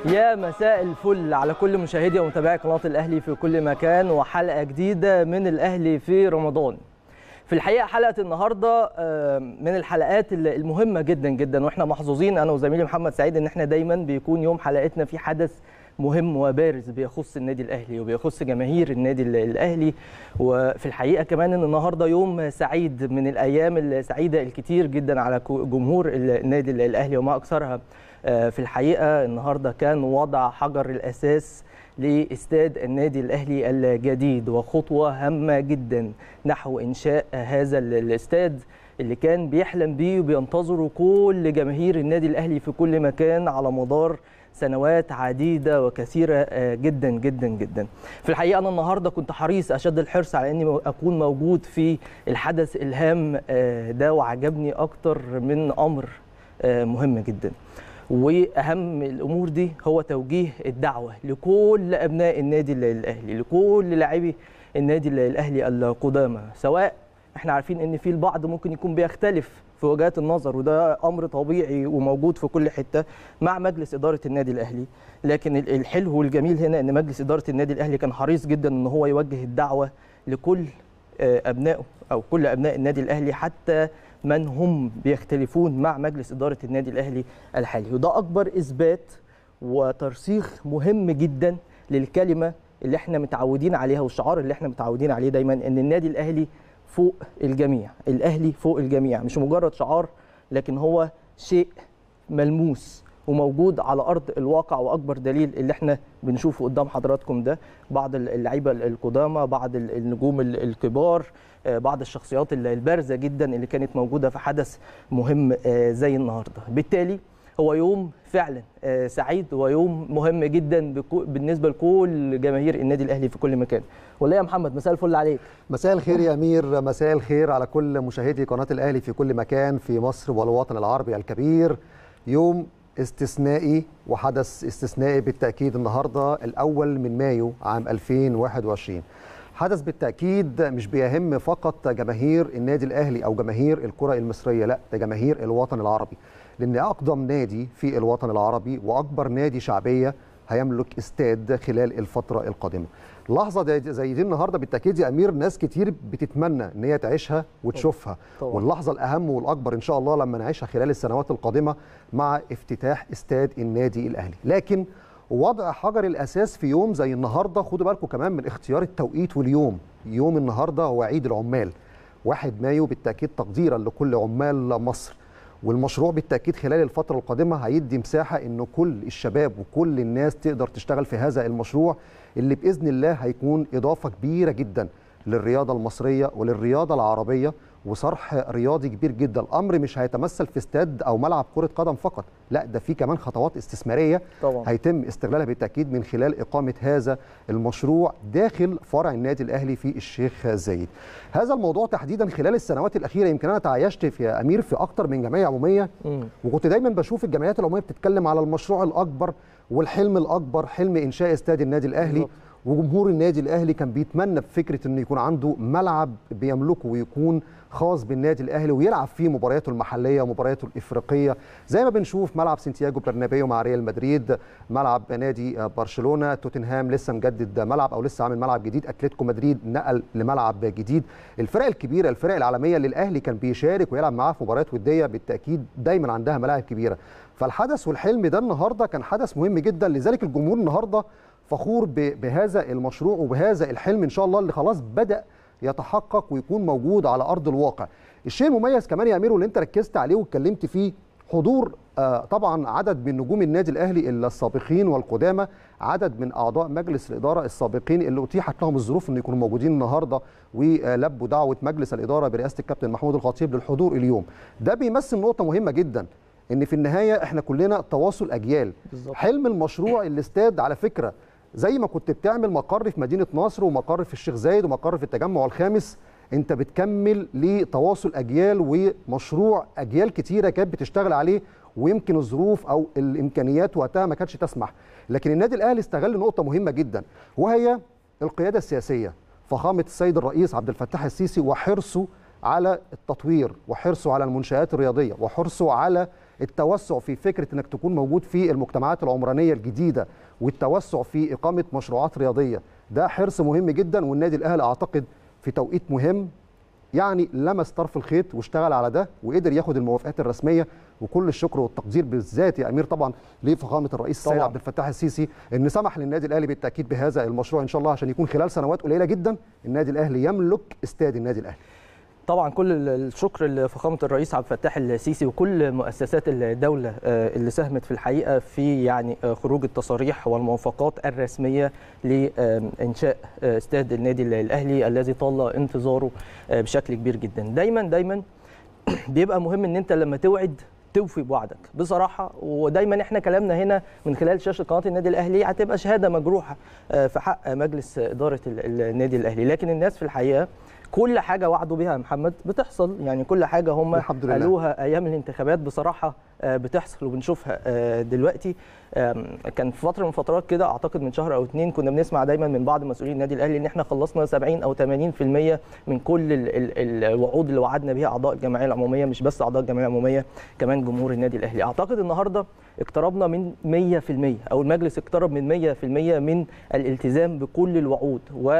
يا مساء الفل على كل مشاهدي ومتابعي قناه الاهلي في كل مكان وحلقه جديده من الاهلي في رمضان. في الحقيقه حلقه النهارده من الحلقات المهمه جدا جدا واحنا محظوظين انا وزميلي محمد سعيد ان احنا دايما بيكون يوم حلقتنا في حدث مهم وبارز بيخص النادي الاهلي وبيخص جماهير النادي الاهلي وفي الحقيقه كمان ان النهارده يوم سعيد من الايام السعيده الكتير جدا على جمهور النادي الاهلي وما اكثرها في الحقيقه النهارده كان وضع حجر الاساس لاستاد النادي الاهلي الجديد وخطوه هامه جدا نحو انشاء هذا الاستاد اللي كان بيحلم بيه وبينتظره كل جماهير النادي الاهلي في كل مكان على مدار سنوات عديده وكثيره جدا جدا جدا. في الحقيقه انا النهارده كنت حريص اشد الحرص على اني اكون موجود في الحدث الهام ده وعجبني اكتر من امر مهم جدا. واهم الامور دي هو توجيه الدعوه لكل ابناء النادي الاهلي لكل لاعبي النادي الاهلي القدامى سواء احنا عارفين ان في البعض ممكن يكون بيختلف في وجهات النظر وده امر طبيعي وموجود في كل حته مع مجلس اداره النادي الاهلي لكن الحلو والجميل هنا ان مجلس اداره النادي الاهلي كان حريص جدا ان هو يوجه الدعوه لكل ابنائه او كل ابناء النادي الاهلي حتى من هم بيختلفون مع مجلس اداره النادي الاهلي الحالي وده اكبر اثبات وترسيخ مهم جدا للكلمه اللي احنا متعودين عليها والشعار اللي احنا متعودين عليه دايما ان النادي الاهلي فوق الجميع الاهلي فوق الجميع مش مجرد شعار لكن هو شيء ملموس وموجود على ارض الواقع واكبر دليل اللي احنا بنشوفه قدام حضراتكم ده بعض اللعيبه القدامى بعض النجوم الكبار بعض الشخصيات البارزه جدا اللي كانت موجوده في حدث مهم زي النهارده بالتالي هو يوم فعلا سعيد ويوم مهم جدا بالنسبه لكل جماهير النادي الاهلي في كل مكان ولا يا محمد مساء الفل عليك مساء الخير يا امير مساء الخير على كل مشاهدي قناه الاهلي في كل مكان في مصر والوطن العربي الكبير يوم استثنائي وحدث استثنائي بالتاكيد النهارده الاول من مايو عام 2021 حدث بالتاكيد مش بيهم فقط جماهير النادي الاهلي او جماهير الكره المصريه لا ده جماهير الوطن العربي لان اقدم نادي في الوطن العربي واكبر نادي شعبيه هيملك استاد خلال الفتره القادمه لحظه زي دي النهارده بالتاكيد يا امير ناس كتير بتتمنى ان هي تعيشها وتشوفها طبعا. واللحظه الاهم والاكبر ان شاء الله لما نعيشها خلال السنوات القادمه مع افتتاح استاد النادي الاهلي لكن وضع حجر الاساس في يوم زي النهارده خدوا بالكم كمان من اختيار التوقيت واليوم يوم النهارده هو عيد العمال 1 مايو بالتاكيد تقديرا لكل عمال مصر والمشروع بالتاكيد خلال الفتره القادمه هيدي مساحه ان كل الشباب وكل الناس تقدر تشتغل في هذا المشروع اللي باذن الله هيكون اضافه كبيره جدا للرياضه المصريه وللرياضه العربيه وصرح رياضي كبير جدا الامر مش هيتمثل في استاد او ملعب كره قدم فقط لا ده في كمان خطوات استثماريه طبعا. هيتم استغلالها بالتاكيد من خلال اقامه هذا المشروع داخل فرع النادي الاهلي في الشيخ زايد هذا الموضوع تحديدا خلال السنوات الاخيره يمكن انا تعايشت في امير في اكتر من جمعيه عموميه م. وكنت دايما بشوف الجمعيات العموميه بتتكلم على المشروع الاكبر والحلم الاكبر حلم انشاء استاد النادي الاهلي بالضبط. وجمهور النادي الاهلي كان بيتمنى بفكره انه يكون عنده ملعب بيملكه ويكون خاص بالنادي الاهلي ويلعب فيه مبارياته المحليه ومبارياته الافريقيه زي ما بنشوف ملعب سانتياغو برنابيو مع ريال مدريد ملعب نادي برشلونه توتنهام لسه مجدد ملعب او لسه عامل ملعب جديد اتلتيكو مدريد نقل لملعب جديد الفرق الكبيره الفرق العالميه اللي الاهلي كان بيشارك ويلعب معاها في مباريات وديه بالتاكيد دايما عندها ملاعب كبيره فالحدث والحلم ده النهارده كان حدث مهم جدا لذلك الجمهور النهارده فخور بهذا المشروع وبهذا الحلم ان شاء الله اللي خلاص بدا يتحقق ويكون موجود على ارض الواقع. الشيء المميز كمان يا امير واللي انت ركزت عليه واتكلمت فيه حضور آه طبعا عدد من نجوم النادي الاهلي السابقين والقدامى عدد من اعضاء مجلس الاداره السابقين اللي اتيحت لهم الظروف ان يكونوا موجودين النهارده ولبوا دعوه مجلس الاداره برئاسه الكابتن محمود الخطيب للحضور اليوم ده بيمثل نقطه مهمه جدا ان في النهايه احنا كلنا تواصل اجيال بالزبط. حلم المشروع الاستاد على فكره زي ما كنت بتعمل مقر في مدينه نصر ومقر في الشيخ زايد ومقر في التجمع الخامس انت بتكمل لتواصل اجيال ومشروع اجيال كتيره كانت بتشتغل عليه ويمكن الظروف او الامكانيات وقتها ما كانتش تسمح لكن النادي الاهلي استغل نقطه مهمه جدا وهي القياده السياسيه فخامه السيد الرئيس عبد الفتاح السيسي وحرصه على التطوير وحرصه على المنشآت الرياضيه وحرصه على التوسع في فكره انك تكون موجود في المجتمعات العمرانيه الجديده والتوسع في اقامه مشروعات رياضيه ده حرص مهم جدا والنادي الاهلي اعتقد في توقيت مهم يعني لمس طرف الخيط واشتغل على ده وقدر ياخد الموافقات الرسميه وكل الشكر والتقدير بالذات يا امير طبعا لفخامه الرئيس السيد طبعاً. عبد الفتاح السيسي ان سمح للنادي الاهلي بالتاكيد بهذا المشروع ان شاء الله عشان يكون خلال سنوات قليله جدا النادي الاهلي يملك استاد النادي الاهلي طبعا كل الشكر لفخامه الرئيس عبد الفتاح السيسي وكل مؤسسات الدوله آه، اللي ساهمت في الحقيقه في يعني آه، خروج التصاريح والموافقات الرسميه لانشاء آه، استاد النادي الاهلي الذي طال انتظاره آه، بشكل كبير جدا دايما دايما بيبقى مهم ان انت لما توعد توفي بوعدك بصراحه ودايما احنا كلامنا هنا من خلال شاشه قناه النادي الاهلي هتبقى شهاده مجروحه آه، في حق مجلس اداره ال- النادي الاهلي لكن الناس في الحقيقه كل حاجه وعدوا بيها يا محمد بتحصل يعني كل حاجه هم الحمد لله. قالوها ايام الانتخابات بصراحه آه، بتحصل وبنشوفها آه، دلوقتي آم، كان في فتره من فترات كده اعتقد من شهر او اتنين كنا بنسمع دايما من بعض مسؤولين النادي الاهلي ان احنا خلصنا 70 او 80% من كل ال- ال- الوعود اللي وعدنا بيها اعضاء الجمعيه العموميه مش بس اعضاء الجمعيه العموميه كمان جمهور النادي الاهلي اعتقد النهارده اقتربنا من 100% او المجلس اقترب من 100% من الالتزام بكل الوعود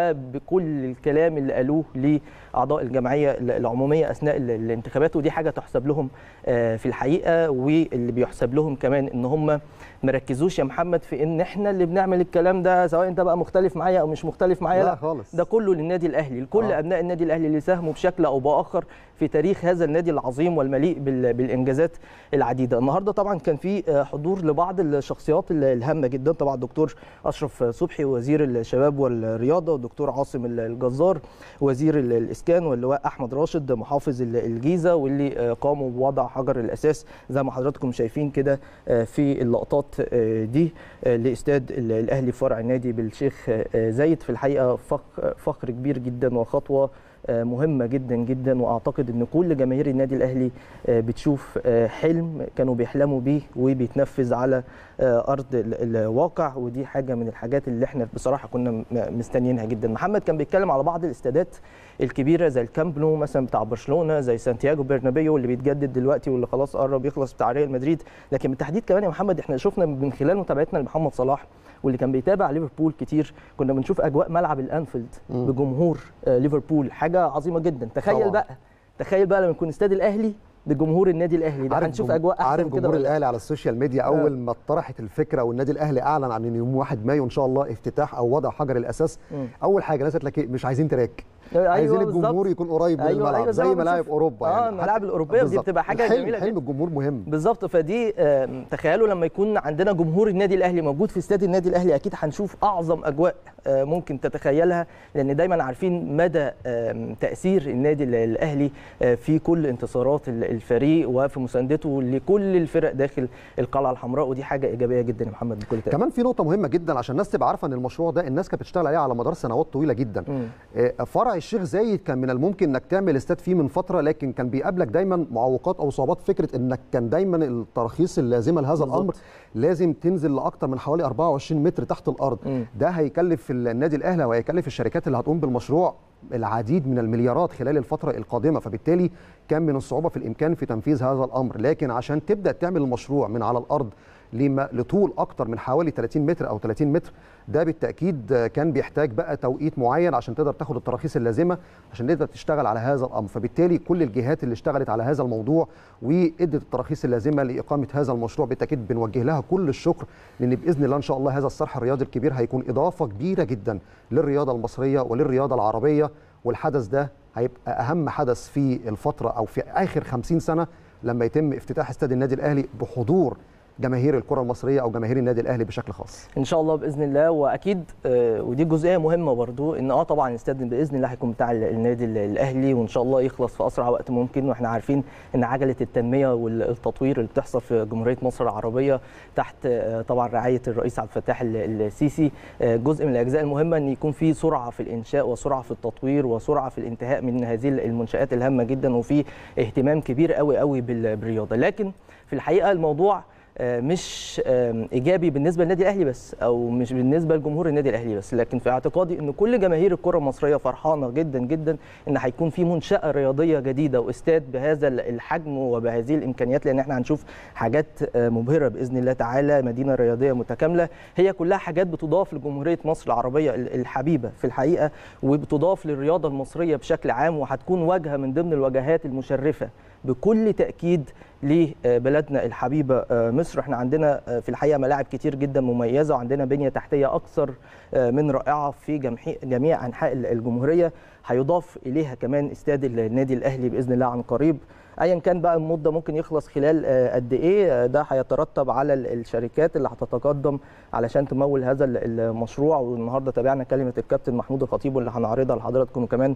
وبكل الكلام اللي قالوه لاعضاء الجمعيه العموميه اثناء ال- الانتخابات ودي حاجه تحسب لهم آه، في الحقيقه واللي بيحسب لهم كمان ان هم ما ركزوش يا محمد في ان احنا اللي بنعمل الكلام ده سواء انت بقى مختلف معايا او مش مختلف معايا لا لا خالص. ده كله للنادي الاهلي لكل آه. آه. ابناء النادي الاهلي اللي ساهموا بشكل او باخر في تاريخ هذا النادي العظيم والمليء بال- بالانجازات العديده النهارده طبعا كان في آه، حضور لبعض الشخصيات ال- الهامه جدا طبعا الدكتور اشرف صبحي وزير الشباب والرياضه والدكتور عاصم ال- الجزار وزير ال- الاسكان واللواء احمد راشد محافظ ال- الجيزه واللي آه، قاموا بوضع حجر الاساس زي ما حضراتكم شايفين كده آه، في اللقطات آه، دي آه، لاستاد ال- الاهلي فرع النادي بالشيخ آه، زايد في الحقيقه فخ- فخر كبير جدا وخطوه آه، مهمه جدا جدا واعتقد ان كل جماهير النادي الاهلي آه، بتشوف آه، حلم كانوا بيحلموا بيه وبيتنفذ على آه، ارض ال- الواقع ودي حاجه من الحاجات اللي احنا بصراحه كنا م- مستنيينها جدا محمد كان بيتكلم على بعض الاستادات الكبيره زي الكامب نو مثلا بتاع برشلونه زي سانتياغو برنابيو اللي بيتجدد دلوقتي واللي خلاص قرب يخلص بتاع ريال مدريد لكن بالتحديد كمان يا محمد احنا شفنا من خلال متابعتنا لمحمد صلاح واللي كان بيتابع ليفربول كتير كنا بنشوف اجواء ملعب الانفيلد مم. بجمهور آه، ليفربول حاجه عظيمه جدا تخيل طبعاً. بقى تخيل بقى لما يكون استاد الاهلي بجمهور النادي الاهلي ده هنشوف جم- اجواء احسن عارف من كده جمهور ولا لا؟ الاهلي على السوشيال ميديا اول ما اتطرحت الفكره والنادي الاهلي اعلن عن ان يوم 1 مايو ان شاء الله افتتاح او وضع حجر الاساس مم. اول حاجه ناس قالت لك إيه؟ مش عايزين تراك أيوة عايزين بالظبط. الجمهور يكون قريب من أيوة، الملعب أيوة، زي زي ما ملاعب بنشوف. اوروبا آه، يعني الملاعب حتى- الأوروبية ودي بالظبط. بتبقى حاجة الحلم- جميلة حلم جدا. الجمهور مهم بالظبط فدي آم، تخيلوا لما يكون عندنا جمهور النادي الاهلي موجود في استاد النادي الاهلي اكيد هنشوف اعظم اجواء آه، ممكن تتخيلها لان دايما عارفين مدى آم، تاثير النادي ال- الاهلي آه، في كل انتصارات ال- الفريق وفي مساندته لكل الفرق داخل القلعه الحمراء ودي حاجه ايجابيه جدا يا محمد بكل تاكيد كمان في نقطه مهمه جدا عشان الناس تبقى عارفه ان المشروع ده الناس كانت بتشتغل عليه على مدار سنوات طويله جدا مم. آه، فرع الشيخ زايد كان من الممكن انك تعمل استاد فيه من فتره لكن كان بيقابلك دايما معوقات او صعوبات فكره انك كان دايما التراخيص اللازمه لهذا بالظبط. الامر لازم تنزل لاكثر من حوالي 24 متر تحت الارض مم. ده هيكلف النادي الاهلي وهيكلف الشركات اللي هتقوم بالمشروع العديد من المليارات خلال الفتره القادمه فبالتالي كان من الصعوبه في الامكان في تنفيذ هذا الامر لكن عشان تبدا تعمل المشروع من على الارض لما لطول اكتر من حوالي 30 متر او 30 متر ده بالتاكيد كان بيحتاج بقى توقيت معين عشان تقدر تاخد التراخيص اللازمه عشان تقدر تشتغل على هذا الامر فبالتالي كل الجهات اللي اشتغلت على هذا الموضوع وادت التراخيص اللازمه لاقامه هذا المشروع بالتاكيد بنوجه لها كل الشكر لان باذن الله ان شاء الله هذا الصرح الرياضي الكبير هيكون اضافه كبيره جدا للرياضه المصريه وللرياضه العربيه والحدث ده هيبقى اهم حدث في الفتره او في اخر 50 سنه لما يتم افتتاح استاد النادي الاهلي بحضور جماهير الكره المصريه او جماهير النادي الاهلي بشكل خاص ان شاء الله باذن الله واكيد آه، ودي جزئيه مهمه برضو ان اه طبعا الاستاد باذن الله هيكون بتاع ال- النادي ال- الاهلي وان شاء الله يخلص في اسرع وقت ممكن واحنا عارفين ان عجله التنميه والتطوير اللي بتحصل في جمهوريه مصر العربيه تحت آه، طبعا رعايه الرئيس عبد الفتاح ال- السيسي آه، جزء من الاجزاء المهمه ان يكون في سرعه في الانشاء وسرعه في التطوير وسرعه في الانتهاء من هذه المنشات الهامه جدا وفي اهتمام كبير قوي قوي بال- بالرياضه لكن في الحقيقه الموضوع مش ايجابي بالنسبه للنادي الاهلي بس او مش بالنسبه لجمهور النادي الاهلي بس لكن في اعتقادي ان كل جماهير الكره المصريه فرحانه جدا جدا ان هيكون في منشاه رياضيه جديده واستاد بهذا الحجم وبهذه الامكانيات لان احنا هنشوف حاجات مبهره باذن الله تعالى مدينه رياضيه متكامله هي كلها حاجات بتضاف لجمهوريه مصر العربيه الحبيبه في الحقيقه وبتضاف للرياضه المصريه بشكل عام وهتكون واجهه من ضمن الواجهات المشرفه بكل تاكيد لبلدنا الحبيبه مصر احنا عندنا في الحقيقه ملاعب كتير جدا مميزه وعندنا بنيه تحتيه اكثر من رائعه في جميع انحاء الجمهوريه هيضاف اليها كمان استاد النادي الاهلي باذن الله عن قريب ايا كان بقى المده ممكن يخلص خلال قد ايه ده هيترتب على الشركات اللي هتتقدم علشان تمول هذا المشروع والنهارده تابعنا كلمه الكابتن محمود الخطيب واللي هنعرضها لحضراتكم كمان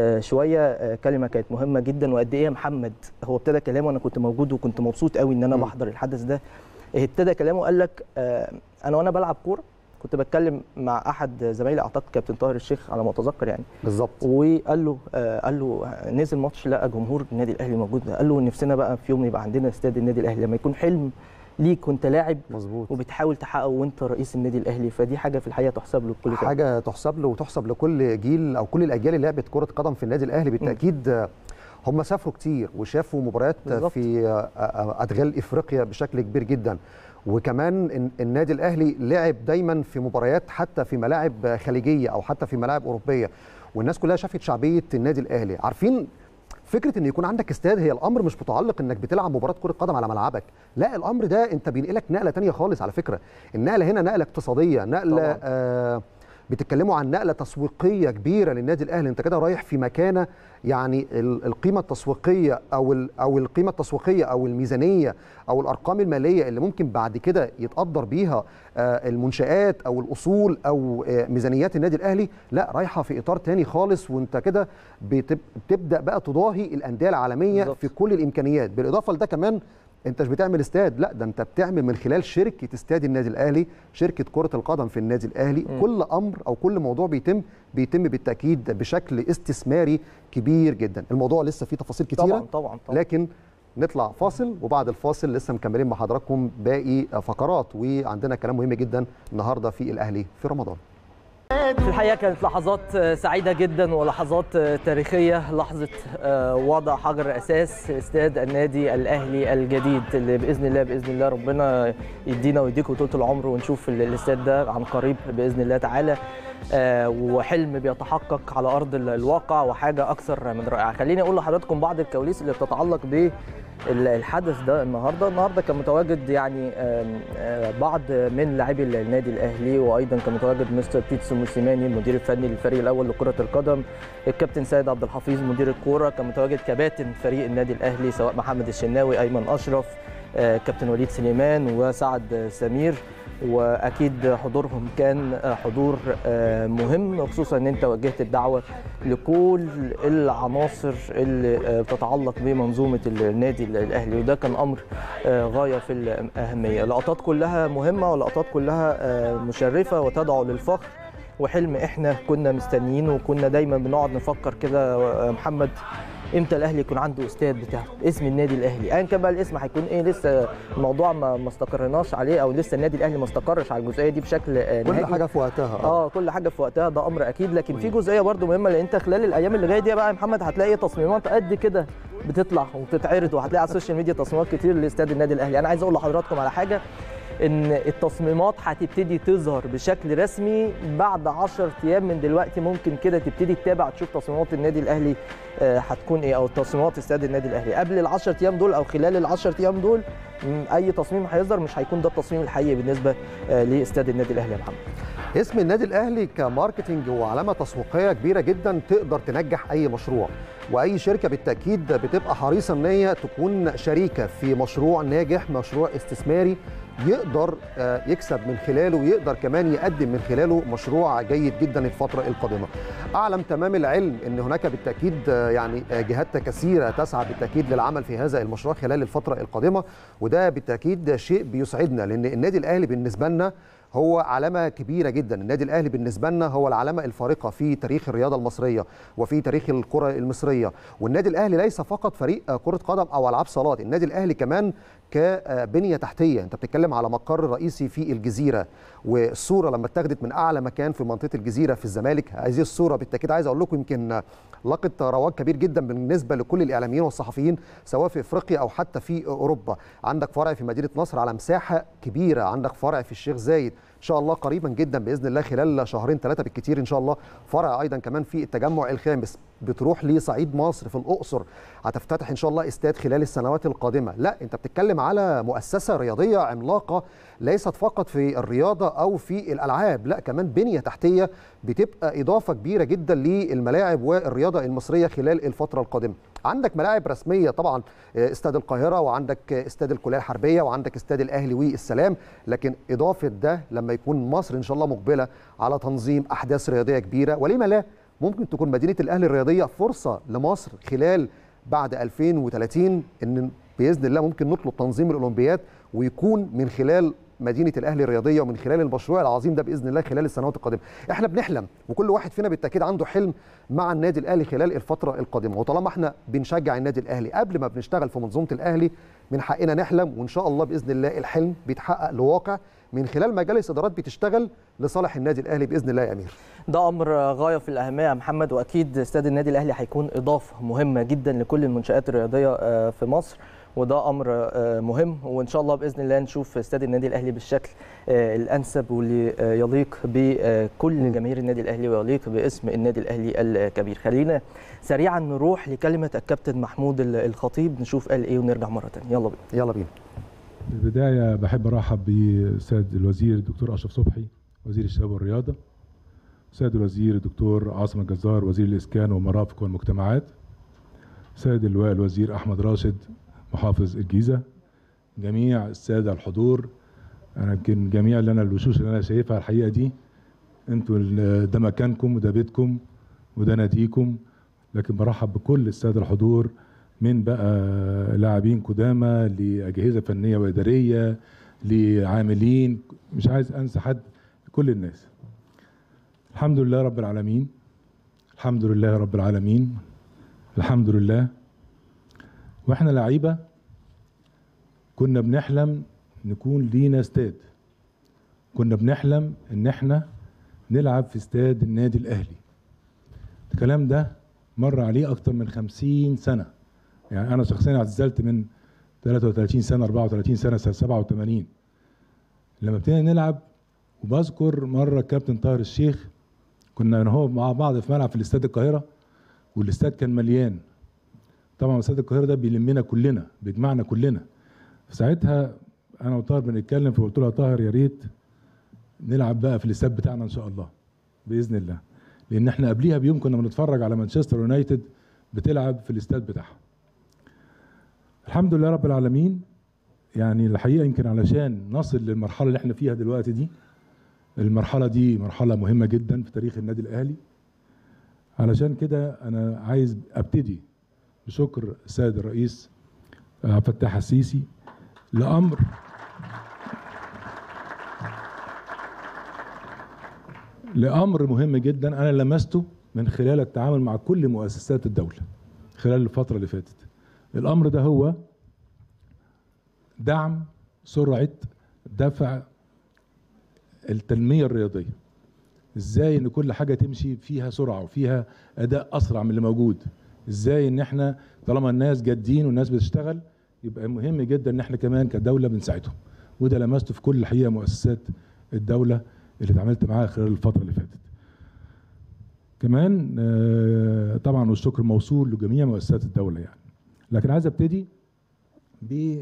شويه كلمه كانت مهمه جدا وقد ايه محمد هو ابتدى كلامه انا كنت موجود وكنت مبسوط قوي ان انا بحضر الحدث ده ابتدى كلامه قال لك انا وانا بلعب كوره كنت بتكلم مع احد زمايلي اعتقد كابتن طاهر الشيخ على ما اتذكر يعني بالظبط وقال له آه قال له نزل ماتش لقى جمهور النادي الاهلي موجود قال له نفسنا بقى في يوم يبقى عندنا استاد النادي الاهلي لما يكون حلم ليك وانت لاعب مظبوط وبتحاول تحققه وانت رئيس النادي الاهلي فدي حاجه في الحقيقه تحسب له كل حاجه تحسب له وتحسب لكل جيل او كل الاجيال اللي لعبت كره قدم في النادي الاهلي بالتاكيد م. هم سافروا كتير وشافوا مباريات بالزبط. في ادغال افريقيا بشكل كبير جدا وكمان النادي الاهلي لعب دايما في مباريات حتى في ملاعب خليجيه او حتى في ملاعب اوروبيه والناس كلها شافت شعبيه النادي الاهلي عارفين فكره ان يكون عندك استاد هي الامر مش متعلق انك بتلعب مباراه كره قدم على ملعبك لا الامر ده انت بينقلك نقله تانية خالص على فكره النقله هنا نقله اقتصاديه نقله آه بتتكلموا عن نقله تسويقيه كبيره للنادي الاهلي انت كده رايح في مكانه يعني القيمه التسويقيه او او القيمه التسويقيه او الميزانيه او الارقام الماليه اللي ممكن بعد كده يتقدر بيها المنشات او الاصول او ميزانيات النادي الاهلي لا رايحه في اطار تاني خالص وانت كده بتبدا بقى تضاهي الانديه العالميه بالضبط. في كل الامكانيات بالاضافه لده كمان انت مش بتعمل استاد لا ده انت بتعمل من خلال شركه استاد النادي الاهلي شركه كره القدم في النادي الاهلي م. كل امر او كل موضوع بيتم بيتم بالتاكيد بشكل استثماري كبير جدا الموضوع لسه فيه تفاصيل كتيره طبعا طبعا, طبعا. لكن نطلع فاصل وبعد الفاصل لسه مكملين مع حضراتكم باقي فقرات وعندنا كلام مهم جدا النهارده في الاهلي في رمضان في الحقيقه كانت لحظات سعيده جدا ولحظات تاريخيه لحظه وضع حجر اساس استاد النادي الاهلي الجديد اللي باذن الله باذن الله ربنا يدينا ويديكم طول العمر ونشوف الاستاد ده عن قريب باذن الله تعالى وحلم بيتحقق على ارض الواقع وحاجه اكثر من رائعه خليني اقول لحضراتكم بعض الكواليس اللي بتتعلق ب الحدث ده النهارده النهارده كان متواجد يعني بعض من لاعبي النادي الاهلي وايضا كان متواجد مستر بيتسو موسيماني المدير الفني للفريق الاول لكره القدم الكابتن سيد عبد الحفيظ مدير الكوره كان متواجد كباتن فريق النادي الاهلي سواء محمد الشناوي ايمن اشرف كابتن وليد سليمان وسعد سمير واكيد حضورهم كان حضور مهم خصوصا ان انت وجهت الدعوه لكل العناصر اللي بتتعلق بمنظومه النادي الاهلي وده كان امر غايه في الاهميه لقطات كلها مهمه ولقطات كلها مشرفه وتدعو للفخر وحلم احنا كنا مستنيينه وكنا دايما بنقعد نفكر كده محمد امتى الاهلي يكون عنده استاد بتاعه اسم النادي الاهلي ايا كان بقى الاسم هيكون ايه لسه الموضوع ما ما استقرناش عليه او لسه النادي الاهلي ما استقرش على الجزئيه دي بشكل نهائي كل حاجه في وقتها اه كل حاجه في وقتها ده امر اكيد لكن في جزئيه برده مهمه لان انت خلال الايام اللي جايه دي بقى يا محمد هتلاقي تصميمات قد كده بتطلع وبتتعرض وهتلاقي على السوشيال ميديا تصميمات كتير لاستاد النادي الاهلي انا عايز اقول لحضراتكم على حاجه ان التصميمات هتبتدي تظهر بشكل رسمي بعد 10 ايام من دلوقتي ممكن كده تبتدي تتابع تشوف تصميمات النادي الاهلي هتكون ايه او تصميمات استاد النادي الاهلي قبل ال 10 ايام دول او خلال ال 10 ايام دول اي تصميم هيظهر مش هيكون ده التصميم الحقيقي بالنسبه لاستاد النادي الاهلي يا محمد اسم النادي الاهلي كماركتنج وعلامه تسويقيه كبيره جدا تقدر تنجح اي مشروع واي شركه بالتاكيد بتبقى حريصه ان هي تكون شريكه في مشروع ناجح مشروع استثماري يقدر يكسب من خلاله ويقدر كمان يقدم من خلاله مشروع جيد جدا الفترة القادمة أعلم تمام العلم أن هناك بالتأكيد يعني جهات كثيرة تسعى بالتأكيد للعمل في هذا المشروع خلال الفترة القادمة وده بالتأكيد شيء بيسعدنا لأن النادي الأهلي بالنسبة لنا هو علامه كبيره جدا النادي الاهلي بالنسبه لنا هو العلامه الفارقه في تاريخ الرياضه المصريه وفي تاريخ الكره المصريه والنادي الاهلي ليس فقط فريق كره قدم او العاب صالات النادي الاهلي كمان كبنيه تحتيه انت بتتكلم على مقر رئيسي في الجزيره والصوره لما اتاخدت من اعلى مكان في منطقه الجزيره في الزمالك هذه الصوره بالتاكيد عايز اقول لكم يمكن لقت رواج كبير جدا بالنسبه لكل الاعلاميين والصحفيين سواء في افريقيا او حتى في اوروبا عندك فرع في مدينه نصر على مساحه كبيره عندك فرع في الشيخ زايد ان شاء الله قريبا جدا باذن الله خلال شهرين ثلاثه بالكثير ان شاء الله فرع ايضا كمان في التجمع الخامس بتروح لصعيد مصر في الاقصر هتفتتح ان شاء الله استاد خلال السنوات القادمه لا انت بتتكلم على مؤسسه رياضيه عملاقه ليست فقط في الرياضه او في الالعاب لا كمان بنيه تحتيه بتبقى اضافه كبيره جدا للملاعب والرياضه المصريه خلال الفتره القادمه عندك ملاعب رسميه طبعا استاد القاهره وعندك استاد الكليه الحربيه وعندك استاد الاهلي والسلام لكن اضافه ده لما يكون مصر ان شاء الله مقبله على تنظيم احداث رياضيه كبيره ولما لا ممكن تكون مدينه الاهلي الرياضيه فرصه لمصر خلال بعد 2030 ان باذن الله ممكن نطلب تنظيم الاولمبياد ويكون من خلال مدينه الاهلي الرياضيه ومن خلال المشروع العظيم ده باذن الله خلال السنوات القادمه احنا بنحلم وكل واحد فينا بالتاكيد عنده حلم مع النادي الاهلي خلال الفتره القادمه وطالما احنا بنشجع النادي الاهلي قبل ما بنشتغل في منظومه الاهلي من حقنا نحلم وان شاء الله باذن الله الحلم بيتحقق لواقع من خلال مجالس ادارات بتشتغل لصالح النادي الاهلي باذن الله يا امير ده امر غايه في الاهميه يا محمد واكيد استاد النادي الاهلي هيكون اضافه مهمه جدا لكل المنشات الرياضيه في مصر وده امر مهم وان شاء الله باذن الله نشوف استاد النادي الاهلي بالشكل الانسب واللي يليق بكل جماهير النادي الاهلي ويليق باسم النادي الاهلي الكبير خلينا سريعا نروح لكلمه الكابتن محمود الخطيب نشوف قال ايه ونرجع مره ثانيه يلا بينا يلا بينا في البدايه بحب ارحب بسيد الوزير الدكتور اشرف صبحي وزير الشباب والرياضه سيد الوزير الدكتور عاصم الجزار وزير الاسكان والمرافق والمجتمعات سيد اللواء الوزير احمد راشد محافظ الجيزه جميع الساده الحضور انا يمكن جميع اللي انا الوشوش اللي انا شايفها الحقيقه دي انتوا ده مكانكم وده بيتكم وده ناديكم لكن برحب بكل الساده الحضور من بقى لاعبين قدامى لاجهزه فنيه واداريه لعاملين مش عايز انسى حد كل الناس الحمد لله رب العالمين الحمد لله رب العالمين الحمد لله واحنا لعيبه كنا بنحلم نكون لينا استاد كنا بنحلم ان احنا نلعب في استاد النادي الاهلي الكلام ده مر عليه اكتر من خمسين سنه يعني انا شخصيا اعتزلت من 33 سنه 34 سنه سنه 87 لما ابتدينا نلعب وبذكر مره الكابتن طاهر الشيخ كنا انا هو مع بعض في ملعب في الاستاد القاهره والاستاد كان مليان طبعا استاد القاهره ده بيلمنا كلنا بيجمعنا كلنا ساعتها انا وطاهر بنتكلم فقلت له يا طاهر يا ريت نلعب بقى في الاستاد بتاعنا ان شاء الله باذن الله لان احنا قبليها بيوم كنا بنتفرج على مانشستر يونايتد بتلعب في الاستاد بتاعها الحمد لله رب العالمين يعني الحقيقه يمكن علشان نصل للمرحله اللي احنا فيها دلوقتي دي المرحله دي مرحله مهمه جدا في تاريخ النادي الاهلي علشان كده انا عايز ابتدي بشكر السيد الرئيس عبد الفتاح السيسي لامر لامر مهم جدا انا لمسته من خلال التعامل مع كل مؤسسات الدوله خلال الفتره اللي فاتت الامر ده هو دعم سرعه دفع التنميه الرياضيه ازاي ان كل حاجه تمشي فيها سرعه وفيها اداء اسرع من اللي موجود ازاي ان احنا طالما الناس جادين والناس بتشتغل يبقى مهم جدا ان احنا كمان كدوله بنساعدهم وده لمسته في كل الحقيقه مؤسسات الدوله اللي اتعاملت معاها خلال الفتره اللي فاتت كمان طبعا والشكر موصول لجميع مؤسسات الدوله يعني لكن عايز ابتدي ب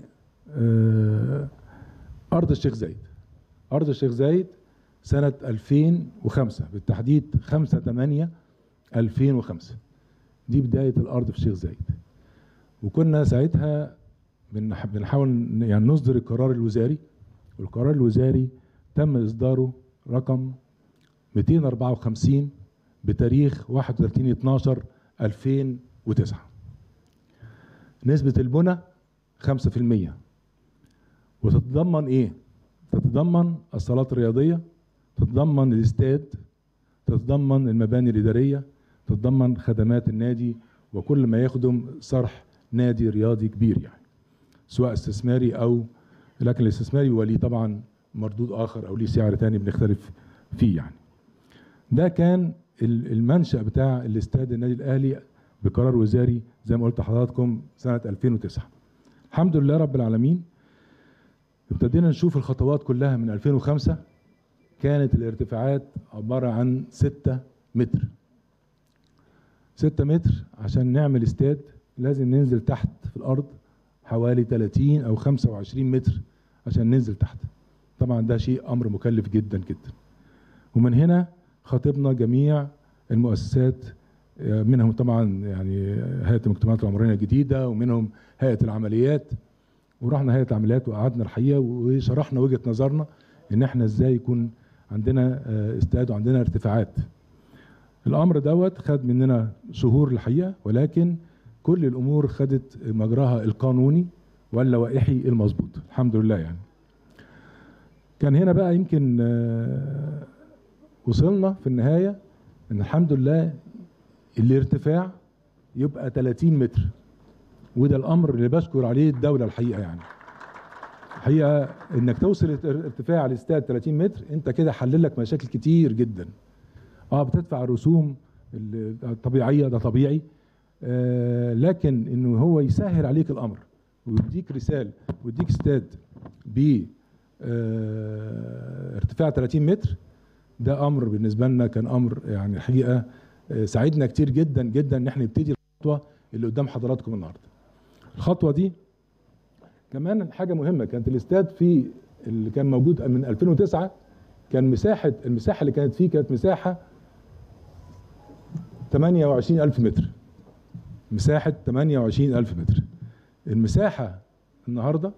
ارض الشيخ زايد ارض الشيخ زايد سنه 2005 بالتحديد 5 8 2005 دي بدايه الارض في الشيخ زايد وكنا ساعتها بنحاول يعني نصدر القرار الوزاري والقرار الوزاري تم اصداره رقم 254 بتاريخ 31 12 2009 نسبة البنى 5% وتتضمن ايه؟ تتضمن الصالات الرياضيه تتضمن الاستاد تتضمن المباني الاداريه تتضمن خدمات النادي وكل ما يخدم صرح نادي رياضي كبير يعني سواء استثماري او لكن الاستثماري وليه طبعا مردود اخر او ليه سعر تاني بنختلف فيه يعني ده كان المنشا بتاع الاستاد النادي الاهلي بقرار وزاري زي ما قلت لحضراتكم سنه 2009 الحمد لله رب العالمين ابتدينا نشوف الخطوات كلها من 2005 كانت الارتفاعات عباره عن 6 متر 6 متر عشان نعمل استاد لازم ننزل تحت في الارض حوالي 30 او 25 متر عشان ننزل تحت طبعا ده شيء امر مكلف جدا جدا ومن هنا خاطبنا جميع المؤسسات منهم طبعا يعني هيئه المجتمعات العمرانيه الجديده ومنهم هيئه العمليات ورحنا هيئه العمليات وقعدنا الحقيقه وشرحنا وجهه نظرنا ان احنا ازاي يكون عندنا استاد وعندنا ارتفاعات الامر دوت خد مننا شهور الحقيقه ولكن كل الامور خدت مجراها القانوني واللوائحي المظبوط الحمد لله يعني كان هنا بقى يمكن وصلنا في النهايه ان الحمد لله الارتفاع يبقى 30 متر وده الامر اللي بشكر عليه الدوله الحقيقه يعني الحقيقه انك توصل ارتفاع الاستاد 30 متر انت كده حلل لك مشاكل كتير جدا اه بتدفع الرسوم الطبيعيه ده طبيعي آه لكن انه هو يسهل عليك الامر ويديك رساله ويديك استاد ب آه ارتفاع 30 متر ده امر بالنسبه لنا كان امر يعني الحقيقه آه ساعدنا كتير جدا جدا ان احنا نبتدي الخطوه اللي قدام حضراتكم النهارده. الخطوه دي كمان حاجه مهمه كانت الاستاد في اللي كان موجود من 2009 كان مساحه المساحه اللي كانت فيه كانت مساحه 28000 متر مساحة 28000 متر المساحة النهاردة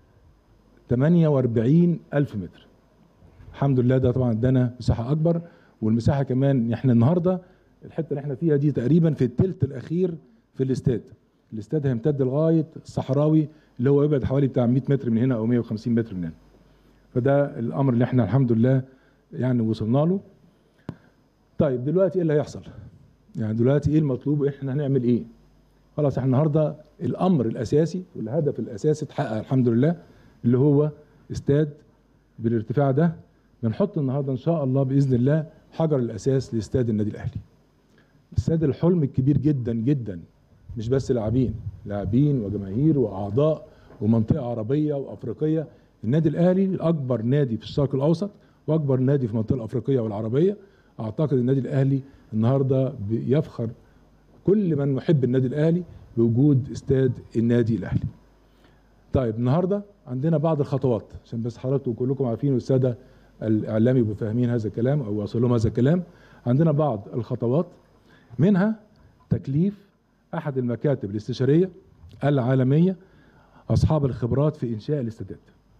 48000 متر الحمد لله ده طبعا ادانا مساحة أكبر والمساحة كمان احنا النهاردة الحتة اللي احنا فيها دي تقريبا في الثلث الأخير في الاستاد الاستاد هيمتد لغاية الصحراوي اللي هو يبعد حوالي بتاع 100 متر من هنا أو 150 متر من هنا فده الأمر اللي احنا الحمد لله يعني وصلنا له طيب دلوقتي ايه اللي هيحصل؟ يعني دلوقتي ايه المطلوب احنا هنعمل ايه خلاص احنا النهارده الامر الاساسي والهدف الاساسي اتحقق الحمد لله اللي هو استاد بالارتفاع ده بنحط النهارده ان شاء الله باذن الله حجر الاساس لاستاد النادي الاهلي استاد الحلم الكبير جدا جدا مش بس لاعبين لاعبين وجماهير واعضاء ومنطقه عربيه وافريقيه النادي الاهلي الاكبر نادي في الشرق الاوسط واكبر نادي في المنطقه الافريقيه والعربيه اعتقد النادي الاهلي النهارده يفخر كل من محب النادي الاهلي بوجود استاد النادي الاهلي. طيب النهارده عندنا بعض الخطوات عشان بس حضراتكم كلكم عارفين والساده الاعلامي يبقوا فاهمين هذا الكلام او واصل لهم هذا الكلام عندنا بعض الخطوات منها تكليف احد المكاتب الاستشاريه العالميه اصحاب الخبرات في انشاء الاستادات.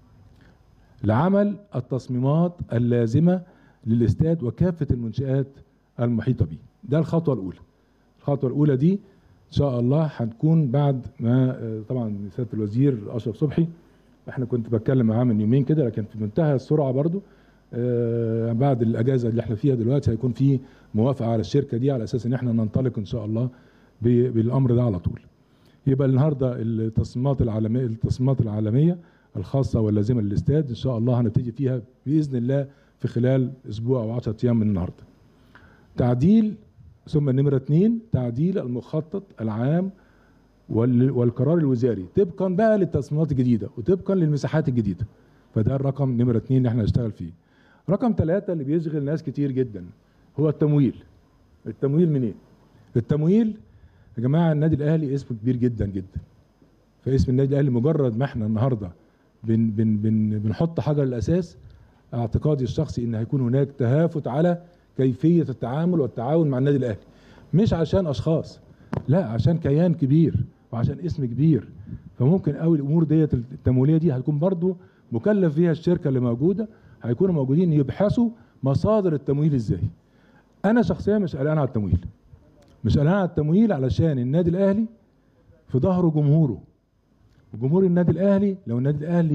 لعمل التصميمات اللازمه للاستاد وكافه المنشآت المحيطه به ده الخطوه الاولى الخطوه الاولى دي ان شاء الله هتكون بعد ما طبعا سياده الوزير اشرف صبحي احنا كنت بتكلم معاه من يومين كده لكن في منتهى السرعه برضو بعد الاجازه اللي احنا فيها دلوقتي هيكون في موافقه على الشركه دي على اساس ان احنا ننطلق ان شاء الله بالامر ده على طول يبقى النهارده التصميمات العالميه التصميمات العالميه الخاصه واللازمه للاستاد ان شاء الله هنبتدي فيها باذن الله في خلال اسبوع او 10 ايام من النهارده تعديل ثم نمرة اثنين تعديل المخطط العام والقرار الوزاري طبقا بقى للتصميمات الجديدة وطبقا للمساحات الجديدة فده الرقم نمرة اثنين اللي احنا هنشتغل فيه رقم ثلاثة اللي بيشغل ناس كتير جدا هو التمويل التمويل منين؟ إيه؟ التمويل يا جماعة النادي الأهلي اسمه كبير جدا جدا فاسم النادي الأهلي مجرد ما احنا النهاردة بن بن بن بنحط حجر الأساس اعتقادي الشخصي ان هيكون هناك تهافت على كيفيه التعامل والتعاون مع النادي الاهلي مش عشان اشخاص لا عشان كيان كبير وعشان اسم كبير فممكن قوي الامور ديت التمويليه دي هتكون برضو مكلف فيها الشركه اللي موجوده هيكونوا موجودين يبحثوا مصادر التمويل ازاي انا شخصيا مش قلقان على التمويل مش قلقان على التمويل علشان النادي الاهلي في ظهره جمهوره وجمهور النادي الاهلي لو النادي الاهلي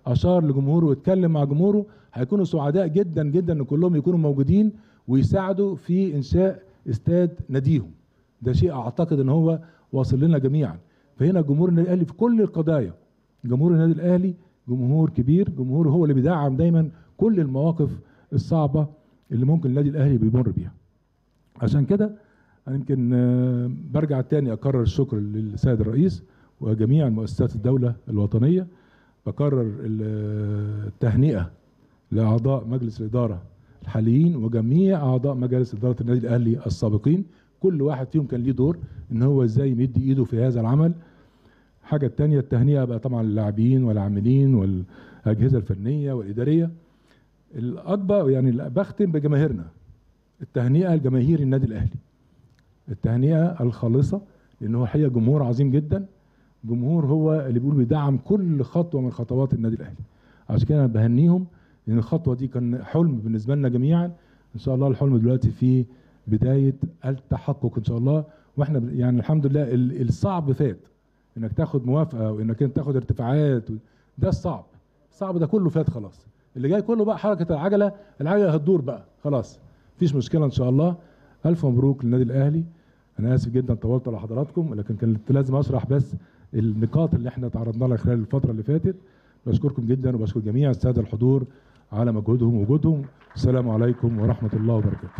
اشار لجمهوره واتكلم مع جمهوره هيكونوا سعداء جدا جدا ان كلهم يكونوا موجودين ويساعدوا في انشاء استاد ناديهم ده شيء اعتقد ان هو واصل لنا جميعا فهنا جمهور النادي الاهلي في كل القضايا جمهور النادي الاهلي جمهور كبير جمهور هو اللي بيدعم دايما كل المواقف الصعبه اللي ممكن النادي الاهلي بيمر بيها عشان كده انا يمكن آه، برجع تاني اكرر الشكر للسيد الرئيس وجميع مؤسسات الدوله الوطنيه بكرر ال- التهنئه لاعضاء مجلس الاداره الحاليين وجميع اعضاء مجلس اداره النادي الاهلي السابقين كل واحد فيهم كان ليه دور ان هو ازاي يمد ايده في هذا العمل حاجه التانية التهنئه بقى طبعا للاعبين والعاملين والاجهزه الفنيه والاداريه الاكبر يعني بختم بجماهيرنا التهنئه لجماهير النادي الاهلي التهنئه الخالصه لان هو حقيقه جمهور عظيم جدا جمهور هو اللي بيقول بيدعم كل خطوه من خطوات النادي الاهلي عشان كده انا بهنيهم لان الخطوه دي كان حلم بالنسبه لنا جميعا ان شاء الله الحلم دلوقتي في بدايه التحقق ان شاء الله واحنا ب- يعني الحمد لله ال- الصعب فات انك تاخد موافقه وانك انت تاخد ارتفاعات و- ده الصعب الصعب ده كله فات خلاص اللي جاي كله بقى حركه العجله العجله هتدور بقى خلاص مفيش مشكله ان شاء الله الف مبروك للنادي الاهلي انا اسف جدا طولت على حضراتكم لكن كان لازم اشرح بس النقاط اللي احنا تعرضنا لها خلال الفتره اللي فاتت بشكركم جدا وبشكر جميع الساده الحضور على مجهودهم ووجودهم السلام عليكم ورحمه الله وبركاته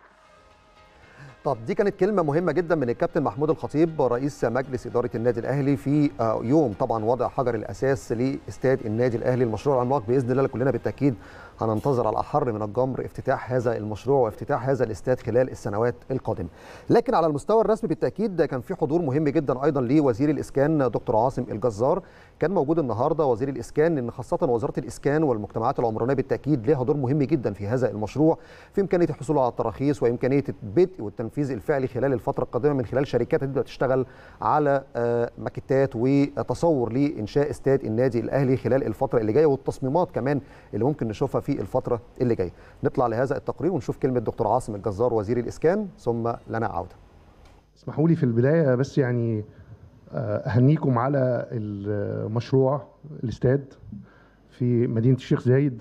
طب دي كانت كلمة مهمة جدا من الكابتن محمود الخطيب رئيس مجلس إدارة النادي الأهلي في آه، يوم طبعا وضع حجر الأساس لاستاد النادي الأهلي المشروع العملاق بإذن الله كلنا بالتأكيد هننتظر على أحر من الجمر افتتاح هذا المشروع وافتتاح هذا الاستاد خلال السنوات القادمة لكن على المستوى الرسمي بالتأكيد كان في حضور مهم جدا أيضا لوزير الإسكان دكتور عاصم الجزار كان موجود النهارده وزير الاسكان لان خاصه وزاره الاسكان والمجتمعات العمرانيه بالتاكيد لها دور مهم جدا في هذا المشروع في امكانيه الحصول على التراخيص وامكانيه البدء والتنفيذ الفعلي خلال الفتره القادمه من خلال شركات هتبدا تشتغل على آه، ماكيتات وتصور لانشاء استاد النادي الاهلي خلال الفتره اللي جايه والتصميمات كمان اللي ممكن نشوفها في الفتره اللي جايه نطلع لهذا التقرير ونشوف كلمه دكتور عاصم الجزار وزير الاسكان ثم لنا عوده اسمحوا لي في البداية بس يعني آه، أهنيكم على المشروع الاستاد في مدينة الشيخ زايد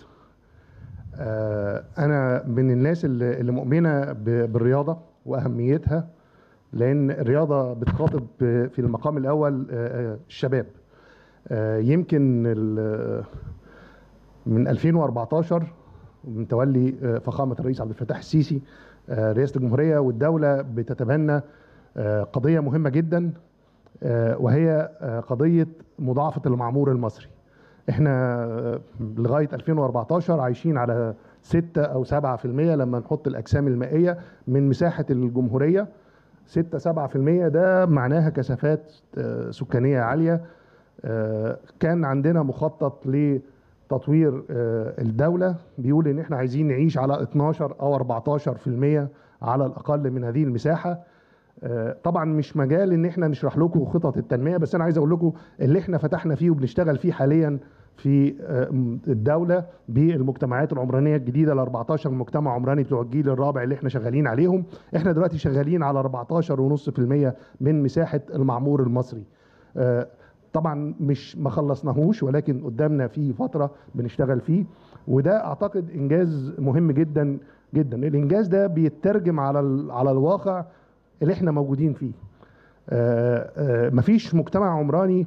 آه، أنا من الناس اللي اللي مؤمنة ب- بالرياضة وأهميتها لأن الرياضة بتخاطب في المقام الأول آه، آه، الشباب آه، يمكن ال- من 2014 من تولي آه، فخامة الرئيس عبد الفتاح السيسي آه، رئاسة الجمهورية والدولة بتتبنى آه، قضية مهمة جدا آه، وهي آه، قضية مضاعفة المعمور المصري احنا آه، لغاية 2014 عايشين على 6 أو 7% لما نحط الأجسام المائية من مساحة الجمهورية 6 7% ده معناها كثافات آه، سكانية عالية آه، كان عندنا مخطط لتطوير آه، الدولة بيقول إن احنا عايزين نعيش على 12 أو 14% على الأقل من هذه المساحة آه، طبعا مش مجال ان احنا نشرح لكم خطط التنميه بس انا عايز اقول لكم اللي احنا فتحنا فيه وبنشتغل فيه حاليا في آه، م- الدوله بالمجتمعات العمرانيه الجديده ال 14 مجتمع عمراني بتوع الجيل الرابع اللي احنا شغالين عليهم احنا دلوقتي شغالين على 14.5% من مساحه المعمور المصري آه، طبعا مش ما خلصناهوش ولكن قدامنا في فتره بنشتغل فيه وده اعتقد انجاز مهم جدا جدا الانجاز ده بيترجم على ال- على الواقع اللي احنا موجودين فيه آه، آه، مفيش مجتمع عمراني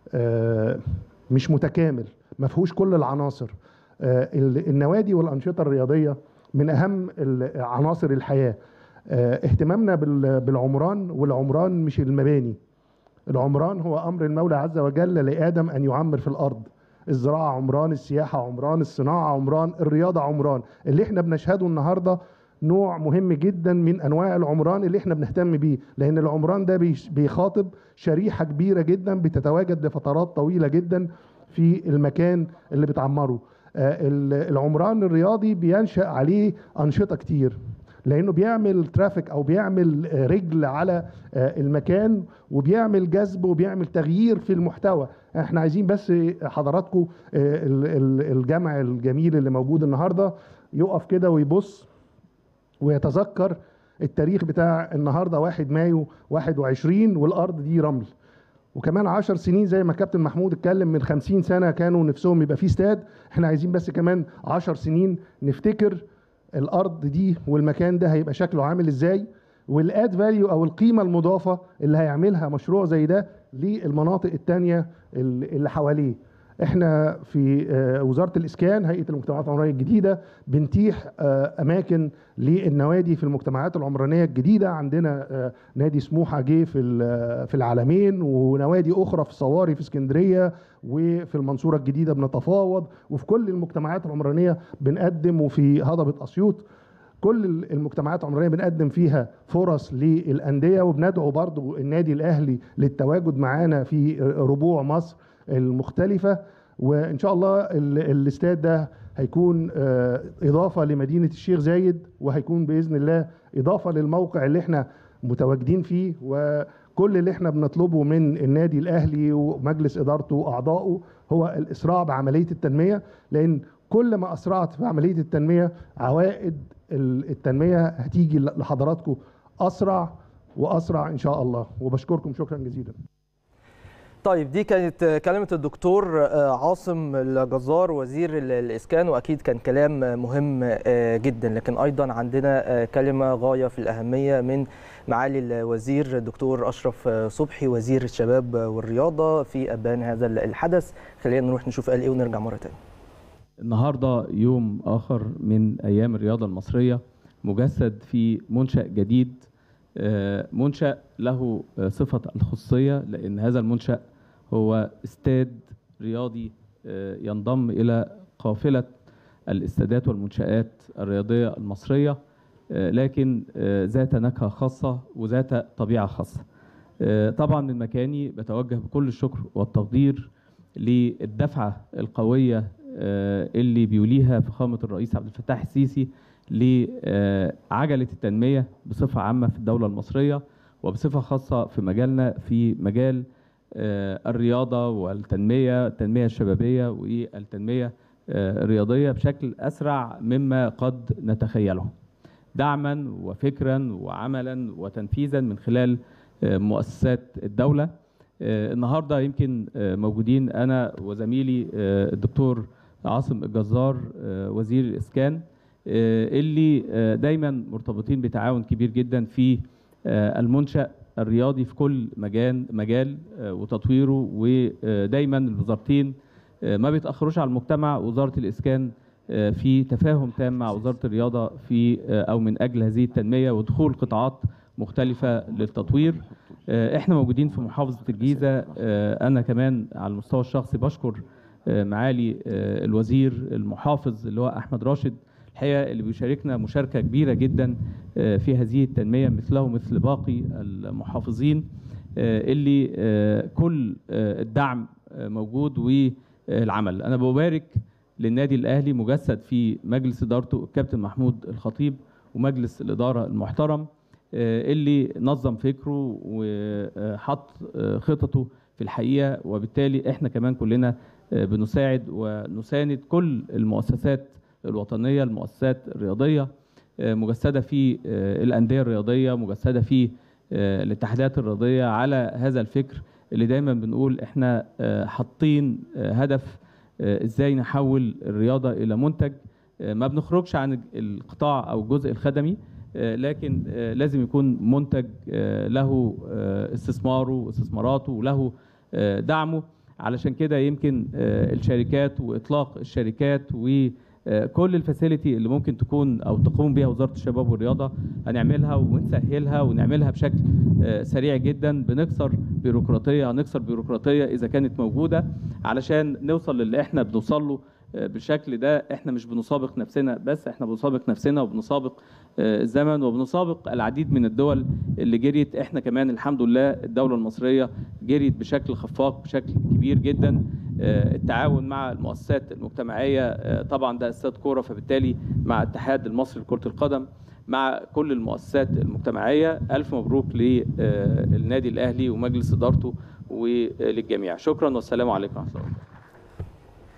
آه، مش متكامل ما فيهوش كل العناصر آه، ال- النوادي والانشطه الرياضيه من اهم ال- عناصر الحياه آه، اهتمامنا بال- بالعمران والعمران مش المباني العمران هو امر المولى عز وجل لادم ان يعمر في الارض الزراعه عمران السياحه عمران الصناعه عمران الرياضه عمران اللي احنا بنشهده النهارده نوع مهم جدا من انواع العمران اللي احنا بنهتم بيه لان العمران ده بيش- بيخاطب شريحه كبيره جدا بتتواجد لفترات طويله جدا في المكان اللي بتعمره آه، ال- العمران الرياضي بينشا عليه انشطه كتير لانه بيعمل ترافيك او بيعمل آه، رجل على آه، المكان وبيعمل جذب وبيعمل تغيير في المحتوى احنا عايزين بس حضراتكم آه، ال- ال- الجمع الجميل اللي موجود النهارده يقف كده ويبص ويتذكر التاريخ بتاع النهارده 1 مايو 21 والارض دي رمل وكمان عشر سنين زي ما كابتن محمود اتكلم من خمسين سنة كانوا نفسهم يبقى في استاد احنا عايزين بس كمان عشر سنين نفتكر الأرض دي والمكان ده هيبقى شكله عامل ازاي والاد فاليو او القيمة المضافة اللي هيعملها مشروع زي ده للمناطق التانية اللي حواليه احنا في وزاره الاسكان هيئه المجتمعات العمرانيه الجديده بنتيح اماكن للنوادي في المجتمعات العمرانيه الجديده عندنا نادي سموحه جه في في العالمين ونوادي اخرى في صواري في اسكندريه وفي المنصوره الجديده بنتفاوض وفي كل المجتمعات العمرانيه بنقدم وفي هضبه اسيوط كل المجتمعات العمرانيه بنقدم فيها فرص للانديه وبندعو برضو النادي الاهلي للتواجد معانا في ربوع مصر المختلفة وإن شاء الله الاستاد ده هيكون إضافة لمدينة الشيخ زايد وهيكون بإذن الله إضافة للموقع اللي احنا متواجدين فيه وكل اللي احنا بنطلبه من النادي الأهلي ومجلس إدارته وأعضائه هو الإسراع بعملية التنمية لأن كل ما أسرعت في عملية التنمية عوائد التنمية هتيجي لحضراتكم أسرع وأسرع إن شاء الله وبشكركم شكرا جزيلا طيب دي كانت كلمة الدكتور عاصم الجزار وزير الإسكان وأكيد كان كلام مهم جدا لكن أيضا عندنا كلمة غاية في الأهمية من معالي الوزير الدكتور أشرف صبحي وزير الشباب والرياضة في أبان هذا الحدث خلينا نروح نشوف قال إيه ونرجع مرة تانية النهاردة يوم آخر من أيام الرياضة المصرية مجسد في منشأ جديد منشأ له صفة الخصوصية لأن هذا المنشأ هو استاد رياضي ينضم إلى قافلة الاستادات والمنشآت الرياضية المصرية لكن ذات نكهة خاصة وذات طبيعة خاصة طبعا من مكاني بتوجه بكل الشكر والتقدير للدفعة القوية اللي بيوليها فخامة الرئيس عبد الفتاح السيسي لعجلة التنمية بصفة عامة في الدولة المصرية وبصفة خاصة في مجالنا في مجال الرياضة والتنمية التنمية الشبابية والتنمية الرياضية بشكل أسرع مما قد نتخيله دعما وفكرا وعملا وتنفيذا من خلال مؤسسات الدولة النهاردة يمكن موجودين أنا وزميلي الدكتور عاصم الجزار وزير الإسكان اللي دايما مرتبطين بتعاون كبير جدا في المنشأ الرياضي في كل مجال مجال وتطويره ودايما الوزارتين ما بيتاخروش على المجتمع وزاره الاسكان في تفاهم تام مع وزاره الرياضه في او من اجل هذه التنميه ودخول قطاعات مختلفه للتطوير احنا موجودين في محافظه الجيزه انا كمان على المستوى الشخصي بشكر معالي الوزير المحافظ اللي هو احمد راشد الحقيقه اللي بيشاركنا مشاركه كبيره جدا في هذه التنميه مثله مثل باقي المحافظين اللي كل الدعم موجود والعمل انا ببارك للنادي الاهلي مجسد في مجلس ادارته الكابتن محمود الخطيب ومجلس الاداره المحترم اللي نظم فكره وحط خططه في الحقيقه وبالتالي احنا كمان كلنا بنساعد ونساند كل المؤسسات الوطنيه المؤسسات الرياضيه مجسده في الانديه الرياضيه مجسده في الاتحادات الرياضيه على هذا الفكر اللي دايما بنقول احنا حاطين هدف ازاي نحول الرياضه الى منتج ما بنخرجش عن القطاع او الجزء الخدمي لكن لازم يكون منتج له استثماره واستثماراته وله دعمه علشان كده يمكن الشركات واطلاق الشركات و كل الفاسيلتي اللي ممكن تكون او تقوم بها وزاره الشباب والرياضه هنعملها ونسهلها ونعملها بشكل سريع جدا بنكسر بيروقراطيه هنكسر بيروقراطيه اذا كانت موجوده علشان نوصل للي احنا بنوصل له بالشكل ده احنا مش بنسابق نفسنا بس احنا بنسابق نفسنا وبنسابق الزمن وبنسابق العديد من الدول اللي جريت احنا كمان الحمد لله الدوله المصريه جريت بشكل خفاق بشكل كبير جدا التعاون مع المؤسسات المجتمعيه طبعا ده استاد كوره فبالتالي مع الاتحاد المصري لكره القدم مع كل المؤسسات المجتمعيه الف مبروك للنادي الاهلي ومجلس ادارته وللجميع شكرا والسلام عليكم ورحمه الله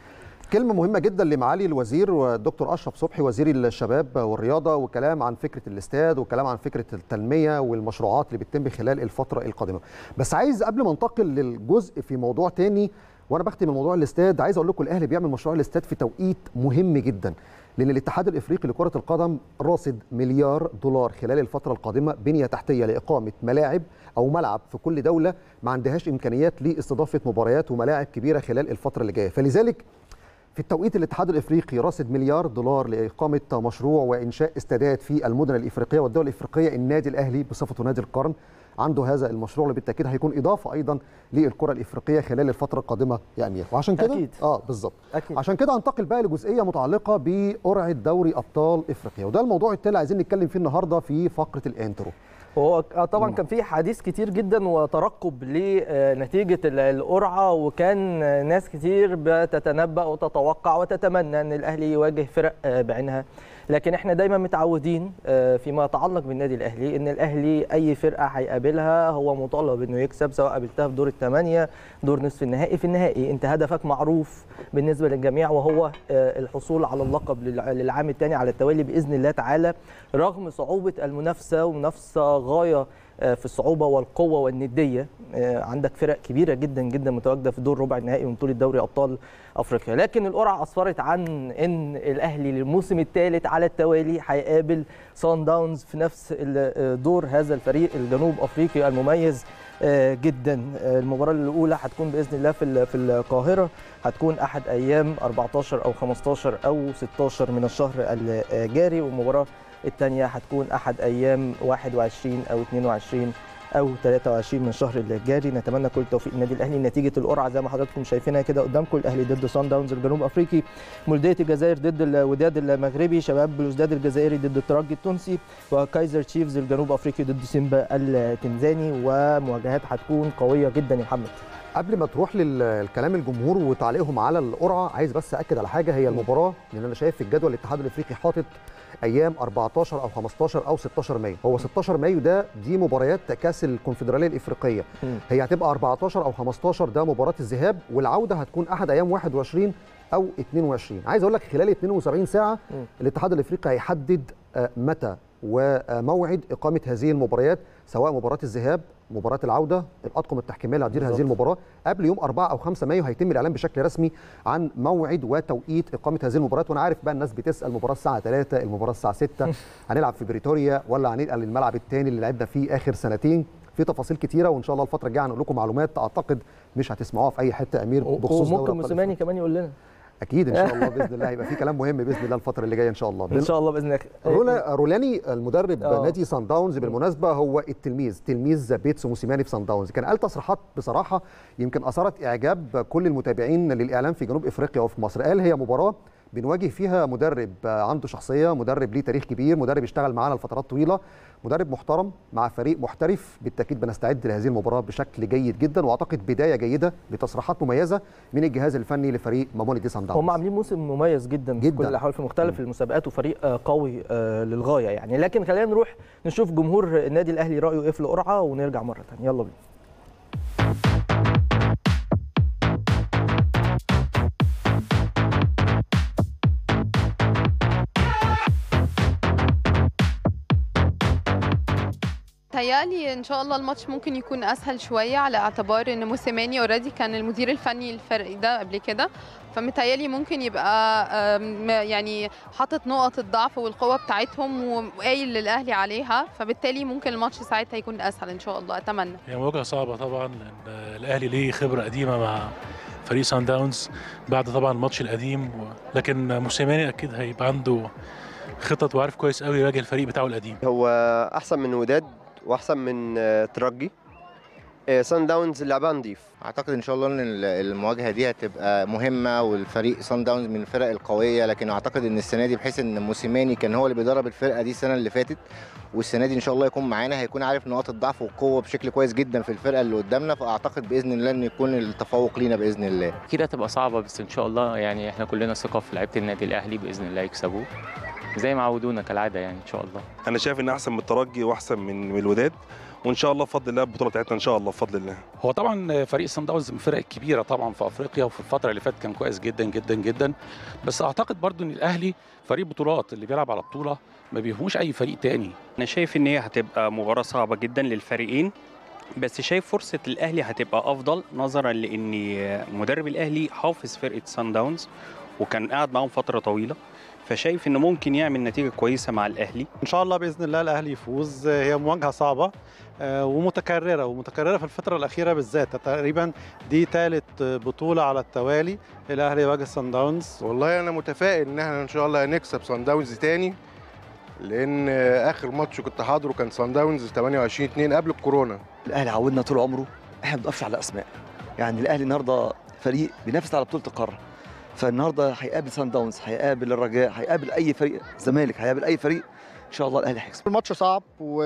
كلمة مهمة جدا لمعالي الوزير والدكتور أشرف صبحي وزير الشباب والرياضة وكلام عن فكرة الاستاد وكلام عن فكرة التنمية والمشروعات اللي بتتم خلال الفترة القادمة بس عايز قبل ما انتقل للجزء في موضوع تاني وانا بختم موضوع الاستاد عايز اقول لكم الاهلي بيعمل مشروع الاستاد في توقيت مهم جدا لان الاتحاد الافريقي لكره القدم راصد مليار دولار خلال الفتره القادمه بنيه تحتيه لاقامه ملاعب او ملعب في كل دوله ما عندهاش امكانيات لاستضافه مباريات وملاعب كبيره خلال الفتره اللي جايه فلذلك في التوقيت الاتحاد الافريقي راصد مليار دولار لاقامه مشروع وانشاء استادات في المدن الافريقيه والدول الافريقيه النادي الاهلي بصفته نادي القرن عنده هذا المشروع اللي بالتاكيد هيكون اضافه ايضا للكره الافريقيه خلال الفتره القادمه يا امير وعشان كده أكيد. اه بالظبط أكيد. عشان كده هنتقل بقى لجزئيه متعلقه بقرعه دوري ابطال افريقيا وده الموضوع التالي عايزين نتكلم فيه النهارده في فقره الانترو هو آه طبعا كان في حديث كتير جدا وترقب لنتيجه ال- القرعه وكان آه، ناس كتير بتتنبأ وتتوقع وتتمنى ان الاهلي يواجه فرق آه، بعينها لكن احنا دايما متعودين آه، فيما يتعلق بالنادي الاهلي ان الاهلي اي فرقه هيقابلها هو مطالب انه يكسب سواء قابلتها في دور الثمانيه دور نصف النهائي في النهائي انت هدفك معروف بالنسبه للجميع وهو آه، الحصول على اللقب للع- للعام الثاني على التوالي باذن الله تعالى رغم صعوبه المنافسه ومنافسه غايه آه، في الصعوبه والقوه والنديه آه، عندك فرق كبيره جدا جدا متواجده في دور ربع النهائي من بطوله دوري ابطال افريقيا لكن القرعه اسفرت عن ان الاهلي للموسم الثالث على التوالي هيقابل سان داونز في نفس ال- آه، دور هذا الفريق الجنوب افريقي المميز آه، جدا آه، المباراه الاولى هتكون باذن الله في ال- في القاهره هتكون احد ايام 14 او 15 او 16 من الشهر الجاري والمباراه الثانيه هتكون احد ايام 21 او 22 او 23 من الشهر الجاري نتمنى كل التوفيق للنادي الاهلي نتيجه القرعه زي ما حضراتكم شايفينها كده قدامكم الاهلي ضد سان داونز الجنوب افريقي مولوديه الجزائر ضد الوداد المغربي شباب بلوزداد الجزائري ضد الترجي التونسي وكايزر تشيفز الجنوب افريقي ضد سيمبا التنزاني ومواجهات هتكون قويه جدا يا محمد قبل ما تروح للكلام الجمهور وتعليقهم على القرعه عايز بس اكد على حاجه هي المباراه لان انا شايف في الجدول الاتحاد الافريقي حاطط ايام 14 او 15 او 16 مايو هو 16 مايو ده دي مباريات كاس الكونفدراليه الافريقيه مم. هي هتبقى 14 او 15 ده مباراه الذهاب والعوده هتكون احد ايام 21 او 22 عايز اقول لك خلال 72 ساعه مم. الاتحاد الافريقي هيحدد آه، متى وموعد اقامه هذه المباريات سواء مباراه الذهاب مباراه العوده الاطقم التحكيميه اللي هتدير هذه بالظبط. المباراه قبل يوم 4 او 5 مايو هيتم الاعلان بشكل رسمي عن موعد وتوقيت اقامه هذه المباريات وانا عارف بقى الناس بتسال المباراه الساعه 3 المباراه الساعه 6 هنلعب في بريتوريا ولا هننقل الملعب الثاني اللي لعبنا فيه اخر سنتين في تفاصيل كتيره وان شاء الله الفتره الجايه هنقول لكم معلومات اعتقد مش هتسمعوها في اي حته يا امير بخصوص دوري وممكن أبطال موسيماني كمان يقول لنا اكيد ان شاء الله باذن الله هيبقى في كلام مهم باذن الله الفتره اللي جايه ان شاء الله ان شاء الله باذن الله رولا رولاني المدرب آه. نادي سان داونز بالمناسبه هو التلميذ تلميذ بيتسو موسيماني في سان داونز كان قال تصريحات بصراحه يمكن اثارت اعجاب كل المتابعين للاعلام في جنوب افريقيا وفي مصر قال هي مباراه بنواجه فيها مدرب عنده شخصيه مدرب ليه تاريخ كبير مدرب اشتغل معانا لفترات طويله مدرب محترم مع فريق محترف بالتاكيد بنستعد لهذه المباراه بشكل جيد جدا واعتقد بدايه جيده لتصريحات مميزه من الجهاز الفني لفريق مامولي دي سان داونز هم عاملين موسم مميز جدا, في جداً. كل الاحوال في مختلف المسابقات وفريق آه، قوي آه، للغايه يعني لكن خلينا نروح نشوف جمهور النادي الاهلي رايه ايه في القرعه ونرجع مره ثانيه يلا بينا تهيألي ان شاء الله الماتش ممكن يكون اسهل شويه على اعتبار ان موسيماني اوريدي كان المدير الفني للفريق ده قبل كده فمتهيألي ممكن يبقى آم، يعني حاطط نقط الضعف والقوه بتاعتهم وقايل للاهلي عليها فبالتالي ممكن الماتش ساعتها يكون اسهل ان شاء الله اتمنى هي مواجهة صعبة طبعا لأن الأهلي ليه خبرة قديمة مع فريق سان داونز بعد طبعا الماتش القديم و... لكن موسيماني أكيد هيبقى عنده خطط وعارف كويس قوي يواجه الفريق بتاعه القديم هو احسن من وداد واحسن من آه، ترجي آه، سان داونز لعبها نضيف اعتقد ان شاء الله ان ال- المواجهه دي هتبقى مهمه والفريق سان داونز من الفرق القويه لكن اعتقد ان السنه دي بحيث ان موسيماني كان هو اللي بيدرب الفرقه دي السنه اللي فاتت والسنه دي ان شاء الله يكون معانا هيكون عارف نقاط الضعف والقوه بشكل كويس جدا في الفرقه اللي قدامنا فاعتقد باذن الله ان يكون التفوق لينا باذن الله اكيد هتبقى صعبه بس ان شاء الله يعني احنا كلنا ثقه في لعيبه النادي الاهلي باذن الله يكسبوا زي ما عودونا كالعاده يعني ان شاء الله انا شايف ان احسن من الترجي واحسن من من الوداد وان شاء الله بفضل الله البطوله بتاعتنا ان شاء الله بفضل الله هو طبعا فريق سان داونز من الفرق الكبيره طبعا في افريقيا وفي الفتره اللي فاتت كان كويس جدا جدا جدا بس اعتقد برضو ان الاهلي فريق بطولات اللي بيلعب على بطوله ما بيهموش اي فريق تاني انا شايف ان هي هتبقى مباراه صعبه جدا للفريقين بس شايف فرصه الاهلي هتبقى افضل نظرا لان مدرب الاهلي حافظ فرقه سان داونز وكان قاعد معاهم فتره طويله فشايف انه ممكن يعمل نتيجه كويسه مع الاهلي ان شاء الله باذن الله الاهلي يفوز هي مواجهه صعبه آه، ومتكرره ومتكرره في الفتره الاخيره بالذات تقريبا دي ثالث بطوله على التوالي الاهلي يواجه سان داونز والله انا متفائل ان احنا ان شاء الله هنكسب سان داونز تاني لان اخر ماتش كنت حاضره كان سان داونز 28 2 قبل الكورونا الاهلي عودنا طول عمره احنا ما بنقفش على اسماء يعني الاهلي النهارده فريق بينافس على بطوله القاره فالنهارده هيقابل سان داونز هيقابل الرجاء هيقابل اي فريق زمالك هيقابل اي فريق ان شاء الله الاهلي هيكسب الماتش صعب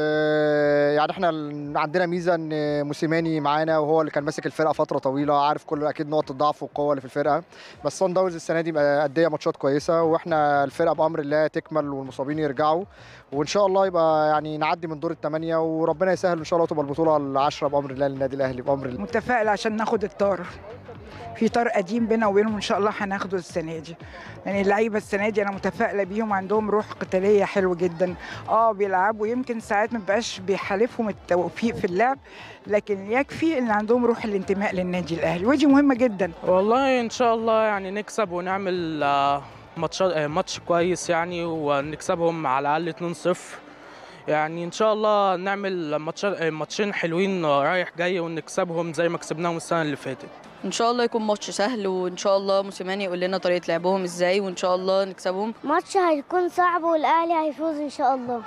ويعني احنا عندنا ميزه ان موسيماني معانا وهو اللي كان ماسك الفرقه فتره طويله عارف كل اكيد نقط الضعف والقوه اللي في الفرقه بس سان داونز السنه دي مأديه ماتشات كويسه واحنا الفرقه بامر الله تكمل والمصابين يرجعوا وان شاء الله يبقى يعني نعدي من دور الثمانيه وربنا يسهل ان شاء الله تبقى البطوله العشره بامر الله للنادي الاهلي بامر الله متفائل عشان ناخد الطار في طار قديم بينا وبينهم ان شاء الله هناخده السنه دي يعني اللعيبه السنه دي انا متفائله بيهم عندهم روح قتاليه حلوه جدا اه بيلعبوا يمكن ساعات ما بيبقاش بيحالفهم التوفيق في اللعب لكن يكفي ان عندهم روح الانتماء للنادي الاهلي ودي مهمه جدا والله ان شاء الله يعني نكسب ونعمل ماتش ماتش كويس يعني ونكسبهم على الاقل 2-0 يعني ان شاء الله نعمل ماتشين حلوين رايح جاي ونكسبهم زي ما كسبناهم السنه اللي فاتت ان شاء الله يكون ماتش سهل وان شاء الله موسيماني يقول لنا طريقه لعبهم ازاي وان شاء الله نكسبهم ماتش هيكون صعب والاهلي هيفوز ان شاء الله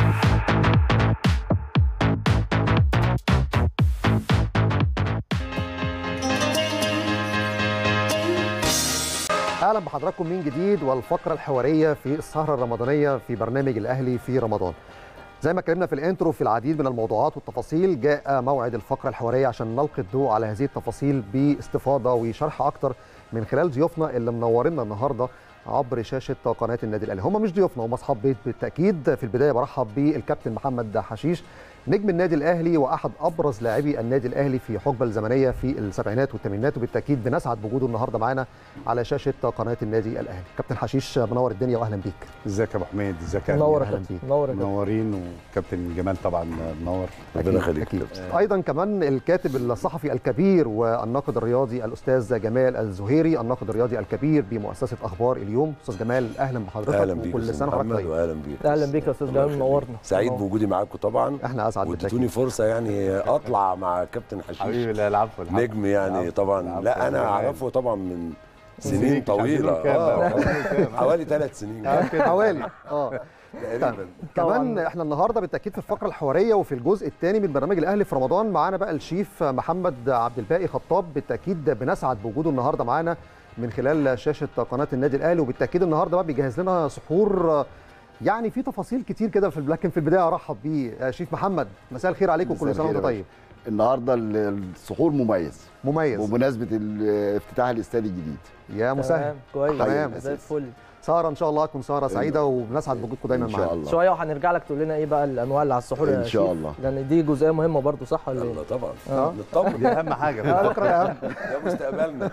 اهلا بحضراتكم من جديد والفقره الحواريه في السهره الرمضانيه في برنامج الاهلي في رمضان زي ما اتكلمنا في الانترو في العديد من الموضوعات والتفاصيل جاء موعد الفقره الحواريه عشان نلقي الضوء على هذه التفاصيل باستفاضه وشرح اكتر من خلال ضيوفنا اللي منورنا النهارده عبر شاشه قناه النادي الاهلي هم مش ضيوفنا هم اصحاب بيت بالتاكيد في البدايه برحب بالكابتن محمد حشيش نجم النادي الاهلي واحد ابرز لاعبي النادي الاهلي في حقبه الزمنيه في السبعينات والثمانينات وبالتاكيد بنسعد بوجوده النهارده معانا على شاشه قناه النادي الاهلي كابتن حشيش منور الدنيا واهلا بيك ازيك يا ابو حميد ازيك يا منور اهلا بيك منور منورين وكابتن جمال طبعا منور ربنا يخليك ايضا كمان الكاتب الصحفي الكبير والناقد الرياضي الاستاذ جمال الزهيري الناقد الرياضي الكبير بمؤسسه اخبار اليوم استاذ جمال اهلا بحضرتك اهلا بيك وكل سنه وحضرتك طيب واهلا بيك اهلا بيك يا استاذ جمال منورنا سعيد بوجودي معاكم طبعا احنا اسعد واديتوني فرصه يعني اطلع مع كابتن حشيش حبيبي لا العفو العفو. نجم يعني العفو. طبعا العفو. لا انا العفو. اعرفه طبعا من سنين، سنين مش عايزين طويله نقول كام بقى. آه. حوالي ثلاث سنين حوالي اه تقريبا كمان احنا النهارده بالتاكيد في الفقره الحواريه وفي الجزء الثاني من برنامج الاهلي في رمضان معانا بقى الشيف محمد عبد الباقي خطاب بالتاكيد بنسعد بوجوده النهارده معانا من خلال شاشه قناه النادي الاهلي وبالتاكيد النهارده بقى بيجهز لنا سحور يعني في تفاصيل كتير كده في لكن في البدايه ارحب بيه شيف محمد مساء الخير عليكم كل سنه وانت طيب النهارده السحور مميز مميز وبمناسبه ال- افتتاح الاستاد الجديد يا مسهل تمام كويس تمام زي الفل سهره ان شاء الله تكون سهره سعيده وبنسعد بوجودكم دايما إن شاء معانا الله. شويه وهنرجع لك تقول لنا ايه بقى الانواع اللي على السحور يا إن شاء شيف؟ الله. لان دي جزئيه مهمه برضو صح ولا ايه؟ طبعا اه نطمن دي اهم حاجه آه، الفقره الاهم ده مستقبلنا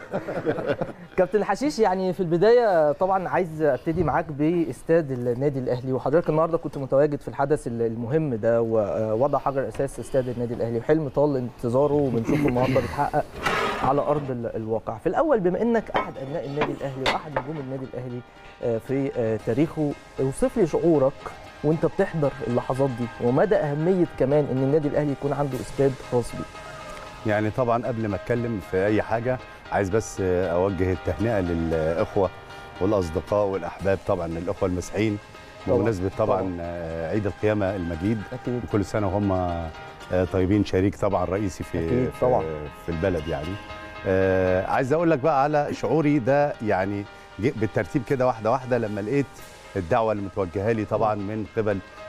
كابتن حشيش يعني في البدايه طبعا عايز ابتدي معاك باستاد النادي الاهلي وحضرتك النهارده كنت متواجد في الحدث المهم ده ووضع حجر اساس استاد النادي الاهلي وحلم طال انتظاره وبنشوفه النهارده بيتحقق على ارض ال- الواقع في الاول بما انك احد ابناء النادي الاهلي واحد نجوم النادي الاهلي آه، في آه، تاريخه اوصف لي شعورك وانت بتحضر اللحظات دي ومدى اهميه كمان ان النادي الاهلي يكون عنده استاد خاص بيه يعني طبعا قبل ما اتكلم في اي حاجه عايز بس اوجه التهنئه للاخوه والاصدقاء والاحباب طبعا الاخوه المسيحيين طبعاً. بمناسبه طبعا, طبعاً. آه، عيد القيامه المجيد اكيد وكل سنه وهم آه، طيبين شريك طبعا رئيسي في أكيد في- طبعاً. في البلد يعني آه، عايز اقول لك بقى على شعوري ده يعني جه بالترتيب كده واحده واحده لما لقيت الدعوه اللي متوجهه لي طبعا من قبل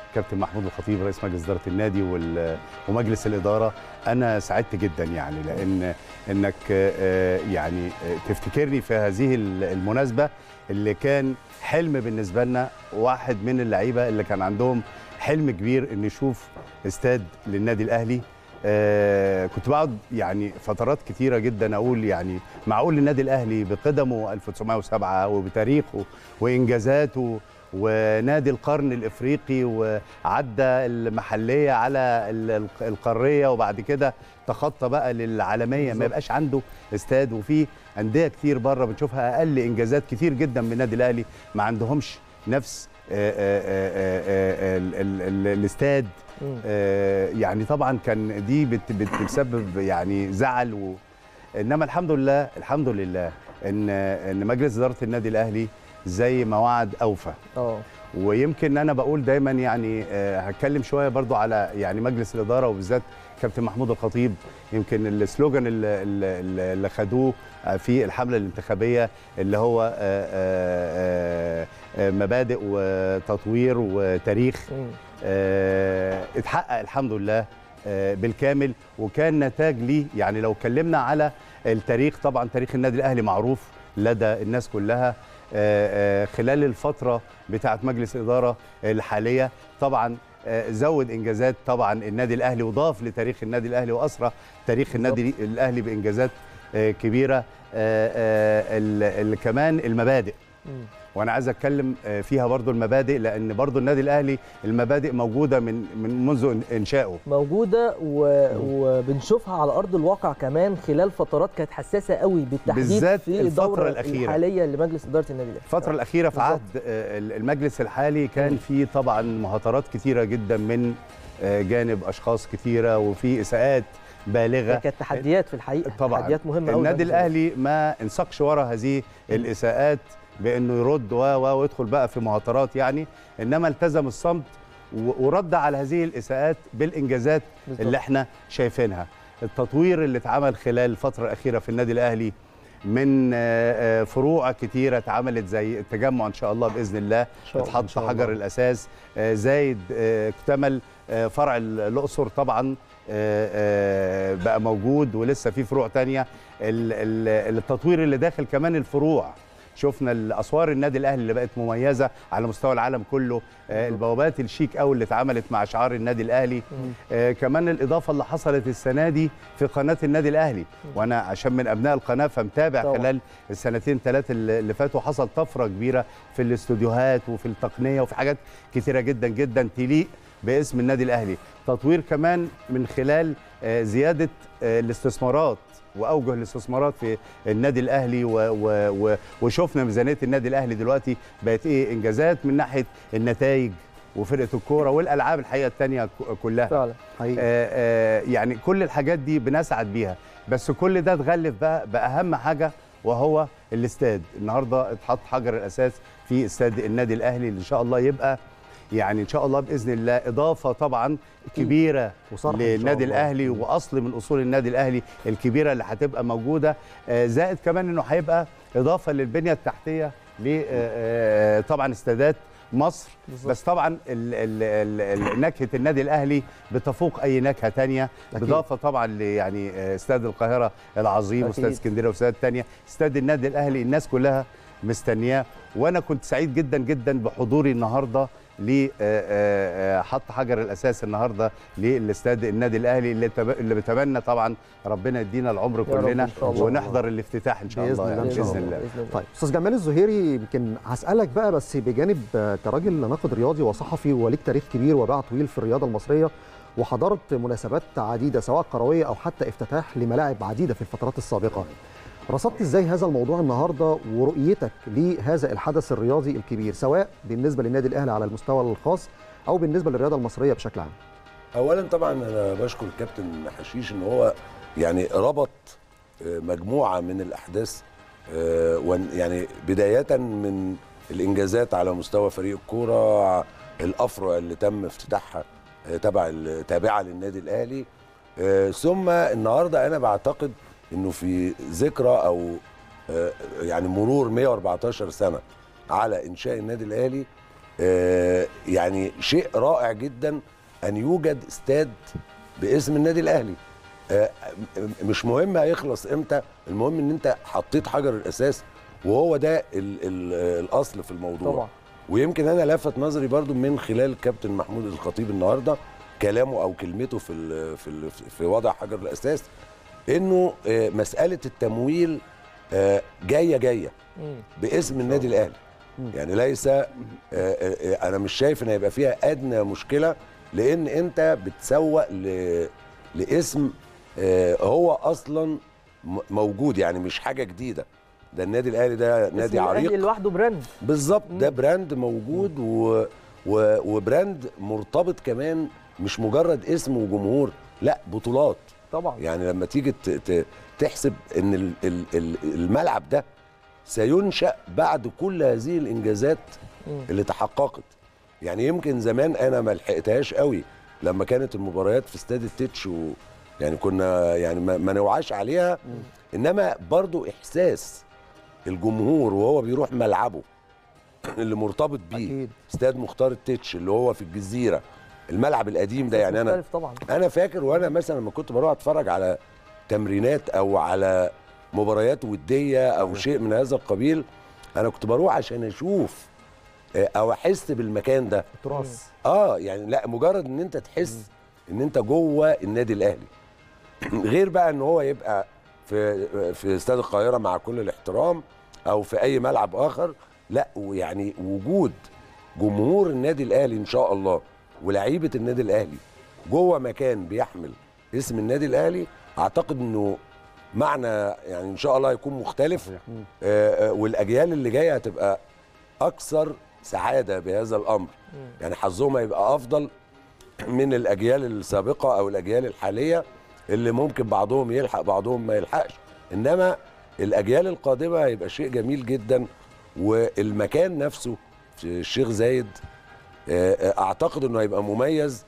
كابتن محمود الخطيب رئيس مجلس اداره النادي وال- ومجلس الاداره انا سعدت جدا يعني لان انك آه، يعني آه، تفتكرني في هذه ال- المناسبه اللي كان حلم بالنسبه لنا واحد من اللعيبه اللي كان عندهم حلم كبير ان يشوف استاد للنادي الاهلي آه كنت بقعد يعني فترات كتيره جدا اقول يعني معقول النادي الاهلي بقدمه 1907 وبتاريخه وانجازاته ونادي القرن الافريقي وعدى المحليه على ال- القاريه وبعد كده تخطى بقى للعالميه ما يبقاش عنده استاد وفي انديه كتير بره بنشوفها اقل انجازات كتير جدا من النادي الاهلي ما عندهمش نفس آه، آه، آه، آه، ال- ال- ال- الاستاد آه، يعني طبعا كان دي بت- بت- بتسبب يعني زعل و... انما الحمد لله الحمد لله ان ان مجلس اداره النادي الاهلي زي ما وعد اوفى اه ويمكن انا بقول دايما يعني آه، هتكلم شويه برضو على يعني مجلس الاداره وبالذات كابتن محمود الخطيب يمكن السلوجان اللي, اللي اللي خدوه آه، في الحمله الانتخابيه اللي هو آه، آه، آه، مبادئ وتطوير وتاريخ آه، اتحقق الحمد لله آه، بالكامل وكان نتاج ليه يعني لو اتكلمنا على التاريخ طبعا تاريخ النادي الاهلي معروف لدى الناس كلها آه، آه، خلال الفتره بتاعه مجلس الاداره الحاليه طبعا آه، زود انجازات طبعا النادي الاهلي وضاف لتاريخ النادي الاهلي واسرى تاريخ النادي الاهلي بانجازات آه، كبيره آه، آه، ال- ال- كمان المبادئ وانا عايز اتكلم آه، فيها برضو المبادئ لان برضو النادي الاهلي المبادئ موجوده من من منذ انشائه موجوده و... وبنشوفها على ارض الواقع كمان خلال فترات كانت حساسه قوي بالتحديد بالذات في الفترة الدوره الأخيرة. الحاليه لمجلس اداره النادي الاهلي الفترة الأخيرة في بالظبط. عهد آه، المجلس الحالي كان في طبعا مهاترات كتيرة جدا من آه، جانب أشخاص كتيرة وفي إساءات بالغة كانت تحديات في الحقيقه طبعا تحديات مهمه قوي النادي الأهلي ما انساقش ورا هذه الإساءات بأنه يرد و و ويدخل بقى في مهاترات يعني إنما التزم الصمت و- ورد على هذه الإساءات بالإنجازات بالظبط. اللي احنا شايفينها التطوير اللي اتعمل خلال الفترة الأخيرة في النادي الأهلي من آه، آه، فروع كتيرة اتعملت زي التجمع إن شاء الله بإذن الله شاء الله، إن اتحط شاء حجر الله. الأساس آه، زايد آه، اكتمل آه، فرع الأقصر طبعا آه، آه، بقى موجود ولسه في فروع تانية ال- ال- التطوير اللي داخل كمان الفروع شفنا الاسوار النادي الاهلي اللي بقت مميزه على مستوى العالم كله آه، البوابات الشيك قوي اللي اتعملت مع شعار النادي الاهلي آه، كمان الاضافه اللي حصلت السنه دي في قناه النادي الاهلي وانا عشان من ابناء القناه فمتابع طبعاً. خلال السنتين ثلاثه اللي اللي فاتوا حصل طفره كبيره في الاستوديوهات وفي التقنيه وفي حاجات كتيره جدا جدا تليق باسم النادي الاهلي تطوير كمان من خلال آه، زياده آه، الاستثمارات واوجه الاستثمارات في النادي الاهلي و و و وشفنا ميزانيه النادي الاهلي دلوقتي بقت ايه انجازات من ناحيه النتائج وفرقه الكوره والالعاب الحقيقه الثانيه كلها فعلا آه آه يعني كل الحاجات دي بنسعد بيها بس كل ده اتغلف بقى باهم حاجه وهو الاستاد النهارده اتحط حجر الاساس في استاد النادي الاهلي اللي ان شاء الله يبقى يعني ان شاء الله باذن الله اضافه طبعا كبيره وصرح إن شاء للنادي الله. الاهلي واصل من اصول النادي الاهلي الكبيره اللي هتبقى موجوده آه، زائد كمان انه هيبقى اضافه للبنيه التحتيه ل آه، طبعا استادات مصر بالظبط. بس طبعا ال ال ال ال نكهه النادي الاهلي بتفوق اي نكهه تانية أكيد. بالاضافه طبعا ل يعني آه، استاد القاهره العظيم أكيد. واستاد اسكندريه واستاد تانية استاد النادي الاهلي الناس كلها مستنياه وانا كنت سعيد جدا جدا بحضوري النهارده ل حط حجر الاساس النهارده للاستاد النادي الاهلي اللي تب- اللي بتمنى طبعا ربنا يدينا العمر رب كلنا إن شاء الله. ونحضر الافتتاح ان شاء باذن الله الله يعني ان شاء باذن الله الله طيب استاذ جمال الزهيري يمكن هسالك بقى بس بجانب آه، كراجل ناقد رياضي وصحفي وليك تاريخ كبير وباع طويل في الرياضه المصريه وحضرت مناسبات عديده سواء كرويه او حتى افتتاح لملاعب عديده في الفترات السابقه رصدت ازاي هذا الموضوع النهارده ورؤيتك لهذا الحدث الرياضي الكبير سواء بالنسبه للنادي الاهلي على المستوى الخاص او بالنسبه للرياضه المصريه بشكل عام اولا طبعا انا بشكر الكابتن حشيش ان هو يعني ربط آه، مجموعه من الاحداث آه، ون- يعني بدايه من الانجازات على مستوى فريق الكوره الافرع اللي تم افتتاحها آه، تبع ال- تابعه للنادي الاهلي آه، ثم النهارده انا بعتقد انه في ذكرى او آه، يعني مرور 114 سنه على انشاء النادي الاهلي آه، يعني شيء رائع جدا ان يوجد استاد باسم النادي الاهلي آه، م- مش مهم هيخلص امتى المهم ان انت حطيت حجر الاساس وهو ده ال ال الاصل في الموضوع طبعا. ويمكن انا لفت نظري برضو من خلال كابتن محمود الخطيب النهارده كلامه او كلمته في ال في ال في وضع حجر الاساس انه آه، مساله التمويل آه، جايه جايه باسم النادي الاهلي يعني ليس آه، آه، انا مش شايف ان هيبقى فيها ادنى مشكله لان انت بتسوق ل- لاسم آه، هو اصلا م- موجود يعني مش حاجه جديده ده النادي الاهلي ده نادي اسم الأهلي عريق لوحده براند بالظبط ده براند موجود و... و... وبراند مرتبط كمان مش مجرد اسم وجمهور لا بطولات طبعا يعني لما تيجي ت... ت... تحسب ان ال... ال... ال- الملعب ده سينشأ بعد كل هذه الانجازات مم. اللي تحققت يعني يمكن زمان انا ما لحقتهاش قوي لما كانت المباريات في استاد التتش و... يعني كنا يعني ما, ما نوعاش عليها انما برضو احساس الجمهور وهو بيروح ملعبه اللي مرتبط بيه استاد مختار التتش اللي هو في الجزيره الملعب القديم ده يعني انا مختلف طبعا انا فاكر وانا مثلا لما كنت بروح اتفرج على تمرينات او على مباريات وديه او شيء من هذا القبيل انا كنت بروح عشان اشوف آه، او احس بالمكان ده تراث اه يعني لا مجرد ان انت تحس ان انت جوه النادي الاهلي غير بقى ان هو يبقى في في استاد القاهره مع كل الاحترام او في اي ملعب اخر لا ويعني وجود جمهور النادي الاهلي ان شاء الله ولاعيبه النادي الاهلي جوه مكان بيحمل اسم النادي الاهلي اعتقد انه معنى يعني ان شاء الله هيكون مختلف آه، آه، والاجيال اللي جايه هتبقى اكثر سعاده بهذا الامر يعني حظهم هيبقى افضل من الاجيال السابقه او الاجيال الحاليه اللي ممكن بعضهم يلحق بعضهم ما يلحقش انما الاجيال القادمه هيبقى شيء جميل جدا والمكان نفسه في الشيخ زايد آه، آه، اعتقد انه هيبقى مميز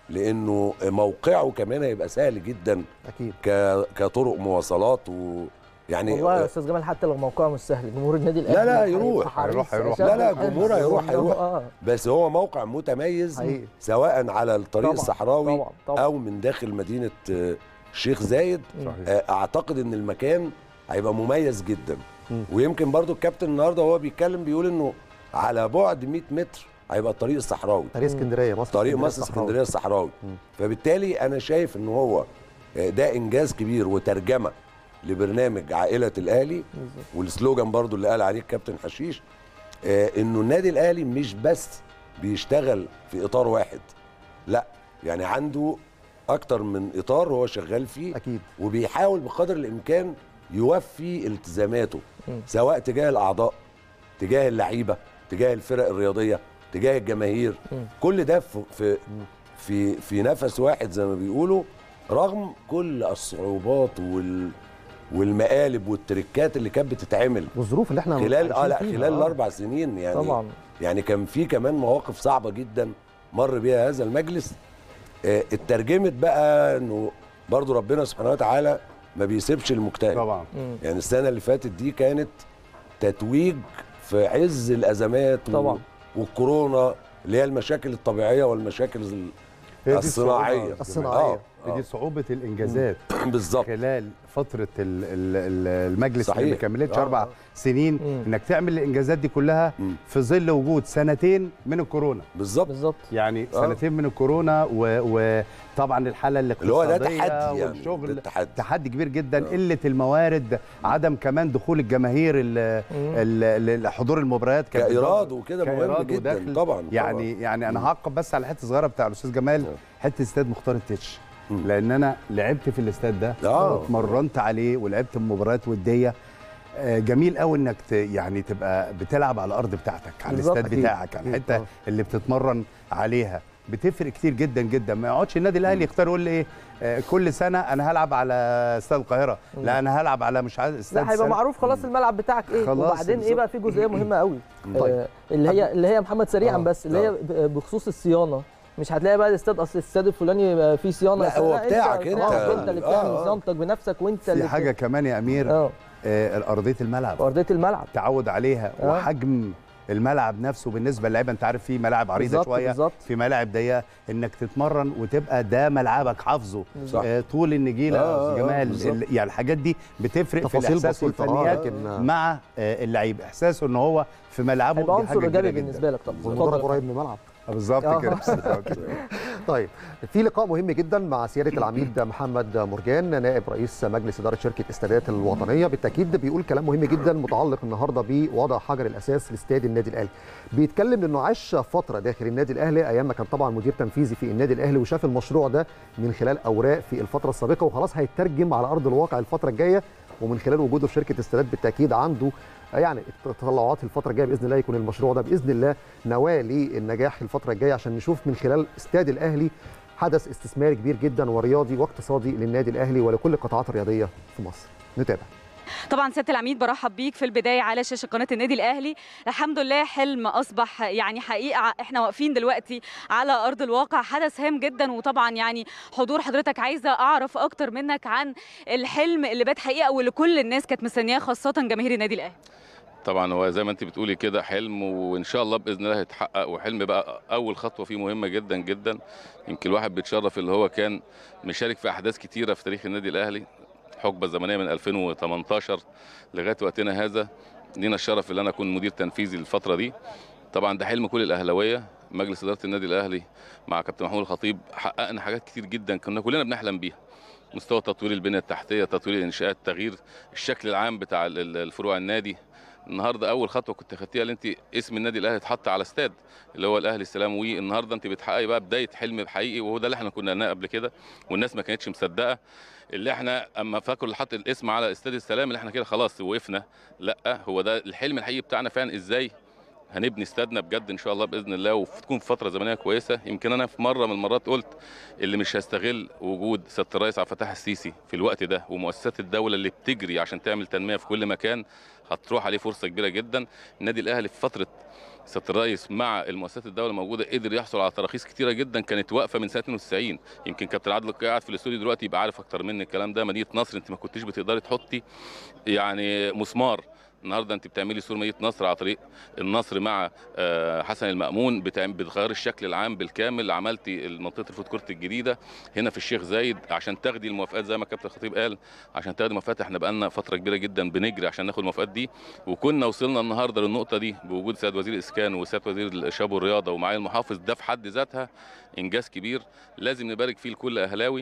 لانه موقعه كمان هيبقى سهل جدا اكيد كطرق مواصلات ويعني والله يا استاذ جمال حتى لو موقعه مش سهل جمهور النادي الاهلي لا لا هيبقى يروح حريص أشد لا لا الحرص. جمهور هيروح هيروح آه. بس هو موقع متميز حقيقي. سواء على الطريق طبعاً، الصحراوي طبعاً، طبعاً. او من داخل مدينه آه، الشيخ زايد صحيح. آه، اعتقد ان المكان هيبقى مميز جدا ويمكن برضو الكابتن النهارده وهو بيتكلم بيقول انه على بعد 100 متر هيبقى الطريق الصحراوي طريق اسكندريه مصر طريق اسكندرية مصر الصحراوي. اسكندريه الصحراوي فبالتالي انا شايف ان هو آه، ده انجاز كبير وترجمه لبرنامج عائله الاهلي والسلوجان برضو اللي قال عليه الكابتن حشيش آه، انه النادي الاهلي مش بس بيشتغل في اطار واحد لا يعني عنده اكتر من اطار هو شغال فيه اكيد وبيحاول بقدر الامكان يوفي التزاماته مم. سواء تجاه الاعضاء تجاه اللعيبه تجاه الفرق الرياضيه تجاه الجماهير مم. كل ده في في في, في نفس واحد زي ما بيقولوا رغم كل الصعوبات وال والمقالب والتركات اللي كانت بتتعمل والظروف اللي احنا خلال اه عايشين لا فيها، خلال آه. الاربع سنين يعني طبعاً. يعني كان في كمان مواقف صعبه جدا مر بيها هذا المجلس آه اترجمت بقى انه برضو ربنا سبحانه وتعالى ما بيسيبش المجتهد طبعا يعني السنه اللي فاتت دي كانت تتويج في عز الازمات طبعا. والكورونا اللي هي المشاكل الطبيعيه والمشاكل ال- هي دي الصناعيه الصعوبة. آه، دي صعوبة الإنجازات بالظبط خلال فترة ال- ال- ال- المجلس صحيح. اللي ما كملتش آه، أربع آه. سنين إنك تعمل الإنجازات دي كلها في ظل وجود سنتين من الكورونا بالظبط بالظبط يعني آه. سنتين من الكورونا و- وطبعا الحالة اللي هو ده الاقتصادية تحدي يعني، والشغل ده تحدي. تحدي كبير جدا قلة الموارد عدم كمان دخول الجماهير ال- ال- ال- حضور المباريات كان كإيراد وكده مهم كإيراد جداً، ودخل. طبعاً، يعني طبعاً. يعني انا هعقب بس على حته صغيره بتاع الاستاذ جمال حته استاد مختار التتش لان انا لعبت في الاستاد ده آه. واتمرنت عليه ولعبت مباريات وديه آه، جميل قوي انك ت- يعني تبقى بتلعب على الارض بتاعتك على بالظبط. الاستاد أكيد. بتاعك على أكيد. الحته آه. اللي بتتمرن عليها بتفرق كتير جدا جدا ما يقعدش النادي الاهلي يختار يقول لي ايه آه، كل سنه انا هلعب على استاد القاهره لا انا هلعب على مش عارف استاد لا هيبقى سنة. معروف خلاص الملعب بتاعك ايه خلاص وبعدين ايه بالظبط. بقى في جزئيه مهمه قوي طيب. آه اللي هي اللي هي محمد سريعا آه. بس اللي هي ب- بخصوص الصيانه مش هتلاقي بقى الاستاد اصل الاستاد الفلاني آه، فيه صيانه لا، هو بتاعك أنت. آه، انت اللي آه، بتعمل آه. صيانتك بنفسك وانت اللي في حاجه كمان يا امير اه آه، ارضيه الملعب ارضيه الملعب تعود عليها آه. وحجم الملعب نفسه بالنسبه للعيبه انت عارف في ملاعب عريضه بالظبط، شويه بالظبط. في ملاعب ضيقه انك تتمرن وتبقى ده ملعبك حافظه بالظبط. آه طول النجيله آه، آه، جمال بالظبط. ال- يعني الحاجات دي بتفرق في تفاصيل الاحساس بسيطة، آه، والفنيات لكن- مع آه اللعيب احساسه ان هو في ملعبه هيبقى دي عنصر حاجة ايجابي كبيرة جداً. بالنسبه لك طبعا والمدرب اتفضل. قريب من الملعب بالظبط آه. كده بالظبط. طيب في لقاء مهم جدا مع سياده العميد محمد مرجان نائب رئيس مجلس اداره شركه استادات الوطنيه بالتاكيد بيقول كلام مهم جدا متعلق النهارده بوضع حجر الاساس لاستاد النادي الاهلي بيتكلم انه عاش فتره داخل النادي الاهلي ايام ما كان طبعا مدير تنفيذي في النادي الاهلي وشاف المشروع ده من خلال اوراق في الفتره السابقه وخلاص هيترجم على ارض الواقع الفتره الجايه ومن خلال وجوده في شركه استادات بالتاكيد عنده يعني التطلعات الفتره الجايه باذن الله يكون المشروع ده باذن الله نواه للنجاح الفتره الجايه عشان نشوف من خلال استاد الاهلي حدث استثماري كبير جدا ورياضي واقتصادي للنادي الاهلي ولكل القطاعات الرياضيه في مصر نتابع طبعا سياده العميد برحب بيك في البدايه على شاشه قناه النادي الاهلي الحمد لله حلم اصبح يعني حقيقه احنا واقفين دلوقتي على ارض الواقع حدث هام جدا وطبعا يعني حضور حضرتك عايزه اعرف اكتر منك عن الحلم اللي بات حقيقه واللي كل الناس كانت مستنياه خاصه جماهير النادي الاهلي طبعا هو زي ما انت بتقولي كده حلم وان شاء الله باذن الله هيتحقق وحلم بقى اول خطوه فيه مهمه جدا جدا يمكن الواحد بيتشرف اللي هو كان مشارك في احداث كتيره في تاريخ النادي الاهلي حقبه زمنيه من 2018 لغايه وقتنا هذا لينا الشرف ان انا اكون مدير تنفيذي للفتره دي طبعا ده حلم كل الاهلاويه مجلس اداره النادي الاهلي مع كابتن محمود الخطيب حققنا حاجات كتير جدا كنا كلنا بنحلم بيها مستوى تطوير البنيه التحتيه تطوير الانشاءات تغيير الشكل العام بتاع ال- ال- الفروع النادي النهارده اول خطوه كنت خدتيها اللي انت اسم النادي الاهلي اتحط على استاد اللي هو الاهلي السلام وي النهارده انت بتحققي بقى بدايه حلم حقيقي وهو ده اللي احنا كنا قلناه قبل كده والناس ما كانتش مصدقه اللي احنا اما فاكروا اللي حط الاسم على استاد السلام اللي احنا كده خلاص وقفنا لا هو ده الحلم الحقيقي بتاعنا فعلا ازاي هنبني استادنا بجد ان شاء الله باذن الله وتكون في فتره زمنيه كويسه يمكن انا في مره من المرات قلت اللي مش هيستغل وجود سياده الرئيس عبد الفتاح السيسي في الوقت ده ومؤسسات الدوله اللي بتجري عشان تعمل تنميه في كل مكان هتروح عليه فرصه كبيره جدا النادي الاهلي في فتره سياده الرئيس مع المؤسسات الدوله موجوده قدر يحصل على تراخيص كتيره جدا كانت واقفه من سنه 92 يمكن كابتن عادل قاعد في الاستوديو دلوقتي يبقى عارف اكتر مني الكلام ده مدينه نصر انت ما كنتيش بتقدري تحطي يعني مسمار النهارده انت بتعملي سور مدينه نصر على طريق النصر مع آه، حسن المامون بتعمل بتغير الشكل العام بالكامل عملتي منطقه الفود كورت الجديده هنا في الشيخ زايد عشان تاخدي الموافقات زي ما كابتن الخطيب قال عشان تاخدي موافقات احنا بقالنا فتره كبيره جدا بنجري عشان ناخد الموافقات دي وكنا وصلنا النهارده للنقطه دي بوجود سيد وزير الاسكان وسياده وزير الشباب والرياضه ومعالي المحافظ ده في حد ذاتها انجاز كبير لازم نبارك فيه لكل اهلاوي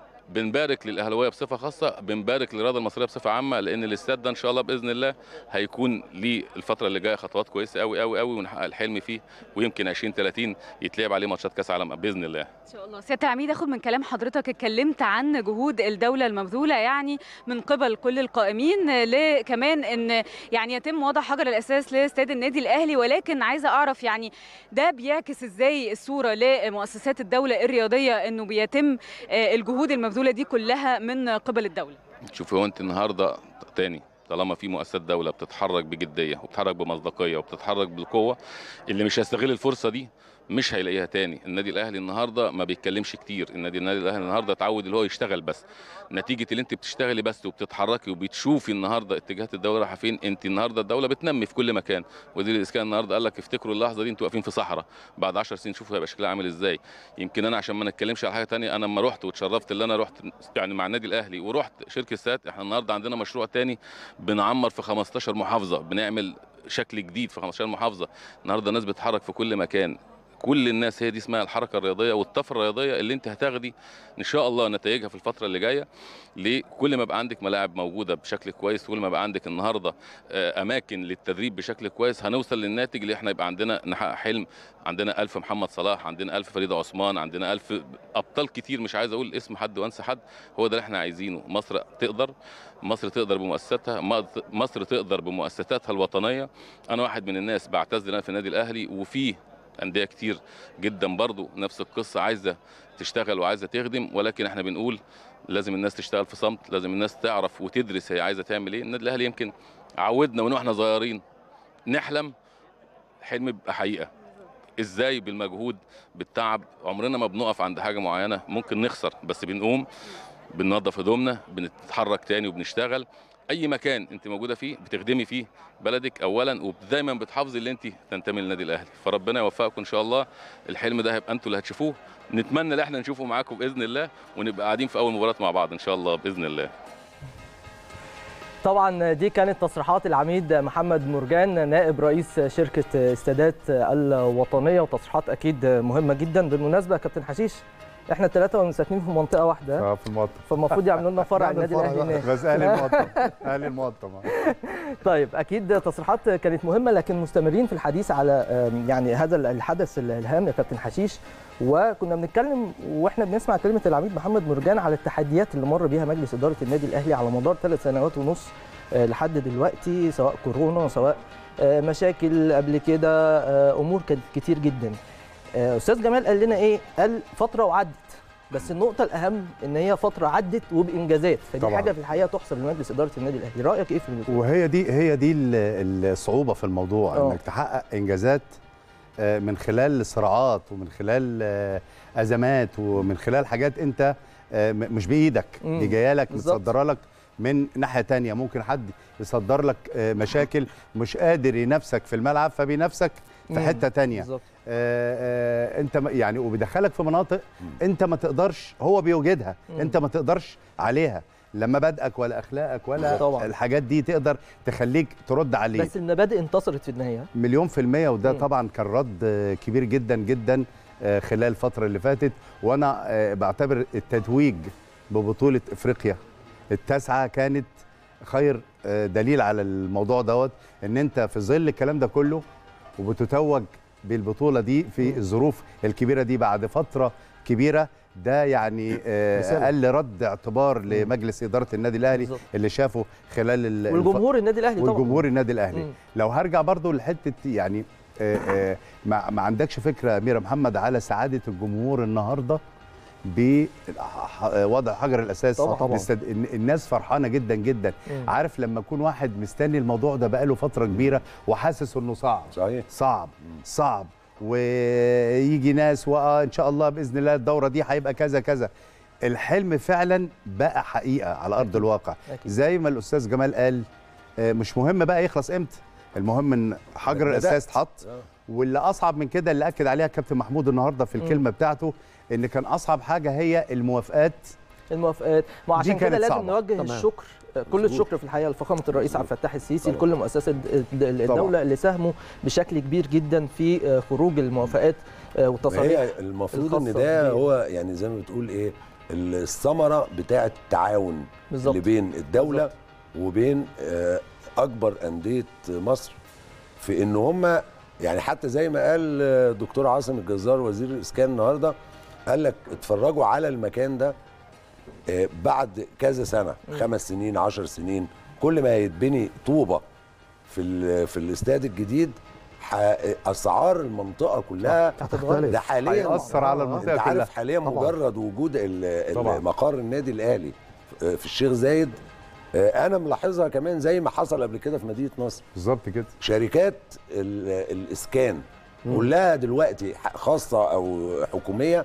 بنبارك للاهلاويه بصفه خاصه بنبارك للرياضه المصريه بصفه عامه لان الاستاد ده ان شاء الله باذن الله هيكون ليه الفتره اللي جايه خطوات كويسه قوي قوي قوي ونحقق الحلم فيه ويمكن 20 30 يتلعب عليه ماتشات كاس عالم باذن الله ان شاء الله سياده العميد اخد من كلام حضرتك اتكلمت عن جهود الدوله المبذوله يعني من قبل كل القائمين لكمان ان يعني يتم وضع حجر الاساس لاستاد النادي الاهلي ولكن عايزه اعرف يعني ده بيعكس ازاي الصوره لمؤسسات الدوله الرياضيه انه بيتم آه، الجهود المبذوله دي كلها من قبل الدوله شوفي هو انت النهارده تاني طالما في مؤسسات دوله بتتحرك بجديه وبتتحرك بمصداقيه وبتتحرك بالقوه اللي مش هيستغل الفرصه دي مش هيلاقيها تاني النادي الاهلي النهارده ما بيتكلمش كتير النادي النادي الاهلي النهارده اتعود اللي هو يشتغل بس نتيجه اللي انت بتشتغلي بس وبتتحركي وبتشوفي النهارده اتجاهات الدوله رايحه فين انت النهارده الدوله بتنمي في كل مكان وزير الاسكان النهارده قال لك افتكروا اللحظه دي انتوا واقفين في صحراء بعد 10 سنين شوفوا هيبقى شكلها عامل ازاي يمكن انا عشان ما نتكلمش على حاجه تانية انا لما رحت واتشرفت اللي انا رحت يعني مع النادي الاهلي ورحت شركه سات احنا النهارده عندنا مشروع تاني بنعمر في 15 محافظه بنعمل شكل جديد في 15 محافظه النهارده الناس بتتحرك في كل مكان كل الناس هي دي اسمها الحركه الرياضيه والطفره الرياضيه اللي انت هتاخدي ان شاء الله نتائجها في الفتره اللي جايه لكل ما يبقى عندك ملاعب موجوده بشكل كويس كل ما يبقى عندك النهارده آه، اماكن للتدريب بشكل كويس هنوصل للناتج اللي احنا يبقى عندنا نحقق حلم عندنا ألف محمد صلاح عندنا ألف فريدة عثمان عندنا ألف أبطال كتير مش عايز أقول اسم حد وأنسى حد هو ده اللي احنا عايزينه مصر تقدر مصر تقدر بمؤسساتها مصر تقدر بمؤسساتها الوطنية أنا واحد من الناس بعتز إن أنا في النادي الأهلي وفيه أندية كتير جدا برضو نفس القصة عايزة تشتغل وعايزة تخدم ولكن احنا بنقول لازم الناس تشتغل في صمت لازم الناس تعرف وتدرس هي عايزة تعمل ايه النادي الأهلي يمكن عودنا من واحنا صغيرين نحلم حلم يبقى حقيقة ازاي بالمجهود بالتعب عمرنا ما بنقف عند حاجة معينة ممكن نخسر بس بنقوم بننظف هدومنا بنتحرك تاني وبنشتغل اي مكان انت موجوده فيه بتخدمي فيه بلدك اولا ودايما بتحافظي اللي انت تنتمي للنادي الاهلي فربنا يوفقكم ان شاء الله الحلم ده هيبقى انتوا اللي هتشوفوه نتمنى ان احنا نشوفه معاكم باذن الله ونبقى قاعدين في اول مباراه مع بعض ان شاء الله باذن الله طبعا دي كانت تصريحات العميد محمد مرجان نائب رئيس شركه استادات الوطنيه وتصريحات اكيد مهمه جدا بالمناسبه يا كابتن حشيش احنا الثلاثه ساكنين في منطقه واحده اه في المقطم فالمفروض يعملوا لنا فرع النادي الاهلي هناك بس اهلي المقطم اهلي المقطم طيب اكيد تصريحات كانت مهمه لكن مستمرين في الحديث على آم، يعني هذا الحدث الهام يا كابتن حشيش وكنا بنتكلم واحنا بنسمع كلمه العميد محمد مرجان على التحديات اللي مر بيها مجلس اداره النادي الاهلي على مدار ثلاث سنوات ونص آه، لحد دلوقتي سواء كورونا سواء آه، مشاكل قبل كده آه، امور كانت كتير جدا آه، استاذ جمال قال لنا ايه قال فتره وعدت بس النقطه الاهم ان هي فتره عدت وبانجازات فدي طبعاً. حاجه في الحقيقه تحسب لمجلس اداره النادي الاهلي رايك ايه في الموضوع وهي دي هي دي ال- الصعوبه في الموضوع آه. انك تحقق انجازات آه، من خلال صراعات ومن خلال آه، ازمات ومن خلال حاجات انت آه، م- مش بايدك مم. دي جايه لك بالظبط. متصدره لك من ناحيه تانية ممكن حد يصدر لك آه، مشاكل مش قادر ينافسك في الملعب فبينافسك في مم. حته تانية بالظبط. آه، آه، انت ما- يعني وبيدخلك في مناطق انت ما تقدرش هو بيوجدها مم. انت ما تقدرش عليها لما بدأك ولا اخلاقك ولا طبعاً. الحاجات دي تقدر تخليك ترد عليه بس المبادئ انتصرت في النهايه مليون في المية وده مم. طبعا كان رد آه، كبير جدا جدا آه، خلال الفترة اللي فاتت وانا آه، بعتبر التتويج ببطولة افريقيا التاسعة كانت خير آه، دليل على الموضوع دوت ان انت في ظل الكلام ده كله وبتتوج بالبطولة دي في الظروف الكبيرة دي بعد فترة كبيرة ده يعني آه، رسالة. اقل رد اعتبار لمجلس اداره النادي الاهلي بالظبط. اللي شافه خلال ال- الف- والجمهور النادي الاهلي طبعا والجمهور النادي الاهلي مم. لو هرجع برضو لحته يعني آه، آه، ما, ما عندكش فكره يا اميره محمد على سعاده الجمهور النهارده بوضع حجر الاساس طبعاً. طبعاً. الاستاد- الن- الناس فرحانه جدا جدا مم. عارف لما يكون واحد مستني الموضوع ده بقاله فتره كبيره وحاسس انه صعب صحيح صعب صعب ويجي ناس واه ان شاء الله باذن الله الدوره دي هيبقى كذا كذا الحلم فعلا بقى حقيقه على ارض الواقع أكيد. زي ما الاستاذ جمال قال آه، مش مهم بقى يخلص امتى المهم ان حجر بدأت. الاساس اتحط آه. واللي اصعب من كده اللي اكد عليها كابتن محمود النهارده في مم. الكلمه بتاعته ان كان اصعب حاجه هي الموافقات الموافقات ما دي عشان كده كانت لازم صعبة. نوجه تمام. الشكر كل مظبوط. الشكر في الحقيقه لفخامه الرئيس عبد الفتاح السيسي طبعا. لكل مؤسسات الد- الدوله طبعا. اللي ساهموا بشكل كبير جدا في خروج الموافقات ما والتصاريح هي المفروض ان الخاصة ده بيه. هو يعني زي ما بتقول ايه الثمره بتاعه التعاون بالظبط. اللي بين الدوله وبين آه، اكبر انديه مصر في ان هم يعني حتى زي ما قال آه، دكتور عاصم الجزار وزير الاسكان النهارده قال لك اتفرجوا على المكان ده آه، بعد كذا سنه خمس سنين عشر سنين كل ما يتبني طوبه في ال- في الاستاد الجديد ح- اسعار المنطقه كلها هتختلف. ده حاليا هيأثر على المنطقة انت عارف كلها. حاليا طبعاً. مجرد وجود ال- ال- طبعاً. مقر النادي الاهلي في في الشيخ زايد آه، انا ملاحظها كمان زي ما حصل قبل كده في مدينه نصر بالظبط كده شركات ال- الاسكان مم. كلها دلوقتي ح- خاصه او حكوميه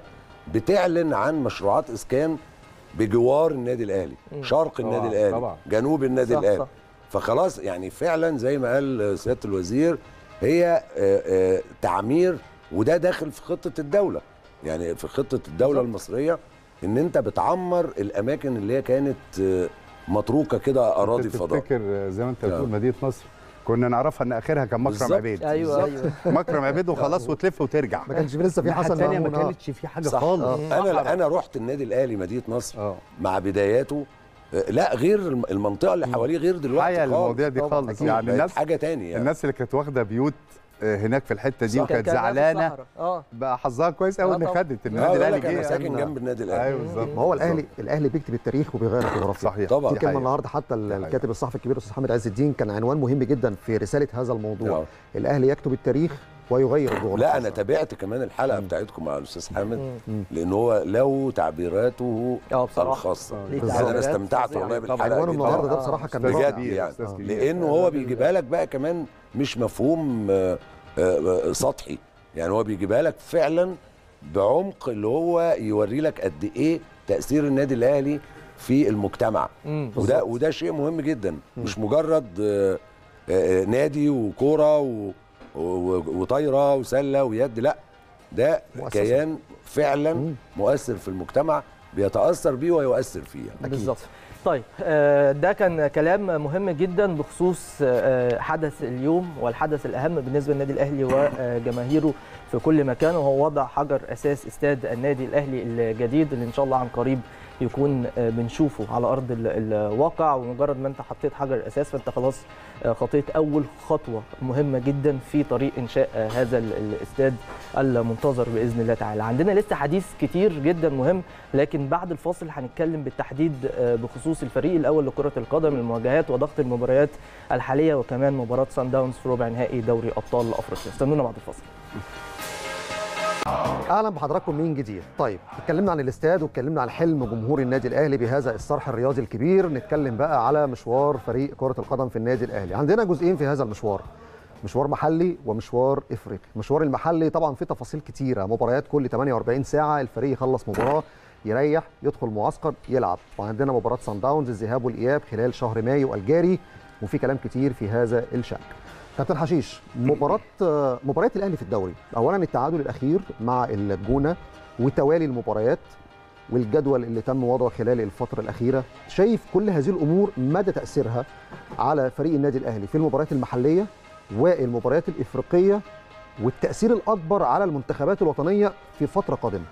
بتعلن عن مشروعات اسكان بجوار النادي الاهلي مم. شرق طبعاً، النادي الاهلي طبعاً. جنوب النادي صح، الاهلي صح. فخلاص يعني فعلا زي ما قال سياده الوزير هي آه، آه، تعمير وده داخل في خطه الدوله يعني في خطه الدوله المصريه ان انت بتعمر الاماكن اللي هي كانت آه، متروكه كده اراضي فضاء تفتكر زي ما انت بتقول آه. مدينه نصر كنا نعرفها ان اخرها كان مكرم بالظبط. عبيد أيوة، بالظبط. مكرم عبيد وخلاص وتلف وترجع ما كانش في لسه في الناحية حسن التانية ما مأمون، آه. كانتش في حاجه صح. خالص آه. انا انا رحت النادي الاهلي مدينه نصر اه مع بداياته آه، لا غير الم- المنطقه اللي حواليه غير دلوقتي حقيقة خالص. المواضيع دي طبعاً. خالص أكيد. يعني بقت الناس حاجه تانية يعني. الناس اللي كانت واخده بيوت آه، هناك في الحته دي صح. وكانت كان- كان في زعلانه الصحراء. اه بقى حظها كويس قوي آه ان طبعاً. خدت آه، النادي يقول الاهلي لك انا جه ساكن قال- جنب النادي الاهلي ايوه بالظبط ما هو الاهلي الاهلي بيكتب التاريخ وبيغير الجغرافيا صحيح طبعاً. دي دي كلمه حقيقة. النهارده حتى ال- دي حقيقة. الكاتب الصحفي الكبير الاستاذ حامد عز الدين كان عنوان مهم جدا في رساله هذا الموضوع آه. الاهلي يكتب التاريخ ويغير الجغرافيا لا انا تابعت كمان الحلقه بتاعتكم مع الاستاذ حامد مم. لان هو له تعبيراته اه بصراحه الخاصه ليه يعني انا تعبيرات استمتعت فظيعة. والله طبعاً. بالحلقه عنوانه جداً. النهارده ده آه. بصراحه كان أستاذ رائع. بجد كبير، يعني أستاذ كبير. لانه هو بيجيبها لك بقى كمان مش مفهوم آه، آه، سطحي يعني هو بيجيبها لك فعلا بعمق اللي هو يوري لك قد ايه تاثير النادي الاهلي في المجتمع مم. وده بالظبط. وده شيء مهم جدا مش مجرد آه، آه، نادي وكوره و- و- وطايره وسله ويد لا ده مؤسسة. كيان فعلا مؤثر في المجتمع بيتاثر بيه ويؤثر فيه يعني. بالظبط طيب آه، ده كان كلام مهم جدا بخصوص آه، حدث اليوم والحدث الاهم بالنسبه للنادي الاهلي وجماهيره في كل مكان وهو وضع حجر اساس استاد النادي الاهلي الجديد اللي ان شاء الله عن قريب يكون آه، بنشوفه على ارض ال- الواقع ومجرد ما انت حطيت حجر الاساس فانت خلاص آه، خطيت اول خطوه مهمه جدا في طريق انشاء آه، هذا ال- الاستاد المنتظر باذن الله تعالى عندنا لسه حديث كتير جدا مهم لكن بعد الفاصل هنتكلم بالتحديد آه، بخصوص الفريق الاول لكره القدم المواجهات وضغط المباريات الحاليه وكمان مباراه سان داونز في ربع نهائي دوري ابطال افريقيا استنونا بعد الفاصل اهلا بحضراتكم من جديد طيب اتكلمنا عن الاستاد واتكلمنا عن حلم جمهور النادي الاهلي بهذا الصرح الرياضي الكبير نتكلم بقى على مشوار فريق كره القدم في النادي الاهلي عندنا جزئين في هذا المشوار مشوار محلي ومشوار افريقي المشوار المحلي طبعا فيه تفاصيل كتيره مباريات كل 48 ساعه الفريق يخلص مباراه يريح يدخل معسكر يلعب وعندنا مباراه سان داونز الذهاب والاياب خلال شهر مايو الجاري وفي كلام كتير في هذا الشان كابتن حشيش مباراه مباريات الاهلي في الدوري اولا التعادل الاخير مع الجونه وتوالي المباريات والجدول اللي تم وضعه خلال الفتره الاخيره شايف كل هذه الامور مدى تاثيرها على فريق النادي الاهلي في المباريات المحليه والمباريات الافريقيه والتاثير الاكبر على المنتخبات الوطنيه في فتره قادمه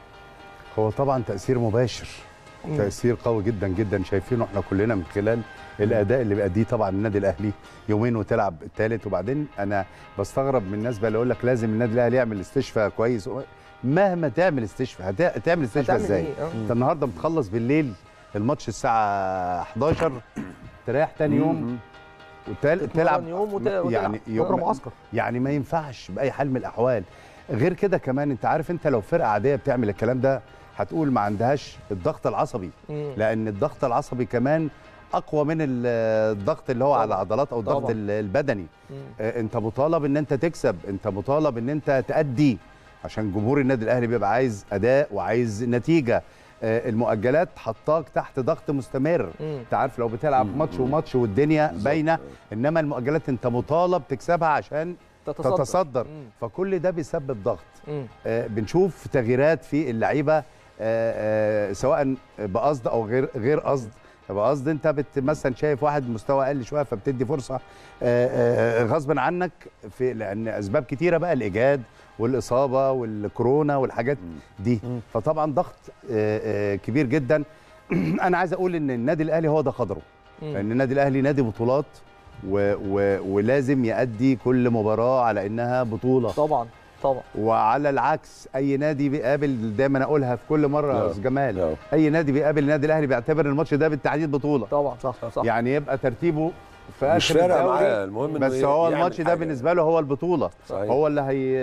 هو طبعا تاثير مباشر مم. تاثير قوي جدا جدا شايفينه احنا كلنا من خلال الاداء اللي بيأديه طبعا النادي الاهلي يومين وتلعب الثالث وبعدين انا بستغرب من الناس بقى اللي يقول لك لازم النادي الاهلي يعمل استشفاء كويس مهما تعمل استشفاء هت- هتعمل استشفاء هتعمل ازاي إيه؟ آه. انت النهارده بتخلص بالليل الماتش الساعه 11 تريح تاني يوم وتل... تلعب يوم وت- وتلعب. يعني بكرة معسكر. يعني ما ينفعش باي حال من الاحوال غير كده كمان انت عارف انت لو فرقه عاديه بتعمل الكلام ده هتقول ما عندهاش الضغط العصبي مم. لان الضغط العصبي كمان اقوى من ال- الضغط اللي هو على العضلات او الضغط طبعاً. ال- البدني مم. آه، انت مطالب ان انت تكسب انت مطالب ان انت تأدي عشان جمهور النادي الاهلي بيبقى عايز اداء وعايز نتيجه آه، المؤجلات حطاك تحت ضغط مستمر مم. انت عارف لو بتلعب ماتش وماتش والدنيا باينه انما المؤجلات انت مطالب تكسبها عشان تتصدر. تتصدر مم. فكل ده بيسبب ضغط مم. آه، بنشوف تغييرات في اللعيبه آه، آه، سواء بقصد او غير غير قصد بقصد انت بت مثلا شايف واحد مستوى اقل شويه فبتدي فرصه آه، آه، غصبا عنك في لان اسباب كتيره بقى الاجهاد والاصابه والكورونا والحاجات دي فطبعا ضغط آه، آه، كبير جدا انا عايز اقول ان النادي الاهلي هو ده قدره مم. لان النادي الاهلي نادي بطولات و و ولازم يأدي كل مباراه على انها بطوله طبعا طبعا وعلى العكس اي نادي بيقابل دايما اقولها في كل مره يا لا. استاذ جمال اي نادي بيقابل النادي الاهلي بيعتبر الماتش ده بالتحديد بطوله طبعا صح صح يعني يبقى ترتيبه في مش آخر فارقة الدوري، معاه، المهم إنه بس ي- هو يعمل الماتش ده حاجة. بالنسبه له هو البطوله صحيح. هو اللي هي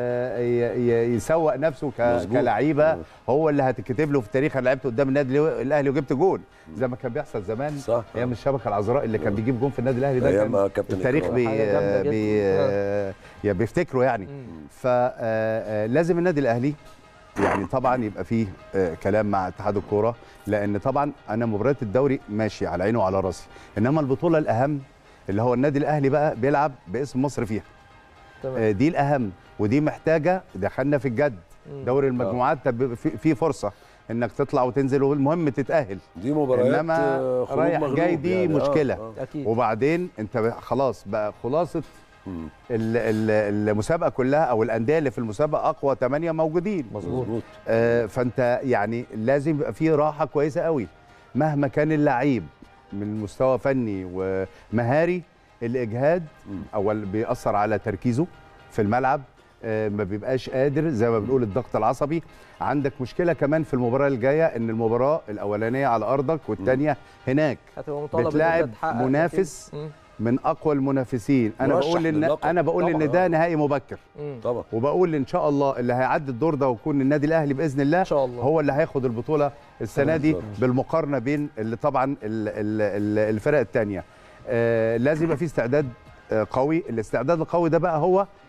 ي- ي- يسوق نفسه ك... مظبوط. كلعيبه هو اللي هتكتب له في تاريخ انا لعبت قدام النادي الاهلي وجبت جول زي ما كان بيحصل زمان صح ايام الشبكه العذراء اللي كان بيجيب جون في النادي الاهلي ده أيام كان كابتن التاريخ إكرام. بي... حاجة جامدة جدا. بي... يعني بيفتكروا يعني فلازم النادي الاهلي يعني طبعا يبقى فيه آه، كلام مع اتحاد الكوره لان طبعا انا مباريات الدوري ماشي على عيني وعلى راسي انما البطوله الاهم اللي هو النادي الاهلي بقى بيلعب باسم مصر فيها تمام. آه، دي الاهم ودي محتاجه دخلنا في الجد مم. دوري المجموعات طب في في فرصه انك تطلع وتنزل والمهم تتاهل دي مباريات انما آه، خروج رايح مغلوب جاي دي يعني. آه، مشكله آه. اكيد وبعدين انت ب- خلاص بقى خلاصه ال- ال- المسابقه كلها او الانديه اللي في المسابقه اقوى ثمانيه موجودين مظبوط آه فانت يعني لازم يبقى فيه راحه كويسه قوي مهما كان اللعيب من مستوى فني ومهاري الاجهاد اول بيأثر على تركيزه في الملعب آه ما بيبقاش قادر زي ما بنقول الضغط العصبي عندك مشكله كمان في المباراه الجايه ان المباراه الاولانيه على ارضك والثانيه هناك هتبقى مطالب إن أنت بتلاعب تحقق منافس نتيجة. مم. من اقوى المنافسين انا مرشح بقول ان للقب. انا بقول طبعاً. ان ده نهائي مبكر مم. طبعا وبقول ان شاء الله اللي هيعدي الدور ده ويكون النادي الاهلي باذن الله ان شاء الله هو اللي هياخد البطوله السنه دي بالظبط. بالمقارنه بين اللي طبعا ال- ال- ال- الفرق الثانيه آه لازم يبقى في استعداد آه قوي الاستعداد القوي ده بقى هو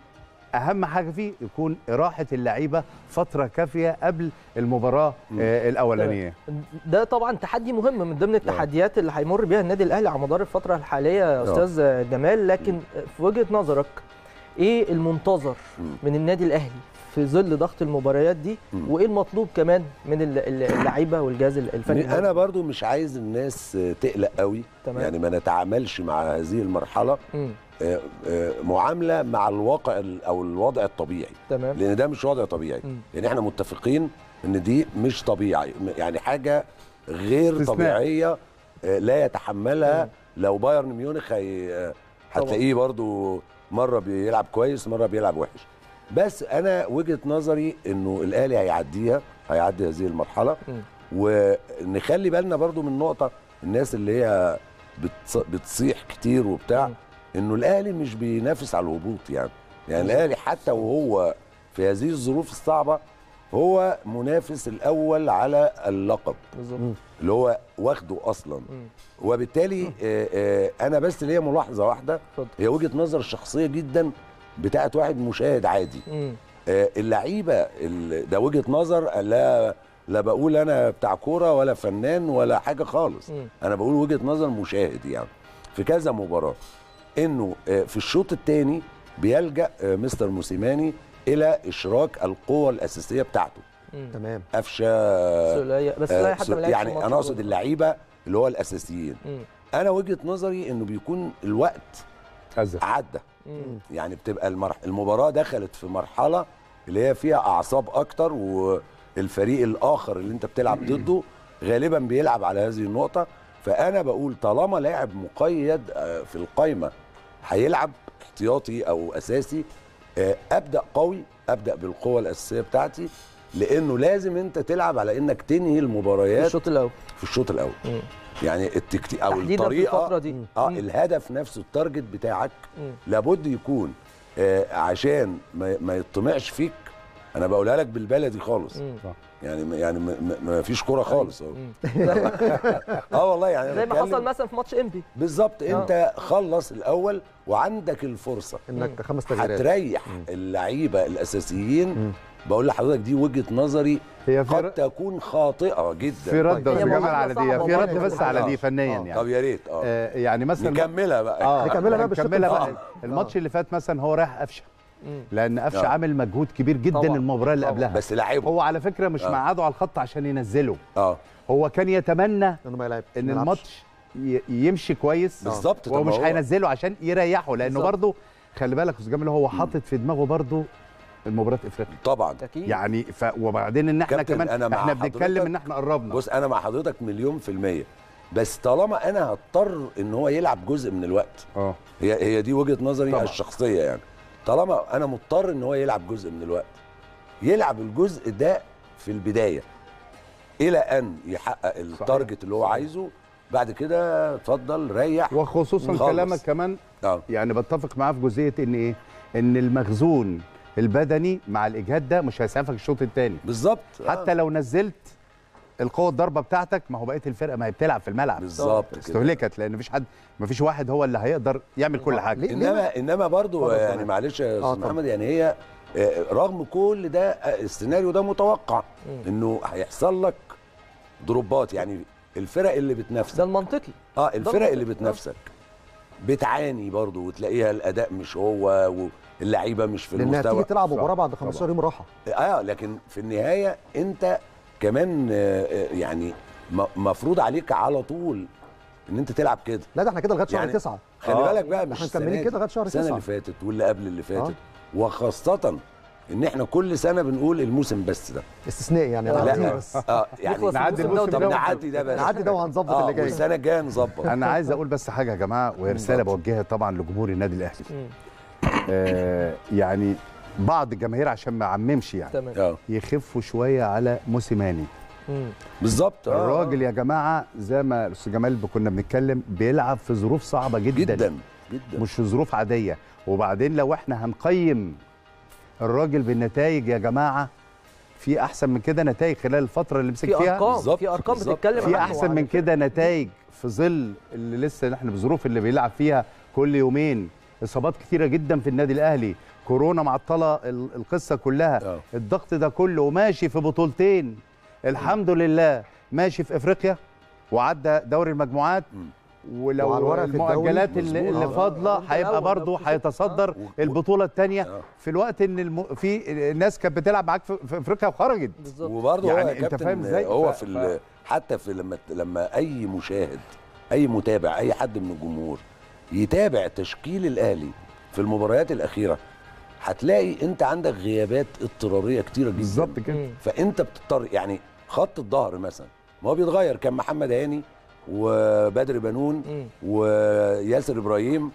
اهم حاجه فيه يكون راحه اللعيبه فتره كافيه قبل المباراه آه الاولانيه ده طبعا تحدي مهم من ضمن التحديات اللي هيمر بيها النادي الاهلي على مدار الفتره الحاليه يا استاذ جمال لكن في وجهه نظرك ايه المنتظر من النادي الاهلي في ظل ضغط المباريات دي وايه المطلوب كمان من اللعيبه والجهاز الفني انا برضو مش عايز الناس تقلق قوي تمام. يعني ما نتعاملش مع هذه المرحله مم. آه، آه، معامله مع الواقع ال- او الوضع الطبيعي تمام لان ده مش وضع طبيعي مم. يعني احنا متفقين ان دي مش طبيعي يعني حاجه غير استثناء. طبيعيه آه، لا يتحملها لو بايرن ميونخ هي- آه، هتلاقيه برضو مره بيلعب كويس مره بيلعب وحش بس انا وجهه نظري انه الاهلي هيعديها هيعدي هذه المرحله مم. ونخلي بالنا برضو من نقطه الناس اللي هي بتص- بتصيح كتير وبتاع انه الاهلي مش بينافس على الهبوط يعني يعني الاهلي حتى وهو في هذه الظروف الصعبه هو منافس الاول على اللقب بالظبط اللي هو واخده اصلا وبالتالي آه، آه، انا بس ليا ملاحظه واحده هي وجهه نظر شخصيه جدا بتاعت واحد مشاهد عادي مم. آه، اللعيبه ال- ده وجهه نظر لا لا بقول انا بتاع كوره ولا فنان ولا حاجه خالص مم. انا بقول وجهه نظر مشاهد يعني في كذا مباراه انه آه، في الشوط الثاني بيلجا آه، مستر موسيماني الى اشراك القوه الاساسيه بتاعته تمام قفشه سولية- بس آه، سولية حتى سو- ما لعبش يعني الماتش انا اقصد كله. اللعيبه اللي هو الاساسيين مم. انا وجهه نظري انه بيكون الوقت أزف. عدى مم. يعني بتبقى المرح... المباراه دخلت في مرحله اللي هي فيها اعصاب اكتر والفريق الاخر اللي انت بتلعب ضده غالبا بيلعب على هذه النقطه فانا بقول طالما لاعب مقيد آه، في القايمه هيلعب احتياطي او اساسي آه، ابدا قوي ابدا بالقوه الاساسيه بتاعتي لانه لازم انت تلعب على انك تنهي المباريات في الشوط الاول في الشوط الاول مم. يعني التكتيك او تحديداً في الطريقه الفترة دي. اه مم. الهدف نفسه التارجت بتاعك مم. لابد يكون آه عشان ما, ما يطمعش فيك انا بقولها لك بالبلدي خالص مم. يعني ما- يعني ما, ما- ما فيش كوره خالص أهو. مم. اه والله يعني زي أنا ما بتكلم- حصل مثلا في ماتش انبي بالظبط آه. انت خلص الاول وعندك الفرصه انك خمس تغييرات هتريح اللعيبه الاساسيين بقول لحضرتك دي وجهه نظري هي في قد تكون خاطئه جدا في رد طيب. بس جمال على دي في رد بس على دي فنيا يعني طب يا ريت اه آه، يعني مثلا نكملها بقى اه نكملها بقى بالشوط نكملها بقى الثاني. الماتش اللي فات مثلا هو رايح قفشه مم. لان قفشه آه. عامل مجهود كبير جدا طبعاً، المباراه اللي طبعاً. قبلها بس لعبه هو على فكره مش آه. مقعده على الخط عشان ينزله اه هو كان يتمنى انه ما يلعبش ان ما يلعبش. الماتش ي- يمشي كويس بالظبط، طب هو ما مش هو- هينزله عشان يريحه لانه بالظبط. برضه خلي بالك يا استاذ جمال هو حاطط في دماغه برضه المباراه افريقيا طبعا اكيد يعني ف... وبعدين ان احنا كابتن، كمان أنا مع احنا بنتكلم حضرتك. ان احنا قربنا بص انا مع حضرتك مليون في الميه بس طالما انا هضطر ان هو يلعب جزء من الوقت اه هي هي دي وجهه نظري طبعا. الشخصيه يعني طالما انا مضطر ان هو يلعب جزء من الوقت يلعب الجزء ده في البدايه الى ان يحقق التارجت اللي هو عايزه بعد كده اتفضل ريح وخصوصا وخلص. كلامك كمان اه يعني بتفق معاه في جزئيه ان ايه ان المخزون البدني مع الاجهاد ده مش هيسعفك الشوط الثاني بالظبط حتى لو نزلت القوه الضربه بتاعتك ما هو بقيه الفرقه ما هي بتلعب في الملعب بالظبط كده. استهلكت لان مفيش حد مفيش واحد هو اللي هيقدر يعمل كل حاجه انما انما برضو اتفضل يعني سامح. معلش يا آه، استاذ طبعا. محمد يعني هي آه، رغم كل ده آه، السيناريو ده متوقع انه هيحصل لك ضربات يعني الفرق اللي بتنافسك ده المنطقي اه الفرق اللي المنطقي. بتنافسك بتعاني برضو وتلاقيها الاداء مش هو واللعيبه مش في لانها المستوى تيجي تلعب صح. مباراه بعد 15 يوم راحه اه لكن في النهايه انت كمان آه، آه، يعني م- مفروض عليك على طول ان انت تلعب كده لا ده احنا كده لغايه شهر يعني 9 خلي آه. بالك بقى احنا مش مكملين السنة كده دي، لغايه شهر السنه 9 اللي فاتت واللي قبل اللي فاتت آه. وخاصه ان احنا كل سنه بنقول الموسم بس ده استثنائي يعني لا نعديه بس اه يعني يخلص نعدي الموسم الموسم ده ده ونكمل. نعدي ده بس نعدي ده وهنظبط آه، اللي جاي. والسنه الجايه نظبط انا عايز اقول بس حاجه يا جماعه وهي رساله بوجهها طبعا لجمهور النادي الاهلي آه يعني بعض الجماهير عشان ما اعممش يعني تمام يخفوا شويه على موسيماني بالظبط آه. الراجل يا جماعه زي ما الاستاذ جمال كنا بنتكلم بيلعب في ظروف صعبه جدا جدا جدا مش في ظروف عاديه وبعدين لو احنا هنقيم الراجل بالنتائج يا جماعه في احسن من كده نتائج خلال الفتره اللي مسك في فيها ارقام بالظبط، في ارقام بالظبط. بتتكلم في عنه احسن وعن من كده نتائج في ظل اللي لسه احنا بظروف اللي بيلعب فيها كل يومين اصابات كتيره جدا في النادي الاهلي كورونا معطله ال- القصه كلها آه. الضغط ده كله وماشي في بطولتين الحمد لله ماشي في افريقيا وعدى دوري المجموعات ولو وعلى الورق في الدوري المؤجلات اللي, مظبوط. اللي آه. فاضله أنت هيبقى الأول برضه لو هيتصدر البطوله الثانيه في الوقت ان الم... في الناس كانت بتلعب معاك في في افريقيا وخرجت وبرضه يعني هو يا انت كابتن فاهم ازاي هو ف- في ف- ال- حتى في لما لما اي مشاهد اي متابع اي حد من الجمهور يتابع تشكيل الاهلي في المباريات الاخيره هتلاقي انت عندك غيابات اضطراريه كتيره جدا بالظبط كده. فانت بتضطر يعني خط الظهر مثلا ما هو بيتغير كان محمد هاني وبدر بنون وياسر ابراهيم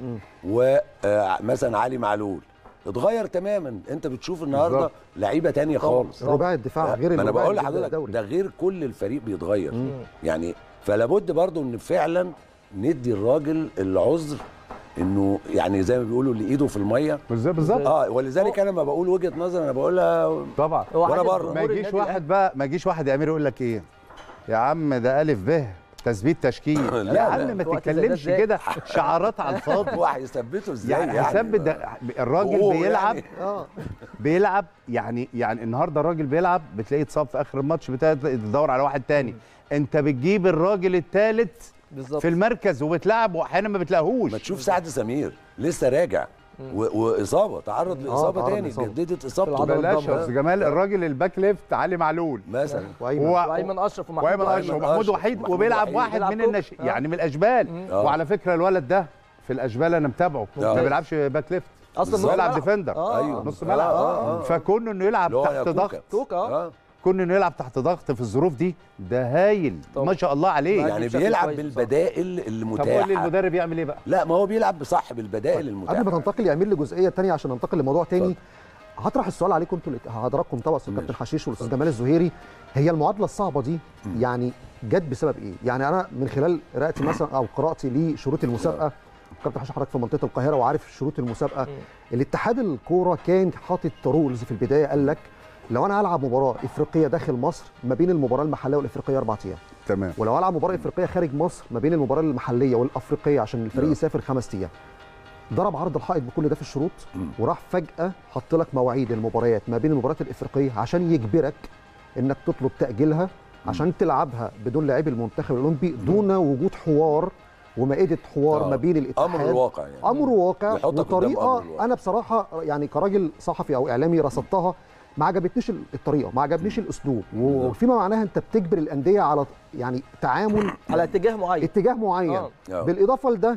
ومثلا علي معلول اتغير تماما انت بتشوف النهارده بالظبط. لعيبه تانية طبعاً. خالص رباعي الدفاع غير ما انا الرباعي بقول اللي بيبدأ لحضرتك الدوري. ده غير كل الفريق بيتغير يعني فلا بد برضو ان فعلا ندي الراجل العذر انه يعني زي ما بيقولوا اللي ايده في الميه بالظبط اه ولذلك انا لما بقول وجهه نظر انا بقولها طبعا وانا بره ما يجيش واحد بقى ما يجيش واحد يا امير يقول لك ايه يا عم ده الف ب تثبيت تشكيل لا، يا عم لا. ما في وقت زي ده تتكلمش إزاي؟ كده شعارات على الفاضي هو هيثبته ازاي يعني يعني؟ هيثبت ده الراجل حقوق بيلعب يعني. اه بيلعب يعني يعني النهارده الراجل بيلعب بتلاقيه اتصاب في اخر الماتش بتلاقي تدور على واحد تاني انت بتجيب الراجل الثالث بالظبط في المركز وبتلعب واحيانا ما بتلاقيهوش ما تشوف سعد سمير لسه راجع و- واصابه تعرض لاصابه تعرض تاني لإصابة. جددت اصابته بلاش يا استاذ جمال الراجل الباك ليفت علي معلول مثلا هو- وايمن اشرف ومحمود وايمن اشرف ومحمود وحيد ومحمود وبيلعب وحيد. واحد بيلعب من توب. النش... آه. يعني من الاشبال آه. وعلى فكره الولد ده في الاشبال انا متابعه آه. ما بيلعبش باك ليفت أصلاً نص بيلعب ملعب. ديفندر آه. أيوه. نص آه، ملعب آه، آه. فكونه انه يلعب اللي هو تحت يا كوكا. ضغط توكا آه. كونه انه يلعب تحت ضغط في الظروف دي ده هايل ما شاء الله عليه يعني بشكل بيلعب كويس بالبدائل طب قول لي المتاحه المدرب يعمل ايه بقى لا ما هو بيلعب صح بالبدائل المتاحه قبل ما تنتقل يا امير لجزئيه ثانيه عشان ننتقل لموضوع ثاني هطرح السؤال عليكم انتوا الات- حضراتكم طبعا استاذ كابتن حشيش والاستاذ جمال الزهيري هي المعادله الصعبه دي يعني جت بسبب ايه؟ يعني انا من خلال قراءتي مثلا او قراءتي لشروط المسابقه كابتن حشيش حضرتك في منطقه القاهره وعارف شروط المسابقه الاتحاد الكوره كان حاطط رولز في البدايه قال لك لو انا هلعب مباراه افريقيه داخل مصر ما بين المباراه المحليه والافريقيه اربع ايام تمام ولو هلعب مباراه افريقيه خارج مصر ما بين المباراه المحليه والافريقيه عشان الفريق نعم. يسافر خمس ايام ضرب عرض الحائط بكل ده في الشروط وراح فجاه حط لك مواعيد المباريات ما بين المباريات الافريقيه عشان يجبرك انك تطلب تاجيلها عشان تلعبها بدون لاعبي المنتخب الاولمبي دون وجود حوار ومائده حوار آه. ما بين الاتحاد امر الواقع يعني امر واقع يحطك قدام وطريقه أمر الواقع. انا بصراحه يعني كراجل صحفي او اعلامي رصدتها ما عجبتنيش الطريقه ما عجبنيش الاسلوب وفيما معناها انت بتجبر الانديه على يعني تعامل على اتجاه معين اتجاه معين آه. آه. بالاضافه لده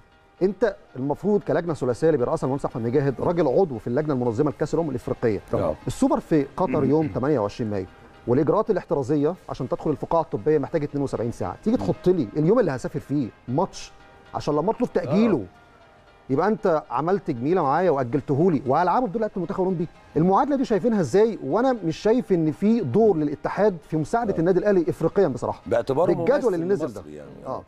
انت المفروض كلجنه ثلاثيه اللي بيرأسها المهندس احمد مجاهد راجل عضو في اللجنه المنظمه لكاس الامم الافريقيه طبعا. السوبر في قطر يوم 28 مايو والاجراءات الاحترازيه عشان تدخل الفقاعه الطبيه محتاجه 72 ساعه تيجي تحط لي اليوم اللي هسافر فيه ماتش عشان لما اطلب تاجيله يبقى انت عملت جميله معايا واجلته لي وهلعبه بدون لعيبه المنتخب الاولمبي المعادله دي شايفينها ازاي وانا مش شايف ان في دور للاتحاد في مساعده النادي الاهلي افريقيا بصراحه باعتباره بالجدول ممثل اللي نزل ده مصري يعني. اه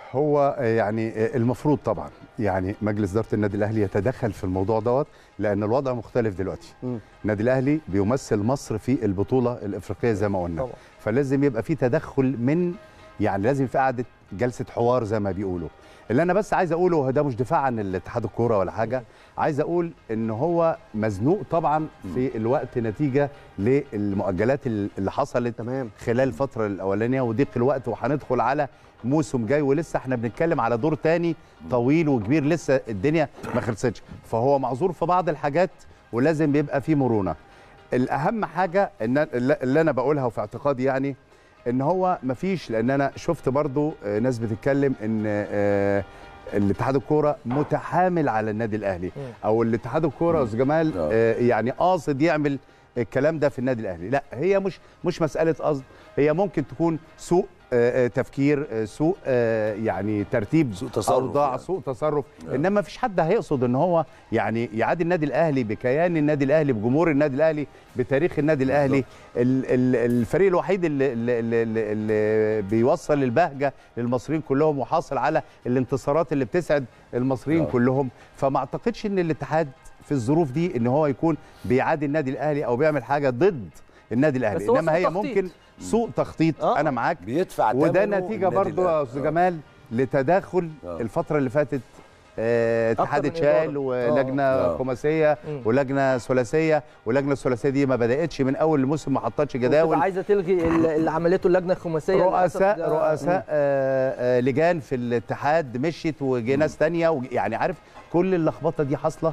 هو يعني المفروض طبعا يعني مجلس اداره النادي الاهلي يتدخل في الموضوع دوت لان الوضع مختلف دلوقتي النادي الاهلي بيمثل مصر في البطوله الافريقيه زي ما قلنا طبعا. فلازم يبقى في تدخل من يعني لازم في قعده جلسه حوار زي ما بيقولوا اللي انا بس عايز اقوله ده مش دفاع عن الاتحاد الكوره ولا حاجه عايز اقول ان هو مزنوق طبعا في الوقت نتيجه للمؤجلات اللي حصلت تمام خلال الفتره الاولانيه وضيق الوقت وهندخل على موسم جاي ولسه احنا بنتكلم على دور تاني طويل وكبير لسه الدنيا ما خلصتش فهو معذور في بعض الحاجات ولازم يبقى في مرونه الاهم حاجه ان اللي انا بقولها وفي اعتقادي يعني ان هو مفيش لان انا شفت برضو آه، ناس بتتكلم ان آه، الاتحاد الكوره متحامل على النادي الاهلي او الاتحاد الكوره يا استاذ جمال آه، يعني قاصد يعمل الكلام ده في النادي الاهلي لا هي مش مش مساله قصد هي ممكن تكون سوء آه، آه، تفكير آه، سوء آه، يعني ترتيب سوء تصرف اوضاع يعني. سوء تصرف انما ما فيش حد هيقصد ان هو يعني يعادي النادي الاهلي بكيان النادي الاهلي بجمهور النادي الاهلي بتاريخ النادي الاهلي ال- ال- الفريق الوحيد اللي, اللي, اللي, اللي بيوصل البهجه للمصريين كلهم وحاصل على الانتصارات اللي بتسعد المصريين آه. كلهم فما اعتقدش ان الاتحاد في الظروف دي ان هو يكون بيعادي النادي الاهلي او بيعمل حاجه ضد النادي الاهلي بس هو انما سوء هي تخطيط. ممكن سوء تخطيط آه. انا معاك بيدفع وده ثمنه نتيجه النادي برضو يا الأهلي. استاذ آه. جمال لتداخل آه. الفتره اللي فاتت آه، اتحاد أكتر من اتشال إدارة. ولجنه آه. خماسيه مم. ولجنه ثلاثيه واللجنه الثلاثيه دي ما بداتش من اول الموسم ما حطتش وبتبقى جداول عايزه تلغي ال- اللي عملته اللجنه الخماسيه للأسف رؤساء ده- رؤساء آه، آه، لجان في الاتحاد مشيت وجي ناس تانية وج- يعني عارف كل اللخبطه دي حاصله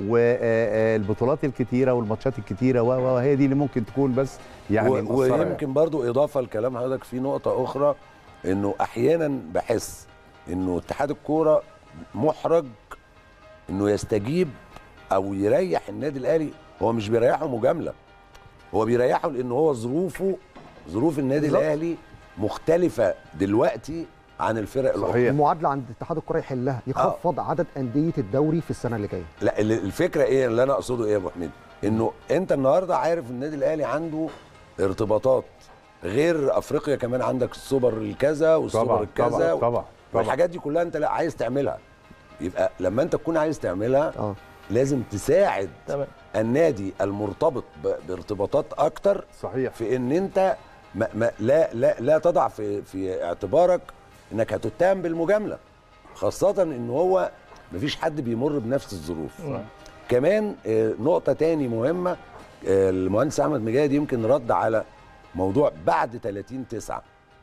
والبطولات الكتيره والماتشات الكتيره و- و- وهي دي اللي ممكن تكون بس يعني و- مقصرة يعني. ويمكن برضو اضافه لكلام حضرتك في نقطه اخرى انه احيانا بحس انه اتحاد الكوره محرج انه يستجيب او يريح النادي الاهلي هو مش بيريحه مجامله هو بيريحه لان هو ظروفه ظروف النادي بالظبط. الاهلي مختلفه دلوقتي عن الفرق الاخرى المعادله عند اتحاد الكره يحلها يخفض عدد انديه الدوري في السنه اللي جايه لا ال- الفكره ايه اللي انا اقصده ايه يا ابو حميد انه انت النهارده عارف النادي الاهلي عنده ارتباطات غير افريقيا كمان عندك السوبر الكذا والسوبر طبعاً، الكذا طبعاً، طبعاً، طبعاً. والحاجات دي كلها انت لا عايز تعملها يبقى لما انت تكون عايز تعملها اه لازم تساعد تمام. النادي المرتبط ب- بارتباطات اكتر صحيح في ان انت ما ما لا لا لا تضع في في اعتبارك انك هتتهم بالمجامله خاصه ان هو مفيش حد بيمر بنفس الظروف مم. كمان آه، نقطه تاني مهمه آه، المهندس احمد مجاهد يمكن رد على موضوع بعد 30 9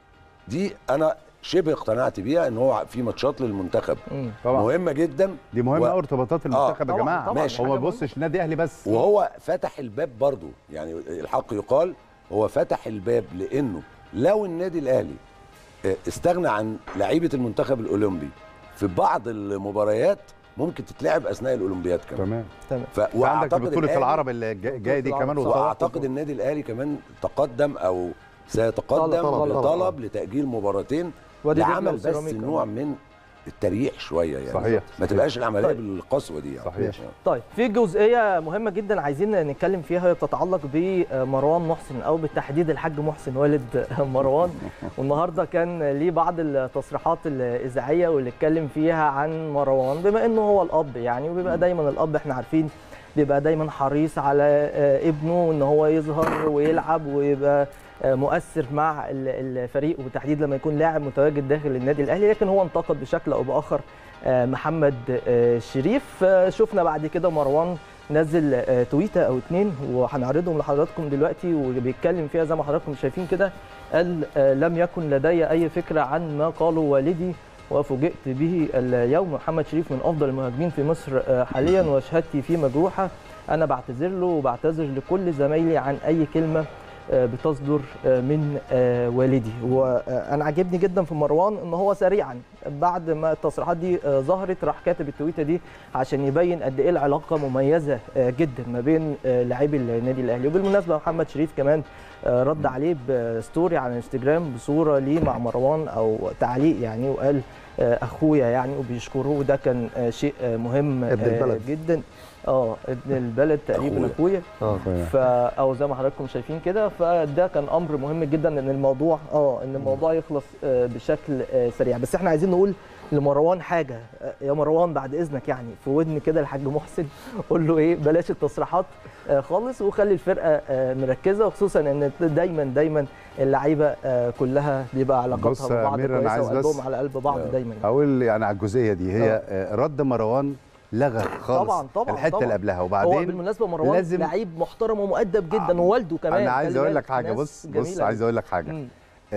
دي انا شبه اقتنعت بيها ان هو في ماتشات للمنتخب طبعا مهمه جدا دي مهمه و- قوي ارتباطات المنتخب يا طبعاً، جماعه طبعاً، هو ما حاجة يبصش نادي اهلي بس وهو فتح الباب برضو يعني الحق يقال هو فتح الباب لانه لو النادي الاهلي آه، استغنى عن لعيبه المنتخب الاولمبي في بعض المباريات ممكن تتلعب اثناء الاولمبياد كمان تمام تمام ف... عندك وأعتقد بطوله الأهلي- العرب اللي جا- جايه دي كمان وضغط. واعتقد النادي الاهلي كمان تقدم او سيتقدم طلب- طلب- بطلب لتاجيل مباراتين وادي دجلة لعمل بس وسيراميكا. نوع من التريح شويه يعني صحيح، ما صحيح. تبقاش العمليه طيب. بالقسوه دي يعني صحيح. طيب في جزئيه مهمه جدا عايزين نتكلم فيها هي بتتعلق بمروان محسن او بالتحديد الحاج محسن والد مروان والنهارده كان ليه بعض التصريحات الاذاعيه واللي اتكلم فيها عن مروان بما انه هو الاب يعني وبيبقى دايما الاب احنا عارفين بيبقى دايما حريص على آه، ابنه ان هو يظهر ويلعب ويبقى آه، مؤثر مع ال- الفريق وبالتحديد لما يكون لاعب متواجد داخل النادي الاهلي لكن هو انتقد بشكل او باخر آه، محمد آه، شريف آه، شفنا بعد كده مروان نزل آه، تويته او اتنين وهنعرضهم لحضراتكم دلوقتي وبيتكلم فيها زي ما حضراتكم شايفين كده قال آه، لم يكن لدي اي فكره عن ما قاله والدي وفوجئت به اليوم محمد شريف من افضل المهاجمين في مصر آه، حاليا وشهادتي فيه مجروحه انا بعتذر له وبعتذر لكل زمايلي عن اي كلمه آه، بتصدر آه، من آه، والدي وانا عجبني جدا في مروان ان هو سريعا بعد ما التصريحات دي آه، ظهرت راح كاتب التويته دي عشان يبين قد ايه العلاقه مميزه آه، جدا ما بين آه، لاعبي النادي الاهلي وبالمناسبه محمد شريف كمان آه، رد عليه بستوري على انستجرام بصوره ليه مع مروان او تعليق يعني وقال آه، اخويا يعني وبيشكره وده كان آه، شيء آه، مهم ابن آه، البلد. جدا اه ابن البلد تقريبا أخويا. اخويا اه ف او زي ما حضراتكم شايفين كده فده كان امر مهم جدا ان الموضوع اه ان الموضوع يخلص آه، بشكل آه، سريع بس احنا عايزين نقول لمروان حاجه آه، يا مروان بعد اذنك يعني في ودن كده الحاج محسن قول له ايه بلاش التصريحات آه، خالص وخلي الفرقه آه، مركزه وخصوصا ان دايما دايما اللعيبه آه، كلها بيبقى بص علاقاتها يا ببعض أمير، أنا كويسه عايز بس- وقلبهم على قلب بعض دايما اقول يعني على الجزئيه دي هي آه، رد مروان لغى خالص طبعا طبعا الحته طبعا. اللي قبلها هو وبعدين بالمناسبه مروان لازم- لعيب محترم ومؤدب جدا ووالده كمان انا عايز خلي اقول بالك، لك حاجه ناس بص جميلة بص عايز اقول لك حاجه مم.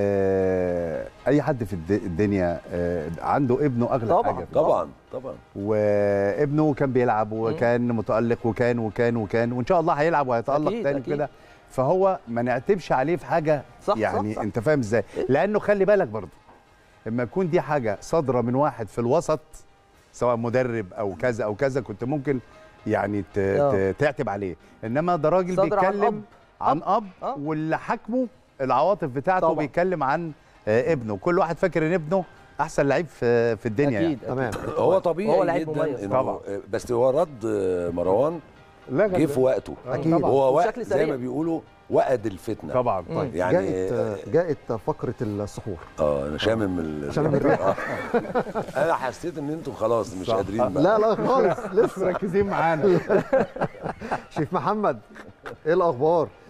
آه اي حد في الد- الدنيا آه عنده ابنه اغلى طبعاً، حاجه طبعا طبعا وابنه كان بيلعب وكان متالق وكان وكان وكان وان شاء الله هيلعب وهيتالق أكيد، تاني أكيد. كده فهو ما نعتبش عليه في حاجه صح، يعني صح، صح. انت فاهم ازاي لانه خلي بالك برضه اما يكون دي حاجه صادره من واحد في الوسط سواء مدرب او كذا او كذا كنت ممكن يعني ت- آه. ت- تعتب عليه انما ده راجل صادر عن بيتكلم عن اب, آه. واللي حاكمه العواطف بتاعته طبعاً. بيتكلم عن آه، ابنه كل واحد فاكر ان ابنه احسن لعيب في في الدنيا أكيد، يعني. أكيد. هو طبيعي هو لعيب جدا مميز. إنه- طبعا. بس هو رد مروان لغى جه في وقته أكيد. طبعا. هو وقت بشكل زي سريع. ما بيقولوا وقد الفتنه طبعا طيب. يعني جاءت جاءت فقره السحور اه انا شامم ال... شامم الريحة. آه. انا حسيت ان انتوا خلاص مش صح. قادرين بقى لا لا خالص مش لسه مركزين معانا شيف محمد ايه الاخبار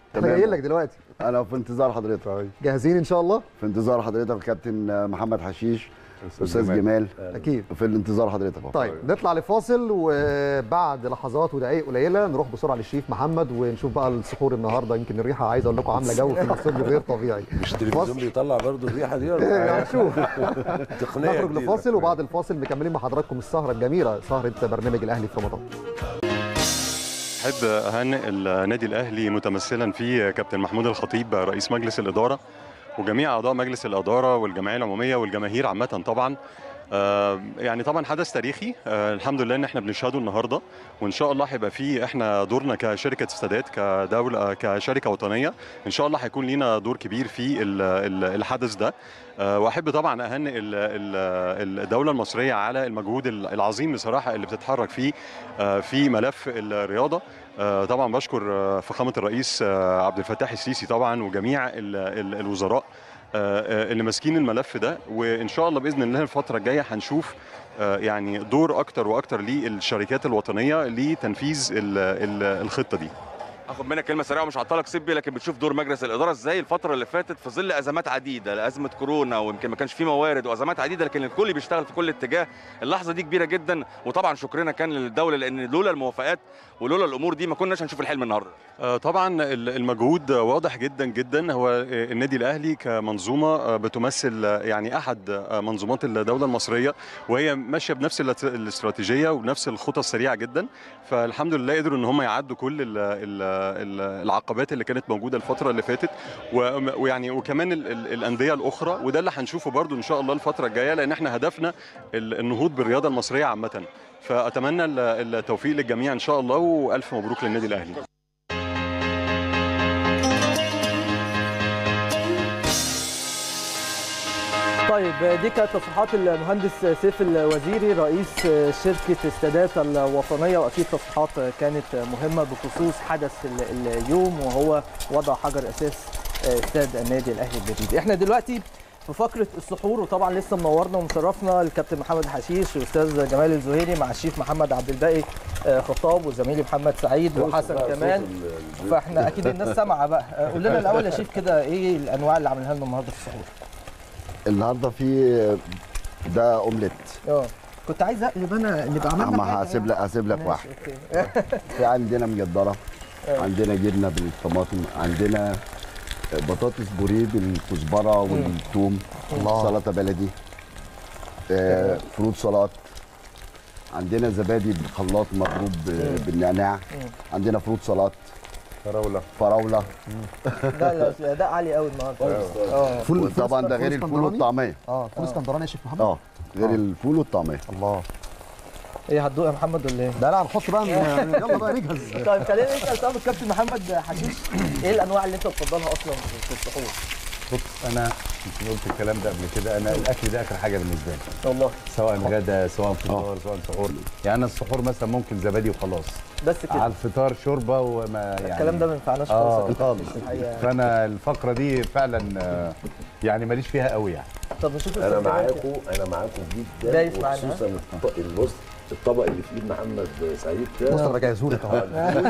احنا جايين لك دلوقتي انا في انتظار حضرتك جاهزين ان شاء الله في انتظار حضرتك الكابتن محمد حشيش استاذ جمال. جمال اكيد في الانتظار حضرتك أهو. طيب نطلع لفاصل وبعد لحظات ودقائق قليله نروح بسرعه للشيف محمد ونشوف بقى السحور النهارده يمكن الريحه عايز اقول لكم عامله جو في الاستوديو غير طبيعي مش التلفزيون بيطلع برضه الريحه دي ولا يعني شوف تقنيه نخرج جديدة. لفاصل وبعد الفاصل مكملين مع حضراتكم السهره الجميله سهره برنامج الاهلي في رمضان احب اهنئ النادي الاهلي متمثلا في كابتن محمود الخطيب رئيس مجلس الاداره وجميع اعضاء مجلس الاداره والجمعيه العموميه والجماهير عامه طبعا آه، يعني طبعا حدث تاريخي آه، الحمد لله ان احنا بنشهده النهارده وان شاء الله هيبقى فيه احنا دورنا كشركه استادات كدوله كشركه وطنيه ان شاء الله هيكون لينا دور كبير في ال- ال- الحدث ده آه، واحب طبعا اهنئ ال- ال- الدوله المصريه على المجهود العظيم بصراحه اللي بتتحرك فيه آه، في ملف الرياضه آه، طبعا بشكر آه، فخامه الرئيس آه، عبد الفتاح السيسي طبعا وجميع ال- ال- الوزراء آه، آه، اللي ماسكين الملف ده وان شاء الله باذن الله الفتره الجايه هنشوف آه، يعني دور اكتر واكتر للشركات الوطنيه لتنفيذ ال- ال- الخطه دي هاخد منك كلمه سريعه ومش هعطلك سيبي لكن بتشوف دور مجلس الاداره ازاي الفتره اللي فاتت في ظل ازمات عديده ازمه كورونا ويمكن ما كانش في موارد وازمات عديده لكن الكل بيشتغل في كل اتجاه اللحظه دي كبيره جدا وطبعا شكرنا كان للدوله لان لولا الموافقات ولولا الامور دي ما كناش هنشوف الحلم النهارده آه، طبعا ال- المجهود واضح جدا جدا هو آه، النادي الاهلي كمنظومه آه، بتمثل آه، يعني احد آه، منظومات الدوله المصريه وهي ماشيه بنفس الاست- الاستراتيجيه وبنفس الخطى السريعه جدا فالحمد لله قدروا ان هم يعدوا كل ال ال ال العقبات اللي كانت موجوده الفتره اللي فاتت و- ويعني وكمان ال ال الانديه الاخرى وده اللي هنشوفه برضو ان شاء الله الفتره الجايه لان احنا هدفنا ال- النهوض بالرياضه المصريه عامه فاتمنى ال- التوفيق للجميع ان شاء الله والف مبروك للنادي الاهلي طيب دي كانت تصريحات المهندس سيف الوزيري رئيس شركة استادات الوطنية وأكيد تصريحات كانت مهمة بخصوص حدث ال- اليوم وهو وضع حجر أساس استاد النادي الأهلي الجديد احنا دلوقتي في فقرة السحور وطبعا لسه منورنا ومشرفنا الكابتن محمد حشيش واستاذ جمال الزهيري مع الشيف محمد عبد الباقي آه، خطاب وزميلي محمد سعيد وحسن بقى صوت كمان ال- ال- فاحنا اكيد الناس سامعه بقى آه، قول لنا الاول يا شيف كده ايه الانواع اللي عملها لنا النهارده في السحور النهارده في ده اومليت اه كنت عايز اقلب انا نبقى عملنا اما حاجة هسيب لك هسيب لك ماشي، واحد أوكي. في عندنا مجدره آه. عندنا جبنه بالطماطم عندنا بطاطس بوريه بالكزبره والثوم الله. سلطه بلدي آه، فروت سلطات عندنا زبادي بالخلاط مضروب ب- بالنعناع عندنا فروت سلطات فراوله فراوله لا لا لا، ده عالي قوي النهارده اه فول طبعا ده غير الفول والطعميه اه فول اسكندراني يا شيف محمد اه غير الفول والطعميه الله ايه هتدوق يا محمد ولا ايه؟ لا لا هنحط بقى يعني يلا بقى نجهز طيب خلينا نسال سؤال الكابتن محمد حشيش ايه الانواع اللي انت بتفضلها اصلا في السحور؟ بص انا يمكن قلت الكلام ده قبل كده انا الاكل ده اخر حاجه بالنسبه لي والله سواء غدا سواء فطار سواء سحور يعني انا السحور مثلا ممكن زبادي وخلاص بس كده على الفطار شوربه وما يعني الكلام ده ما ينفعناش اه خالص خالص الحقيقة. فانا الفقره دي فعلا آه، يعني ماليش فيها قوي يعني طب نشوف انا الأستاذ جمال معاكم كده. انا معاكم جدا دايس معانا، وخصوصا الط- البص الطبق اللي في ايد محمد سعيد ده بص انا بجهزهولك اهو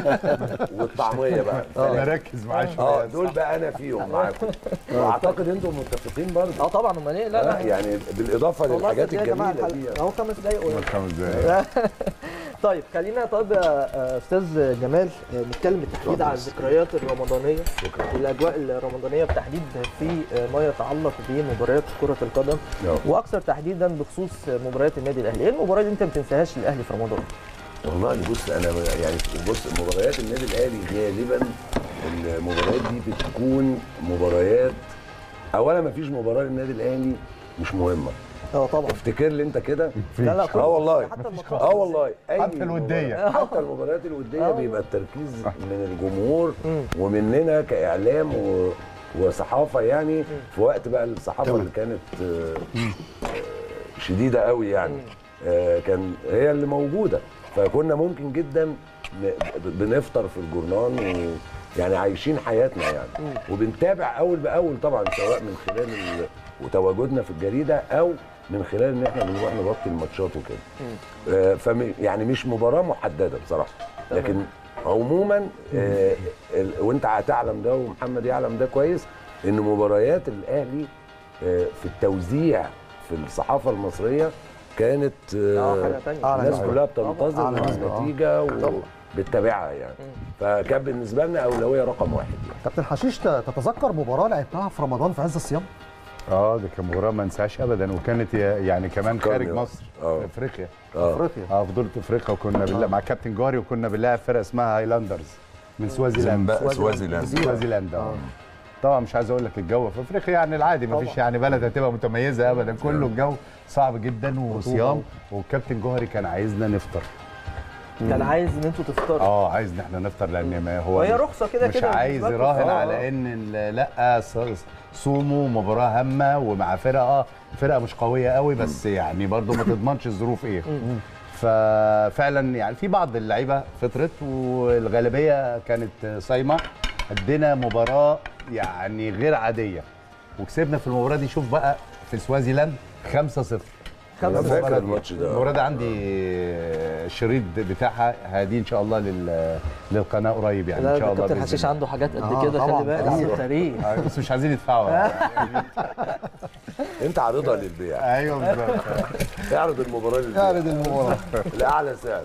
والطعميه بقى انا ركز معاه اه شويه دول بقى انا فيهم معاكم واعتقد انتم متفقين برضه اه طبعا امال ايه لا آه، لا يعني بالاضافه والله للحاجات صدق يا جماعة الجميله دي الحلقة. اهو خمس دقايق ولا- خمس دقايق طيب خلينا طيب يا استاذ جمال آه، نتكلم بالتحديد عن الذكريات الرمضانيه والاجواء الرمضانيه بالتحديد في آه، ما يتعلق بمباريات كره القدم نعم. واكثر تحديدا بخصوص مباريات النادي الاهلي ايه المباراه اللي انت ما بتنساهاش للاهلي في رمضان والله بص انا يعني بص مباريات النادي الاهلي غالبا المباريات دي بتكون مباريات اولا ما فيش مباراه للنادي الاهلي مش مهمه اه طبعا افتكر لي انت كده لا لا اه والله حتى الماتشات اه والله أي حتى الودية. مباراة- حتى المباريات الوديه بيبقى التركيز من الجمهور ومننا كاعلام و... وصحافه يعني في وقت بقى الصحافه اللي كانت آه، شديده قوي يعني آه، كان هي اللي موجوده فكنا ممكن جدا ن- بنفطر في الجورنان و يعني عايشين حياتنا يعني وبنتابع اول باول طبعا سواء من خلال ال- وتواجدنا في الجريده او من خلال ان احنا بنروح نغطي الماتشات وكده آه، فم يعني مش مباراه محدده بصراحه لكن عموما آه ال- وانت هتعلم ده ومحمد يعلم ده كويس ان مباريات الاهلي آه في التوزيع في الصحافه المصريه كانت آه، حاجة تانية. الناس أعلى كلها طبعاً. بتنتظر أعلى نسبة، آه. النتيجه وبتتابعها يعني فكان بالنسبه لنا اولويه رقم واحد يعني. كابتن حشيش ت- تتذكر مباراه لعبناها في رمضان في عز الصيام اه ده كان مباراه ما انساهاش ابدا وكانت يعني كمان فكرني خارج بقى. مصر آه. في افريقيا آه. افريقيا اه في بطوله افريقيا وكنا بنلعب مع كابتن جوهري وكنا بنلعب فرقه اسمها هايلاندرز من سوازيلاند زيمبا- سوازيلاند. سوازيلاند اه طبعا مش عايز اقول لك الجو في افريقيا يعني العادي ما فيش يعني بلد هتبقى متميزه ابدا كله الجو صعب جدا وصيام والكابتن جوهري كان عايزنا نفطر كان عايز ان انتوا تفطروا اه عايز ان احنا نفطر لان ما هو وهي رخصة كده مش كده عايز بالنسبة لكم. يراهن آه، على آه. ان ال- لا ص- صوموا مباراه هامه ومع فرقه فرقه مش قويه قوي بس يعني برضو ما تضمنش الظروف ايه ففعلا يعني في بعض اللعيبه فطرت والغالبيه كانت صايمه ادينا مباراه يعني غير عاديه وكسبنا في المباراه دي شوف بقى في سوازيلاند 5-0 أنا فاكر الماتش ده. المباراه دي عندي الشريط بتاعها هدي ان شاء الله لل... للقناه قريب يعني لا ان شاء ده الله كابتن بإذن حشيش الله. عنده حاجات قد آه، كده طبعاً، خلي بالك طبعاً. في التاريخ آه، بس مش عايزين يدفعوا انت عارضها للبيع ايوه بالظبط اعرض المباراه للبيع اعرض المباراه لاعلى سعر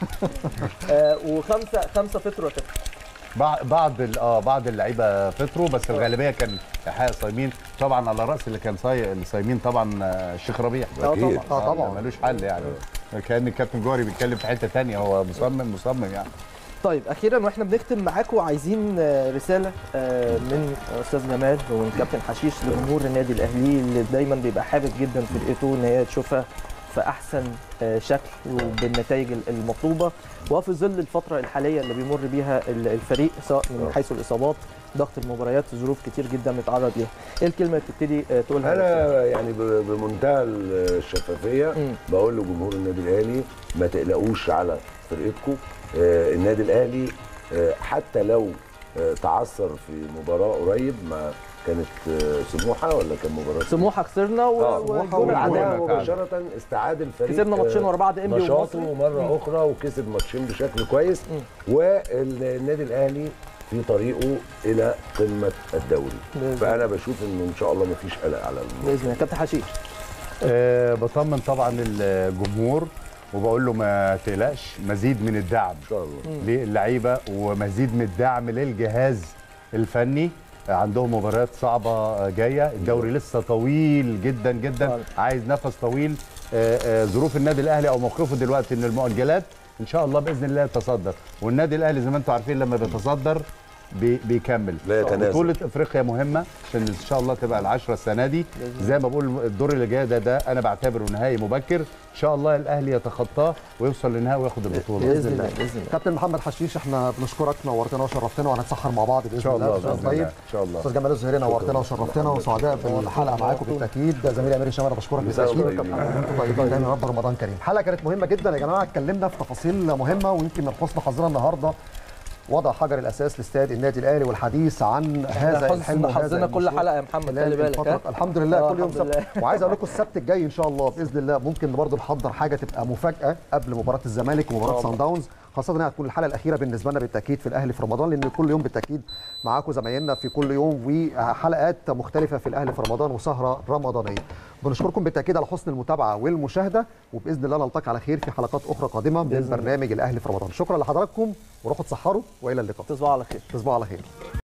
آه وخمسه خمسه فطروا يا كابتن بعض بعض ال- اه بعض اللعيبه فطروا بس الغالبيه كان الحقيقه صايمين طبعا على راس اللي كان صاي اللي صايمين طبعا آه، الشيخ ربيع آه طبعاً. آه طبعاً. ملوش حل يعني كان الكابتن جوهري بيتكلم في حته ثانيه هو مصمم مصمم يعني طيب اخيرا واحنا بنختم معاكم عايزين آه، رساله آه، من استاذ جمال ومن كابتن حشيش لجمهور النادي الاهلي اللي دايما بيبقى حابب جدا فرقته ان هي تشوفها في احسن آه، شكل وبالنتائج المطلوبه وفي ظل الفتره الحاليه اللي بيمر بيها ال- الفريق سواء من حيث الاصابات ضغط المباريات ظروف كتير جدا بنتعرض ليها ايه الكلمه اللي بتبتدي آه، تقولها انا يعني ب- بمنتهى الشفافيه بقول لجمهور النادي الاهلي ما تقلقوش على فرقتكم آه النادي الاهلي آه حتى لو آه تعثر في مباراه قريب ما كانت آه سموحه ولا كان مباراه سموحه خسرنا و- آه، والجون وبعدها العودة. مباشره استعاد الفريق كسبنا ماتشين آه، ورا بعض، إنبي نشاطه ومصري. مره مم. اخرى وكسب ماتشين بشكل كويس والنادي الاهلي في طريقه الى قمه الدوري بإذن فانا بشوف انه ان شاء الله ما فيش قلق على الموضوع باذن الله كابتن حشيش أه بطمن طبعا الجمهور وبقول له ما تقلقش مزيد من الدعم ان شاء الله للعيبه ومزيد من الدعم للجهاز الفني عندهم مباريات صعبه جايه الدوري لسه طويل جدا جدا عايز نفس طويل آه، آه، ظروف النادي الاهلي او موقفه دلوقتي ان المؤجلات ان شاء الله باذن الله يتصدر والنادي الاهلي زي ما انتم عارفين لما بيتصدر بي بيكمل لا يتنازل. بطوله افريقيا مهمه عشان ان شاء الله تبقى العشره السنه دي زي ما بقول الدور اللي جاي ده ده انا بعتبره نهائي مبكر ان شاء الله الاهلي يتخطاه ويوصل للنهائي وياخد البطوله باذن الله باذن الله كابتن محمد حشيش احنا بنشكرك نورتنا وشرفتنا وهنتسحر مع بعض باذن ان شاء الله بإذن باذن الله طيب ان شاء الله استاذ جمال الزهيري نورتنا وشرفتنا وسعداء بالحلقه معاكم بالتاكيد زميلي امير هشام انا بشكرك مساء بالتاكيد الخير. انتم طيبين دايما يا رب رمضان كريم حلقه كانت مهمه جدا يا جماعه اتكلمنا في تفاصيل مهمه ويمكن من حسن حظنا النهارده وضع حجر الاساس لاستاد النادي الاهلي والحديث عن هذا حظ- الحلم وهذا حظنا كل المشروع حلقة يا محمد، خلال خلي بالك، الفترة- ها؟ الحمد لله آه، كل يوم الحمد سبت لله. وعايز اقول لكم السبت الجاي ان شاء الله باذن الله ممكن برضه نحضر حاجه تبقى مفاجاه قبل مباراه الزمالك ومباراه طبعا. سان داونز خاصه انها هتكون الحلقه الاخيره بالنسبه لنا بالتاكيد في الاهلي في رمضان لان كل يوم بالتاكيد معاكم زمايلنا في كل يوم وحلقات مختلفه في الاهلي في رمضان وسهره رمضانيه بنشكركم بالتاكيد على حسن المتابعه والمشاهده وباذن الله نلتقي على خير في حلقات اخرى قادمه من بإذن الله. برنامج الاهلي في رمضان شكرا لحضراتكم وروحوا تسحروا والى اللقاء تصبحوا على خير تصبحوا على خير